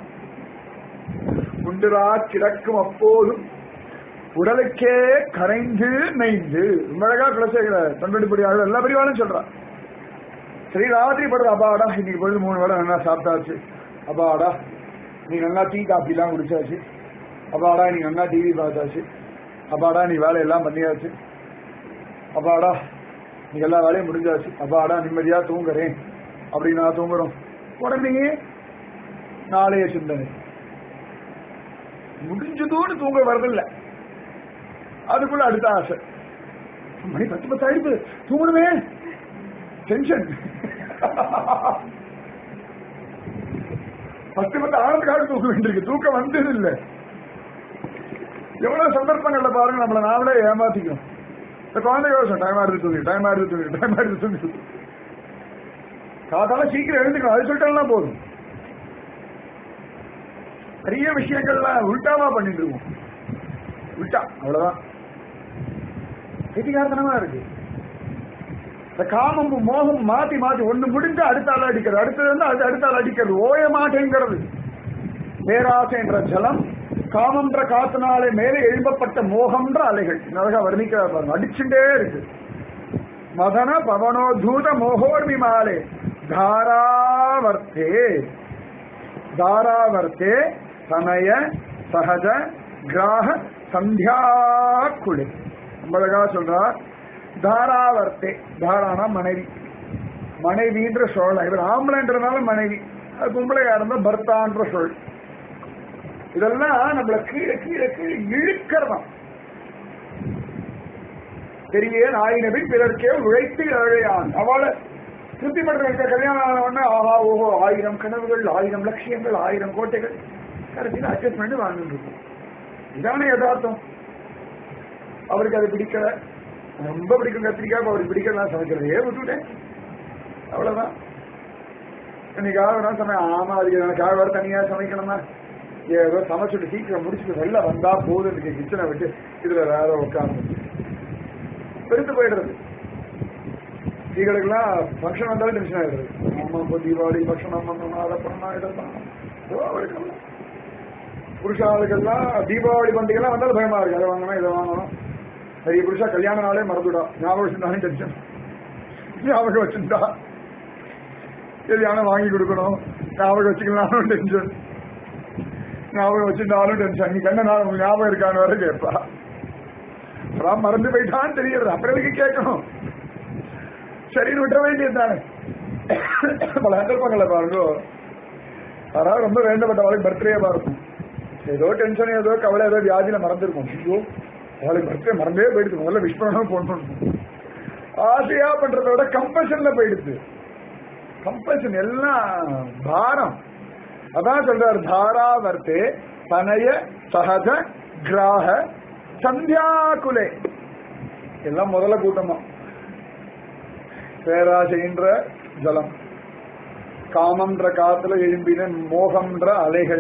உண்டுரா கிடக்கும் அப்போதும் உடலுக்கே கரைந்து நெய்ந்து ரொம்ப அழகா குலசேகர தொண்டடிப்படி ஆழ்வார் எல்லா பெரியவாளும் சொல்றான் சரி ராத்திரி படுற அப்பாடா இன்னைக்கு பொழுது மூணு வேளை நல்லா சாப்பிட்டாச்சு அப்பாடா நீ நல்லா டீ காஃபி எல்லாம் குடிச்சாச்சு அப்பாடா நீ நல்லா டிவி பார்த்தாச்சு அப்பாடா நீ வேலையெல்லாம் பண்ணியாச்சு அப்பாடா நீ எல்லா வேலையும் முடிஞ்சாச்சு அப்பாடா நிம்மதியா தூங்குறேன் அப்படி நான் தூங்குறோம் உடனே நாளைய சிந்தனை முடிஞ்சதோடு தூங்க வரதில்ல அதுக்குள்ள அடுத்த ஆசை மணி பத்து பத்து ஆயிடுது தூங்கணுமே டென்ஷன் பத்து பத்து ஆனதுக்காக தூக்க வேண்டியிருக்கு தூக்கம் வந்தது இல்ல எவ்வளவு சந்தர்ப்பங்கள்ல பாருங்க நம்மள நாமளே ஏமாத்திக்கிறோம் இந்த குழந்தை யோசனை டைம் ஆடுது தூங்கி டைம் ஆடுது தூங்கி டைம் ஆடுது தூங்கி காத்தால சீக்கிரம் எழுந்துக்கணும் அது சொல்லிட்டாலாம் போதும் நிறைய விஷயங்கள்லாம் உல்டாவா பண்ணிட்டு இருக்கோம் உல்டா அவ்வளவுதான் கெட்டிகாரத்தனமா இருக்கு இந்த காமம் மோகம் மாத்தி மாத்தி ஒண்ணு முடிஞ்சு அடுத்த ஆள் அடிக்கிறது அடுத்தது வந்து அது அடுத்த ஆள் அடிக்கிறது ஓய மாட்டேங்கிறது பேராசை என்ற ஜலம் காமன்ற காத்தினாலே மேலே எழுப்பப்பட்ட மோகம்ன்ற அலைகள் அழகா வர்ணிக்கிறார் பாருங்க அடிச்சுட்டே இருக்கு மதன பவனோ தூத மோகோர்மி மாலே தாராவர்த்தே தாராவர்த்தே சமய சகஜ கிராக சந்தியாக்குழு ரொம்ப அழகா சொல்றார் தாராவர்த்தே தாரானா மனைவி மனைவின்ற சொல் இவர் ஆம்பளைன்றனால மனைவி அது பொம்பளையா இருந்தா பர்த்தான்ற சொல் இதெல்லாம் நம்மள கீழே கீழே கீழே இழுக்கிறதாம் பெரிய நாயினவி பிறர்க்கே உழைத்து அழையான் அவளை திருப்தி பண்ற கல்யாணம் ஆன உடனே ஆஹா ஓஹோ ஆயிரம் கனவுகள் ஆயிரம் லட்சியங்கள் ஆயிரம் கோட்டைகள் கடைசியில் அட்ஜஸ்ட் பண்ணி வாழ்ந்துட்டு இருக்கும் இதானே யதார்த்தம் அவருக்கு அது பிடிக்கல ரொம்ப பிடிக்கும் கத்திரிக்காய் அவருக்கு பிடிக்கலாம் சமைக்கிறதையே விட்டுட்டேன் அவ்வளவுதான் இன்னைக்காக வேணா சமயம் ஆமா அதுக்கு எனக்காக வேற தனியா சமைக்கணுமா ஏதோ சமைச்சுட்டு சீக்கிரம் முடிச்சுட்டு வெளில வந்தா போதும் இருக்கு கிச்சனை விட்டு இதுல வேற உட்காந்து பெருத்து போயிடுறது ஸ்திரீகளுக்கெல்லாம் ஃபங்க்ஷன் வந்தாலும் டென்ஷன் ஆயிடுறது ஆமா இப்போ தீபாவளி ஃபங்க்ஷன் பண்ணணும் அதை பண்ணணும் இதை பண்ணணும் ஏதோ அவளுக்கெல்லாம் புருஷாளுக்கெல்லாம் தீபாவளி பண்டிகைலாம் வந்தாலும் பயமா இருக்கு அதை வாங்கணும் இதை வாங்கணும் பெரிய புருஷா கல்யாண நாளே மறந்துடா ஞாபகம் வச்சிருந்தாலும் டென்ஷன் ஞாபகம் வச்சிருந்தா கல்யாணம் வாங்கி கொடுக்கணும் ஞாபகம் வச்சுக்கலாம்னு டென்ஷன் ஞாபகம் வச்சிருந்தாலும் டென்ஷன் நீ கண்ண நாள் உங்களுக்கு ஞாபகம் இருக்கான்னு வர கேட்பா அப்புறம் மறந்து போயிட்டான்னு தெரியுது அப்புறம் எதுக்கு கேட்கணும் சரின்னு விட்டுற வேண்டியது தானே பல சந்தர்ப்பங்களை பாருங்க அதாவது ரொம்ப வேண்டப்பட்ட அவளுக்கு பர்த்டேவா இருக்கும் ஏதோ டென்ஷன் ஏதோ கவலை ஏதோ வியாதியில மறந்துருக்கும் ஐயோ அவளுக்கு பர்த்டே மறந்தே போயிடுது முதல்ல விஷ் பண்ணணும் போன் பண்ணணும் ஆசையா பண்றதை விட கம்பல்ஷன்ல போயிடுது கம்பல்ஷன் எல்லாம் பாரம் அதான் சொல்றாரு தாராவர்த்தே தனய சகஜ கிராக சந்தியாகுலே எல்லாம் முதல்ல கூட்டமா பேராசைன்ற ஜலம் காமன்ற காத்துல எழும்பின மோகம்ன்ற அலைகள்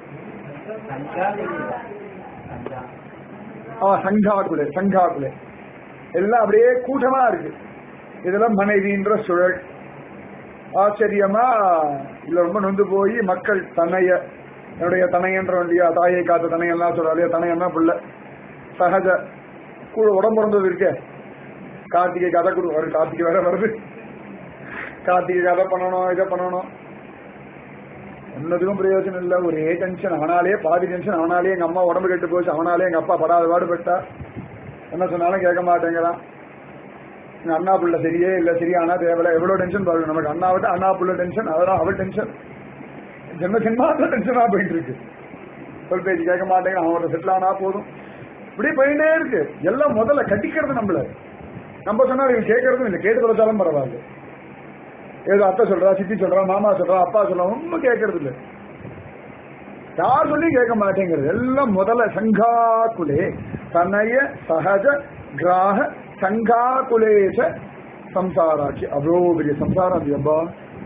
ஆ சங்காகுலே சங்காகுலே எல்லாம் அப்படியே கூட்டமா இருக்கு இதெல்லாம் மனைவின்ற சுழல் ஆச்சரியமா இல்ல ரொம்ப நொந்து போய் மக்கள் தன்னைய என்னுடைய தனையன்ற வண்டியா தாயை காத்த தனையெல்லாம் சொல்றாரு தனையன்னா புள்ள சகஜ கூட உடம்பு பிறந்தது இருக்கே கார்த்திகை கதை கொடு ஒரு கார்த்திகை வேற வருது கார்த்திகை கதை பண்ணணும் இதை பண்ணணும் ஒன்னதுக்கும் பிரயோஜனம் இல்ல ஒரே டென்ஷன் அவனாலே பாதி டென்ஷன் அவனாலே எங்க அம்மா உடம்பு கெட்டு போச்சு அவனாலே எங்க அப்பா படாத பாடுபட்டா என்ன சொன்னாலும் கேட்க மாட்டேங்கிறான் எங்க அண்ணா புள்ள சரியே இல்ல சரியானா தேவையில்ல எவ்வளவு டென்ஷன் பாருங்க நமக்கு அண்ணா விட்டு அண்ணா புள்ள டென்ஷன் அதெல்லாம் அவள் டென்ஷன் ஜென்ம ஜென்மாத்திர டென்ஷனா போயிட்டு இருக்கு சொல் பேச்சு கேட்க மாட்டேங்க அவனோட செட்டில் ஆனா போதும் இப்படி போயிட்டே இருக்கு எல்லாம் முதல்ல கட்டிக்கிறது நம்மள நம்ம சொன்னா இவங்க கேட்கறதும் இல்லை கேட்டு தொலைச்சாலும் பரவாயில்ல ஏதோ அத்தை சொல்றா சித்தி சொல்றா மாமா சொல்றா அப்பா சொல்றா ஒன்னும் கேட்கறது இல்லை யார் சொல்லி கேட்க மாட்டேங்கிறது எல்லாம் முதல்ல சங்காக்குலே தனய சகஜ கிராக சங்காக்குலேச்ச சம்சாராட்சி அவ்வளோ பெரிய சம்சாரம் அது அப்பா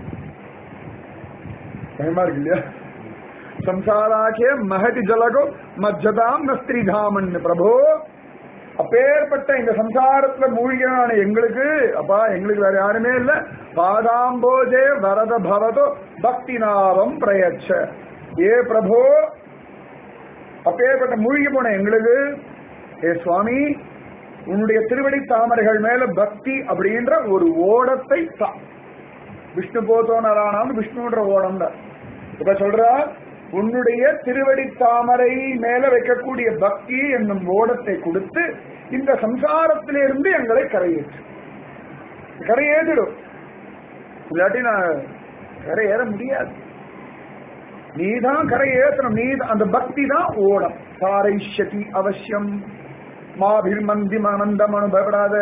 பயமா இருக்கு இல்லையா சம்சாராக்கே மகதி ஜலகோ மஜ்ஜதாம் நஸ்திரிதாமன் பிரபோ அப்பேற்பட்ட இந்த சம்சாரத்துல மூழ்கினான எங்களுக்கு அப்பா எங்களுக்கு வேற யாருமே இல்ல பாதாம்போஜே வரத பவதோ பக்தி நாவம் பிரயச்ச ஏ பிரபோ அப்பேற்பட்ட மூழ்கி போன எங்களுக்கு ஏ சுவாமி உன்னுடைய திருவடி தாமரைகள் மேல பக்தி அப்படின்ற ஒரு ஓடத்தை தா விஷ்ணு போதோனரானாலும் விஷ்ணுன்ற ஓடம் தான் இப்ப சொல்றா உன்னுடைய திருவடி தாமரை மேல வைக்கக்கூடிய பக்தி என்னும் ஓடத்தை கொடுத்து இந்த சம்சாரத்திலிருந்து எங்களை கரையேற்று கரையேறிடும் இல்லாட்டி நான் கரையேற முடியாது நீதான் கரையேற்றணும் நீ அந்த பக்தி தான் ஓடம் சாரைஷதி அவசியம் மாபிர்மந்தி மனந்தம் அனுபவப்படாத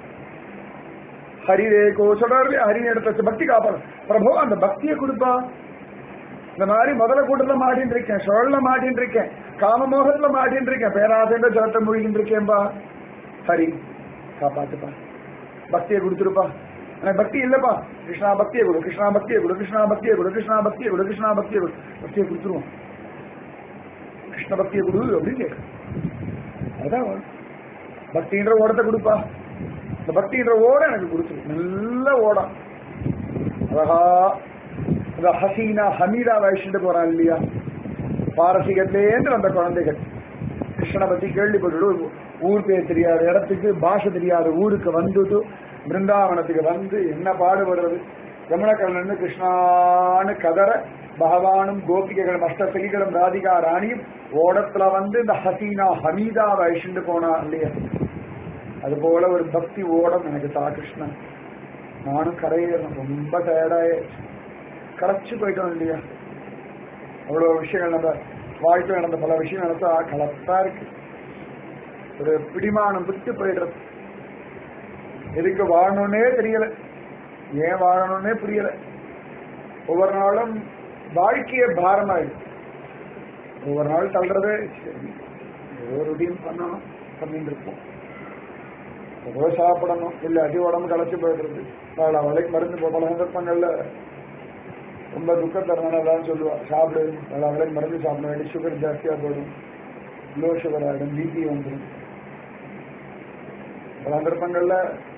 ஹரிரேகோ சொல்றாரு ஹரி எடுத்த பக்தி காப்பாடு பிரபு அந்த பக்தியை கொடுப்பா இந்த மாதிரி முதல்ல கூட்டத்துல மாட்டின்னு இருக்கேன் சுழல்ல மாட்டின்னு இருக்கேன் காமமோகத்துல மாட்டின்னு இருக்கேன் பேராசைன்ற ஜலத்தை மூழ்கின்னு இருக்கேன்பா ஹரி காப்பாத்துப்பா பக்தியை கொடுத்துருப்பா எனக்கு பக்தி இல்லப்பா கிருஷ்ணா பக்தியை கொடு கிருஷ்ணா பக்தியை கொடு கிருஷ்ணா பக்தியை கொடு கிருஷ்ணா பக்தியை கொடு கிருஷ்ணா பக்தியை கொடு பக்தியை கொடுத்துருவோம் கிருஷ்ண பக்தியை கொடு அப்படின்னு கேட்கும் அதான் வரும். பக்தின்ற ஓடத்தை கொடுப்பா இந்த பக்தின்ற ஓட எனக்கு கொடுத்துரு நல்ல ஓடம் அழகா இந்த ஹசீனா ஹமீதா வயசுட்டு போறான் இல்லையா பாரசீகத்திலேருந்து வந்த குழந்தைகள் கிருஷ்ணனை பத்தி கேள்விப்பட்டு ஊர் பேர் தெரியாத இடத்துக்கு பாஷை தெரியாத ஊருக்கு வந்துட்டு பிருந்தாவனத்துக்கு வந்து என்ன பாடுபடுறது யமுனக்கல்ல கிருஷ்ணான்னு கதற பகவானும் கோபிகைகளும் அஷ்டசகிகளும் ராதிகா ராணியும் ஓடத்துல வந்து இந்த ஹசீனா ஹமீதா வயசுண்டு போனா இல்லையா அது போல ஒரு பக்தி ஓடம் எனக்கு தா கிருஷ்ணன் நானும் கரையேறணும் ரொம்ப டயர்டாயிடுச்சு களைச்சு போயிட்டோம் இல்லையா அவ்வளவு விஷயங்கள் நம்ம வாழ்க்கையில் நடந்த பல விஷயம் நடத்தா கலப்பா இருக்கு ஒரு பிடிமானம் விட்டு போயிடுறது எதுக்கு வாழணும்னே தெரியல ஏன் வாழணும்னே புரியல ஒவ்வொரு நாளும் வாழ்க்கையே பாரமாயிடுது ஒவ்வொரு நாள் தள்ளுறதே சரி ஏதோ ருட்டீன் பண்ணணும் பண்ணிட்டு இருப்போம் ஏதோ சாப்பிடணும் இல்ல அடி உடம்பு களைச்சு போயிடுறது பல வலைக்கு மருந்து போ- பல சந்தர்ப்பங்கள்ல ரொம்ப துக்கத்தரனாலதான் சொல்லுவா சாப்பிடு பல வலைக்கு மருந்து சாப்பிட வேண்டிய சுகர் ஜாஸ்தியா போயிடும் லோ சுகர் ஆகிடும் பிபி வந்துடும் பல சந்தர்ப்பங்கள்ல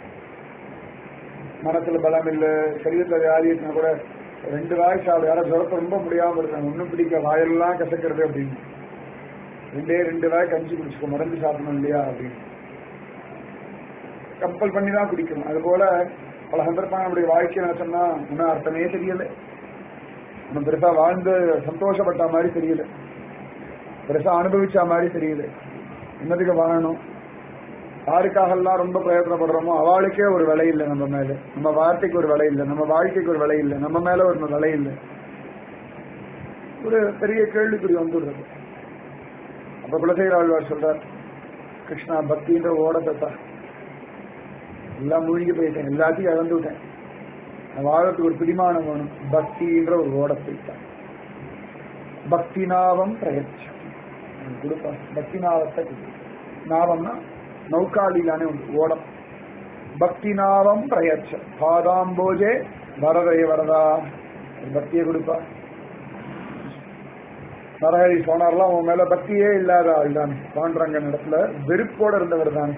மனசுல பலம் இல்ல சரீரத்துல வியாதி இருக்குன்னா கூட ரெண்டு வாய் சாப்பிடு யாரும் ஜுரத்தை ரொம்ப முடியாம இருக்காங்க ஒன்றும் பிடிக்க வாயெல்லாம் கசக்கிறது அப்படின்னு ரெண்டே ரெண்டு வாய் கஞ்சி குடிச்சுக்கோ மருந்து சாப்பிடணும் இல்லையா அப்படின்னு கம்பல் பண்ணி தான் குடிக்கணும் அது போல பல சந்தர்ப்பம் நம்முடைய வாழ்க்கையை நினைச்சோம்னா இன்னும் அர்த்தமே தெரியல நம்ம பெருசா வாழ்ந்து சந்தோஷப்பட்ட மாதிரி தெரியல பெருசா அனுபவிச்ச மாதிரி தெரியல என்னதுக்கு வாழணும் யாருக்காகலாம் ரொம்ப பிரயத்தனப்படுறோமோ அவளுக்கே ஒரு விலை இல்லை நம்ம மேல நம்ம வார்த்தைக்கு ஒரு விலை இல்லை நம்ம வாழ்க்கைக்கு ஒரு விலை இல்லை நம்ம மேல ஒரு விலை இல்லை ஒரு பெரிய கேள்விக்குறி வந்துடுறது அப்ப குலசேகர ஆழ்வார் சொல்றார் கிருஷ்ணா பக்தின்ற ஓடத்தை தான் எல்லாம் மூழ்கி போயிட்டேன் எல்லாத்தையும் இழந்து விட்டேன் நான் வாழறதுக்கு ஒரு பிடிமானம் வேணும் பக்தின்ற ஒரு ஓடத்தை தான் பக்தி நாவம் பிரயச்சம் கொடுப்பா பக்தி நாவத்தை கொடு. நாவம்னா நௌகாலிலானே உண்டு ஓடம் பக்தி நாவம் பிரயச்ச பாதாம்போஜே வரதய வரதா ஒரு பக்தியை கொடுப்பா நரஹரி சோனார்லாம் உன் மேல பக்தியே இல்லாத ஆள் தானே பாண்டரங்கன் இடத்துல வெறுப்போட இருந்தவர் தானே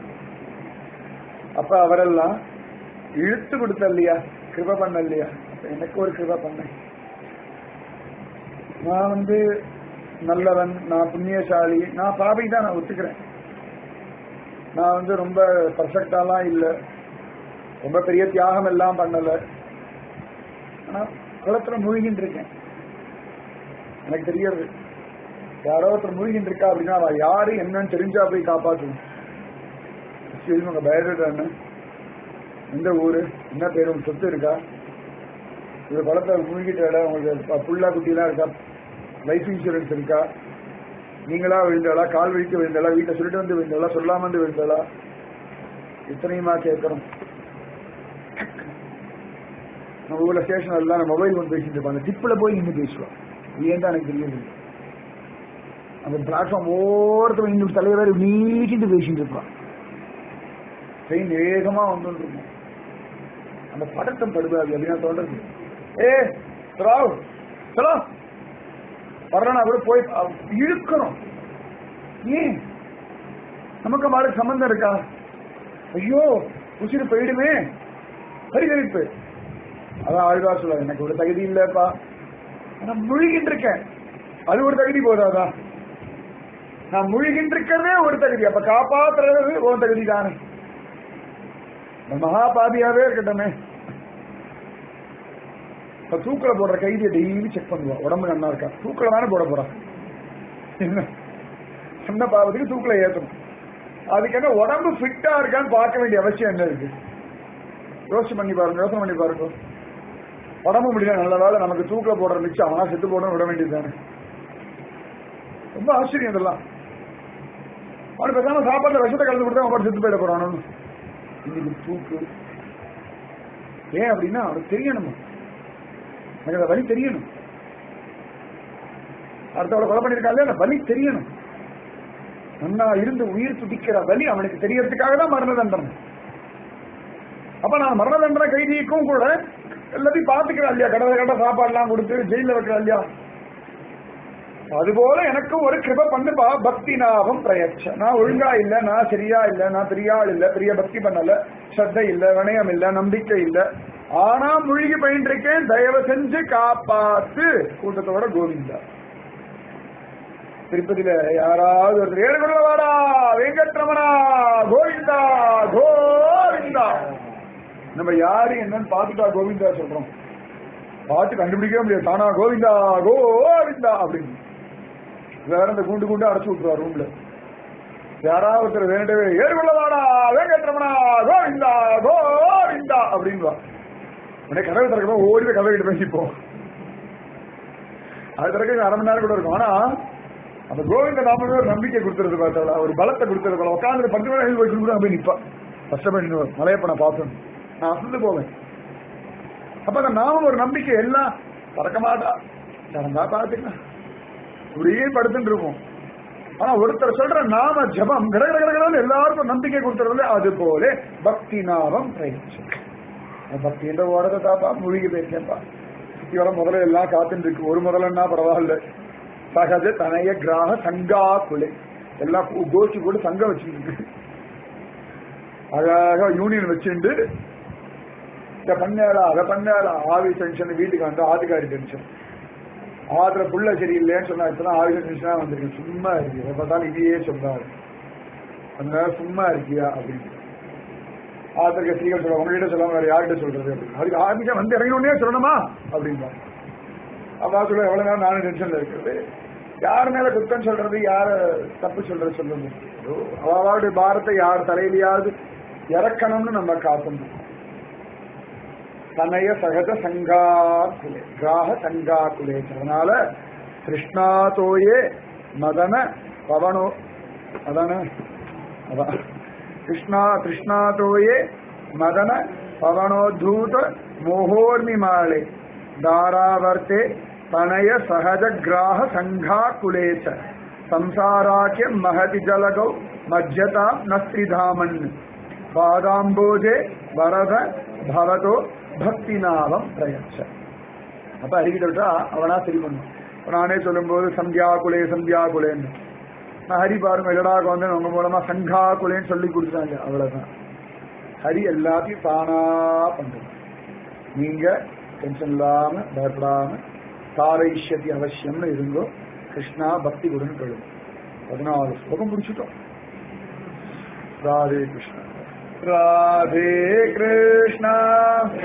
அப்ப அவரெல்லாம் இழுத்து கொடுத்த இல்லையா கிருப பண்ண இல்லையா அப்ப எனக்கு ஒரு கிருப பண்ண நான் வந்து நல்லவன் நான் புண்ணியசாலி நான் பாபி தான் நான் ஒத்துக்கிறேன் நான் வந்து ரொம்ப பர்ஃபெக்டாலாம் இல்ல ரொம்ப பெரிய தியாகம் எல்லாம் பண்ணல ஆனா குளத்துல மூழ்கின்னு இருக்கேன் எனக்கு தெரியாது யாரோ ஒருத்தர் மூழ்கின்னு இருக்கா அப்படின்னா அவ யாரு என்னன்னு தெரிஞ்சா போய் காப்பாற்றணும் எக்ஸ்கியூஸ் உங்க பயோடேட்டா என்ன எந்த ஊரு என்ன பேர் உங்க சொத்து இருக்கா இது குளத்துல மூழ்கிட்ட இடம் உங்களுக்கு ப- புல்லா குட்டிலாம் இருக்கா லைஃப் இன்சூரன்ஸ் இருக்கா நீங்களா விழுந்தாளா கால் வலிக்க விழுந்தாளா வீட்டை சொல்லிட்டு வந்து விழுந்தாளா சொல்லாம வந்து விழுந்தாளா இத்தனையுமா கேட்கறோம் நம்ம ஊர்ல ஸ்டேஷன் எல்லாம் மொபைல் ஒன்று பேசிட்டு இருப்பாங்க டிப்ல போய் நின்று பேசுவோம் ஏன் தான் எனக்கு தெரியுது அந்த பிளாட்ஃபார்ம் ஓரத்தில் இன்னும் தலைவர் நீட்டிட்டு பேசிட்டு இருப்பான் ட்ரெயின் வேகமா வந்துட்டு இருக்கும் அந்த படத்தம் படுதாது அப்படின்னா தோன்றது ஏ ராவ் சலோ வர்றனா கூட போய் அ- இழுக்கணும் ஏன் நமக்கு அவளுக்கு சம்பந்தம் இருக்கா ஐயோ உசிறு போயிடுமே பரிதவிப்பு அதான் ஆழ்வா சொல்ல எனக்கு ஒரு தகுதி இல்லப்பா நான் முழுகிட்டு இருக்கேன் அது ஒரு தகுதி போதாதா நான் முழுகிட்டு இருக்கிறதே ஒரு தகுதி அப்ப காப்பாத்துறது ஒரு தகுதி தானே இந்த மகாபாதியாவே இருக்கட்டுமே இப்ப தூக்கில போடுற கைதியை டெய்லி செக் பண்ணுவா உடம்பு நல்லா இருக்கா தூக்கில தானே போட போறா என்ன சின்ன பாவத்துக்கு தூக்கில ஏத்தணும் அதுக்கு என்ன உடம்பு ஃபிட்டா இருக்கான்னு பார்க்க வேண்டிய அவசியம் என்ன இருக்கு யோசனை பண்ணி பாருங்க யோசனை பண்ணி பாருங்க உடம்பு முடியல நல்ல வேலை நமக்கு தூக்கில போடுற மிச்சம் அவனா செத்து போடணும் விட வேண்டியது தானே ரொம்ப ஆச்சரியம் இதெல்லாம் அவன் பேசாம சாப்பாட்டுல விஷத்தை கலந்து கொடுத்தா அவன் செத்து போயிட போறானு இன்னைக்கு தூக்கு ஏன் அப்படின்னா அவனுக்கு தெரியணுமா எனக்கு அந்த வழி தெரியணும் அடுத்தவளை கொலை பண்ணிருக்கா இல்லையா அந்த வழி தெரியணும் நன்னா இருந்து உயிர் துடிக்கிற வழி அவனுக்கு தெரியறதுக்காக தான் மரண தண்டனை அப்ப நான் மரண தண்டனை கைதிக்கும் கூட எல்லாத்தையும் பாத்துக்கிறேன் இல்லையா கடலை கடை சாப்பாடுலாம் கொடுத்து ஜெயில வைக்கிறேன் இல்லையா அதுபோல எனக்கும் ஒரு கிருப பண்ணுப்பா பக்தி நாபம் பிரயட்ச நான் ஒழுங்கா இல்ல நான் சரியா இல்ல நான் பெரிய ஆள் இல்ல பெரிய பக்தி பண்ணல ஸ்ரத்த இல்ல வினயம் இல்ல நம்பிக்கை இல்ல ஆனா மூழ்கி பயின்று இருக்கேன் தயவு செஞ்சு காப்பாத்து கூட்டத்தோட கோவிந்தா திருப்பதியில யாராவது ஒருத்தர் ஏழுகுள்ள வாடா வெங்கட்ரமணா கோவிந்தா கோவிந்தா நம்ம யாரு என்னன்னு பாத்துட்டா கோவிந்தா சொல்றோம் பாட்டு கண்டுபிடிக்கவே முடியாது தானா கோவிந்தா கோவிந்தா அப்படின்னு வேற இந்த குண்டு குண்டு அடைச்சு விட்டுருவா ரூம்ல யாராவது ஒருத்தர் வேண்டவே ஏழுகுள்ள வாடா வெங்கட்ரமணா கோவிந்தா கோவிந்தா அப்படின்வா உடனே கதவை திறக்கணும் ஓடி போய் கதவை கிட்ட பேசிப்போம் அது திறக்க அரை மணி நேரம் கூட இருக்கும் ஆனா அந்த கோவிந்த நாமமே ஒரு நம்பிக்கை கொடுத்துருது பார்த்தாளா ஒரு பலத்தை கொடுத்துருது போல உட்காந்து பத்து மணி நேரம் போய் கொடுக்குறோம் போய் நிப்பா கஷ்டப்பட்டு மலையப்ப நான் பார்த்தேன் நான் அசந்து போவேன் அப்ப அந்த நாமம் ஒரு நம்பிக்கை எல்லாம் பறக்க மாட்டா திறந்தா பார்த்துக்கலாம் இப்படியே படுத்துட்டு இருக்கும் ஆனா ஒருத்தர் சொல்ற நாம ஜபம் கடகடகடன்னு எல்லாருக்கும் நம்பிக்கை கொடுத்துறது அது போல பக்தி நாமம் பிரயோஜனம் பக்தின்ற ஓடத்தை தாப்பா மூழ்கி போயிருக்கேன்ப்பா சுத்தி வர முதல்ல எல்லாம் காத்துட்டு இருக்கு ஒரு முதலன்னா பரவாயில்ல சகஜ தனைய கிராக சங்கா குலை எல்லாம் கூ- கோஷ்டி கூட சங்கம் வச்சுருக்கு அழகா யூனியன் வச்சுட்டு இத பண்ணாளா அதை பண்ணாளா ஆவி டென்ஷன் வீட்டுக்கு வந்து ஆதிகாரி டென்ஷன் ஆதுல புள்ள சரியில்லைன்னு சொன்னா இப்பதான் ஆவி டென்ஷனா வந்திருக்கு சும்மா இருக்கு எப்ப பார்த்தாலும் இதையே சொல்றாரு அந்த சும்மா இருக்கியா அப்படின்னு ஆதரக ஸ்ரீகள் சொல்ல உங்ககிட்ட சொல்லாம வேற யார்கிட்ட சொல்றது அப்படின்னு அதுக்கு ஆரம்பிக்க வந்து இறங்கினோடனே சொல்லணுமா அப்படின்பா அப்பா சொல்ல எவ்வளவு நேரம் நானும் டென்ஷன்ல இருக்கிறது யார் மேல குத்தம் சொல்றது யார தப்பு சொல்றது சொல்லுங்க அவளுடைய பாரத்தை யார் தலையிலையாவது இறக்கணும்னு நம்ம காத்தணும் தனய சகஜ சங்காக்குலே கிராக சங்காக்குலே அதனால கிருஷ்ணாதோயே மதன பவனோ அதான அதான் கிருஷ்ணா கிருஷ்ணாதோயே மதன பவனோத்தூத மோகோர்மிமாளே தாராவர்த்தே தனய சகஜ கிராக சங்காக்குலே ச ಸಂಸಾರಾಖ್ಯ ಮಹತಿ ಜಲಗೌ ಮಜ್ಜತಾ ನಸ್ತ್ರಿಧಾಮನ್ பாதாம்போஜே வரத பவதோ பக்தி நாவம் பிரயச்ச அப்ப அறிக்கிட்ட விட்டா அவனா சரி பண்ணும் இப்ப நானே சொல்லும்போது சந்தியாகுலே சந்தியாகுலேன்னு நான் ஹரி பாருங்க எடடாக வந்து உங்க மூலமா சங்காகுலேன்னு சொல்லி கொடுத்தாங்க அவ்வளவுதான் ஹரி எல்லாத்தையும் தானா பண்றது நீங்க டென்ஷன் இல்லாம பயப்படாம தாரைஷ்யதி அவசியம்னு இருங்கோ கிருஷ்ணா பக்தி குருன்னு கேளுங்க பதினாலு ஸ்லோகம் முடிச்சுட்டோம் ராதே கிருஷ்ணா ராதே கிருஷ்ணா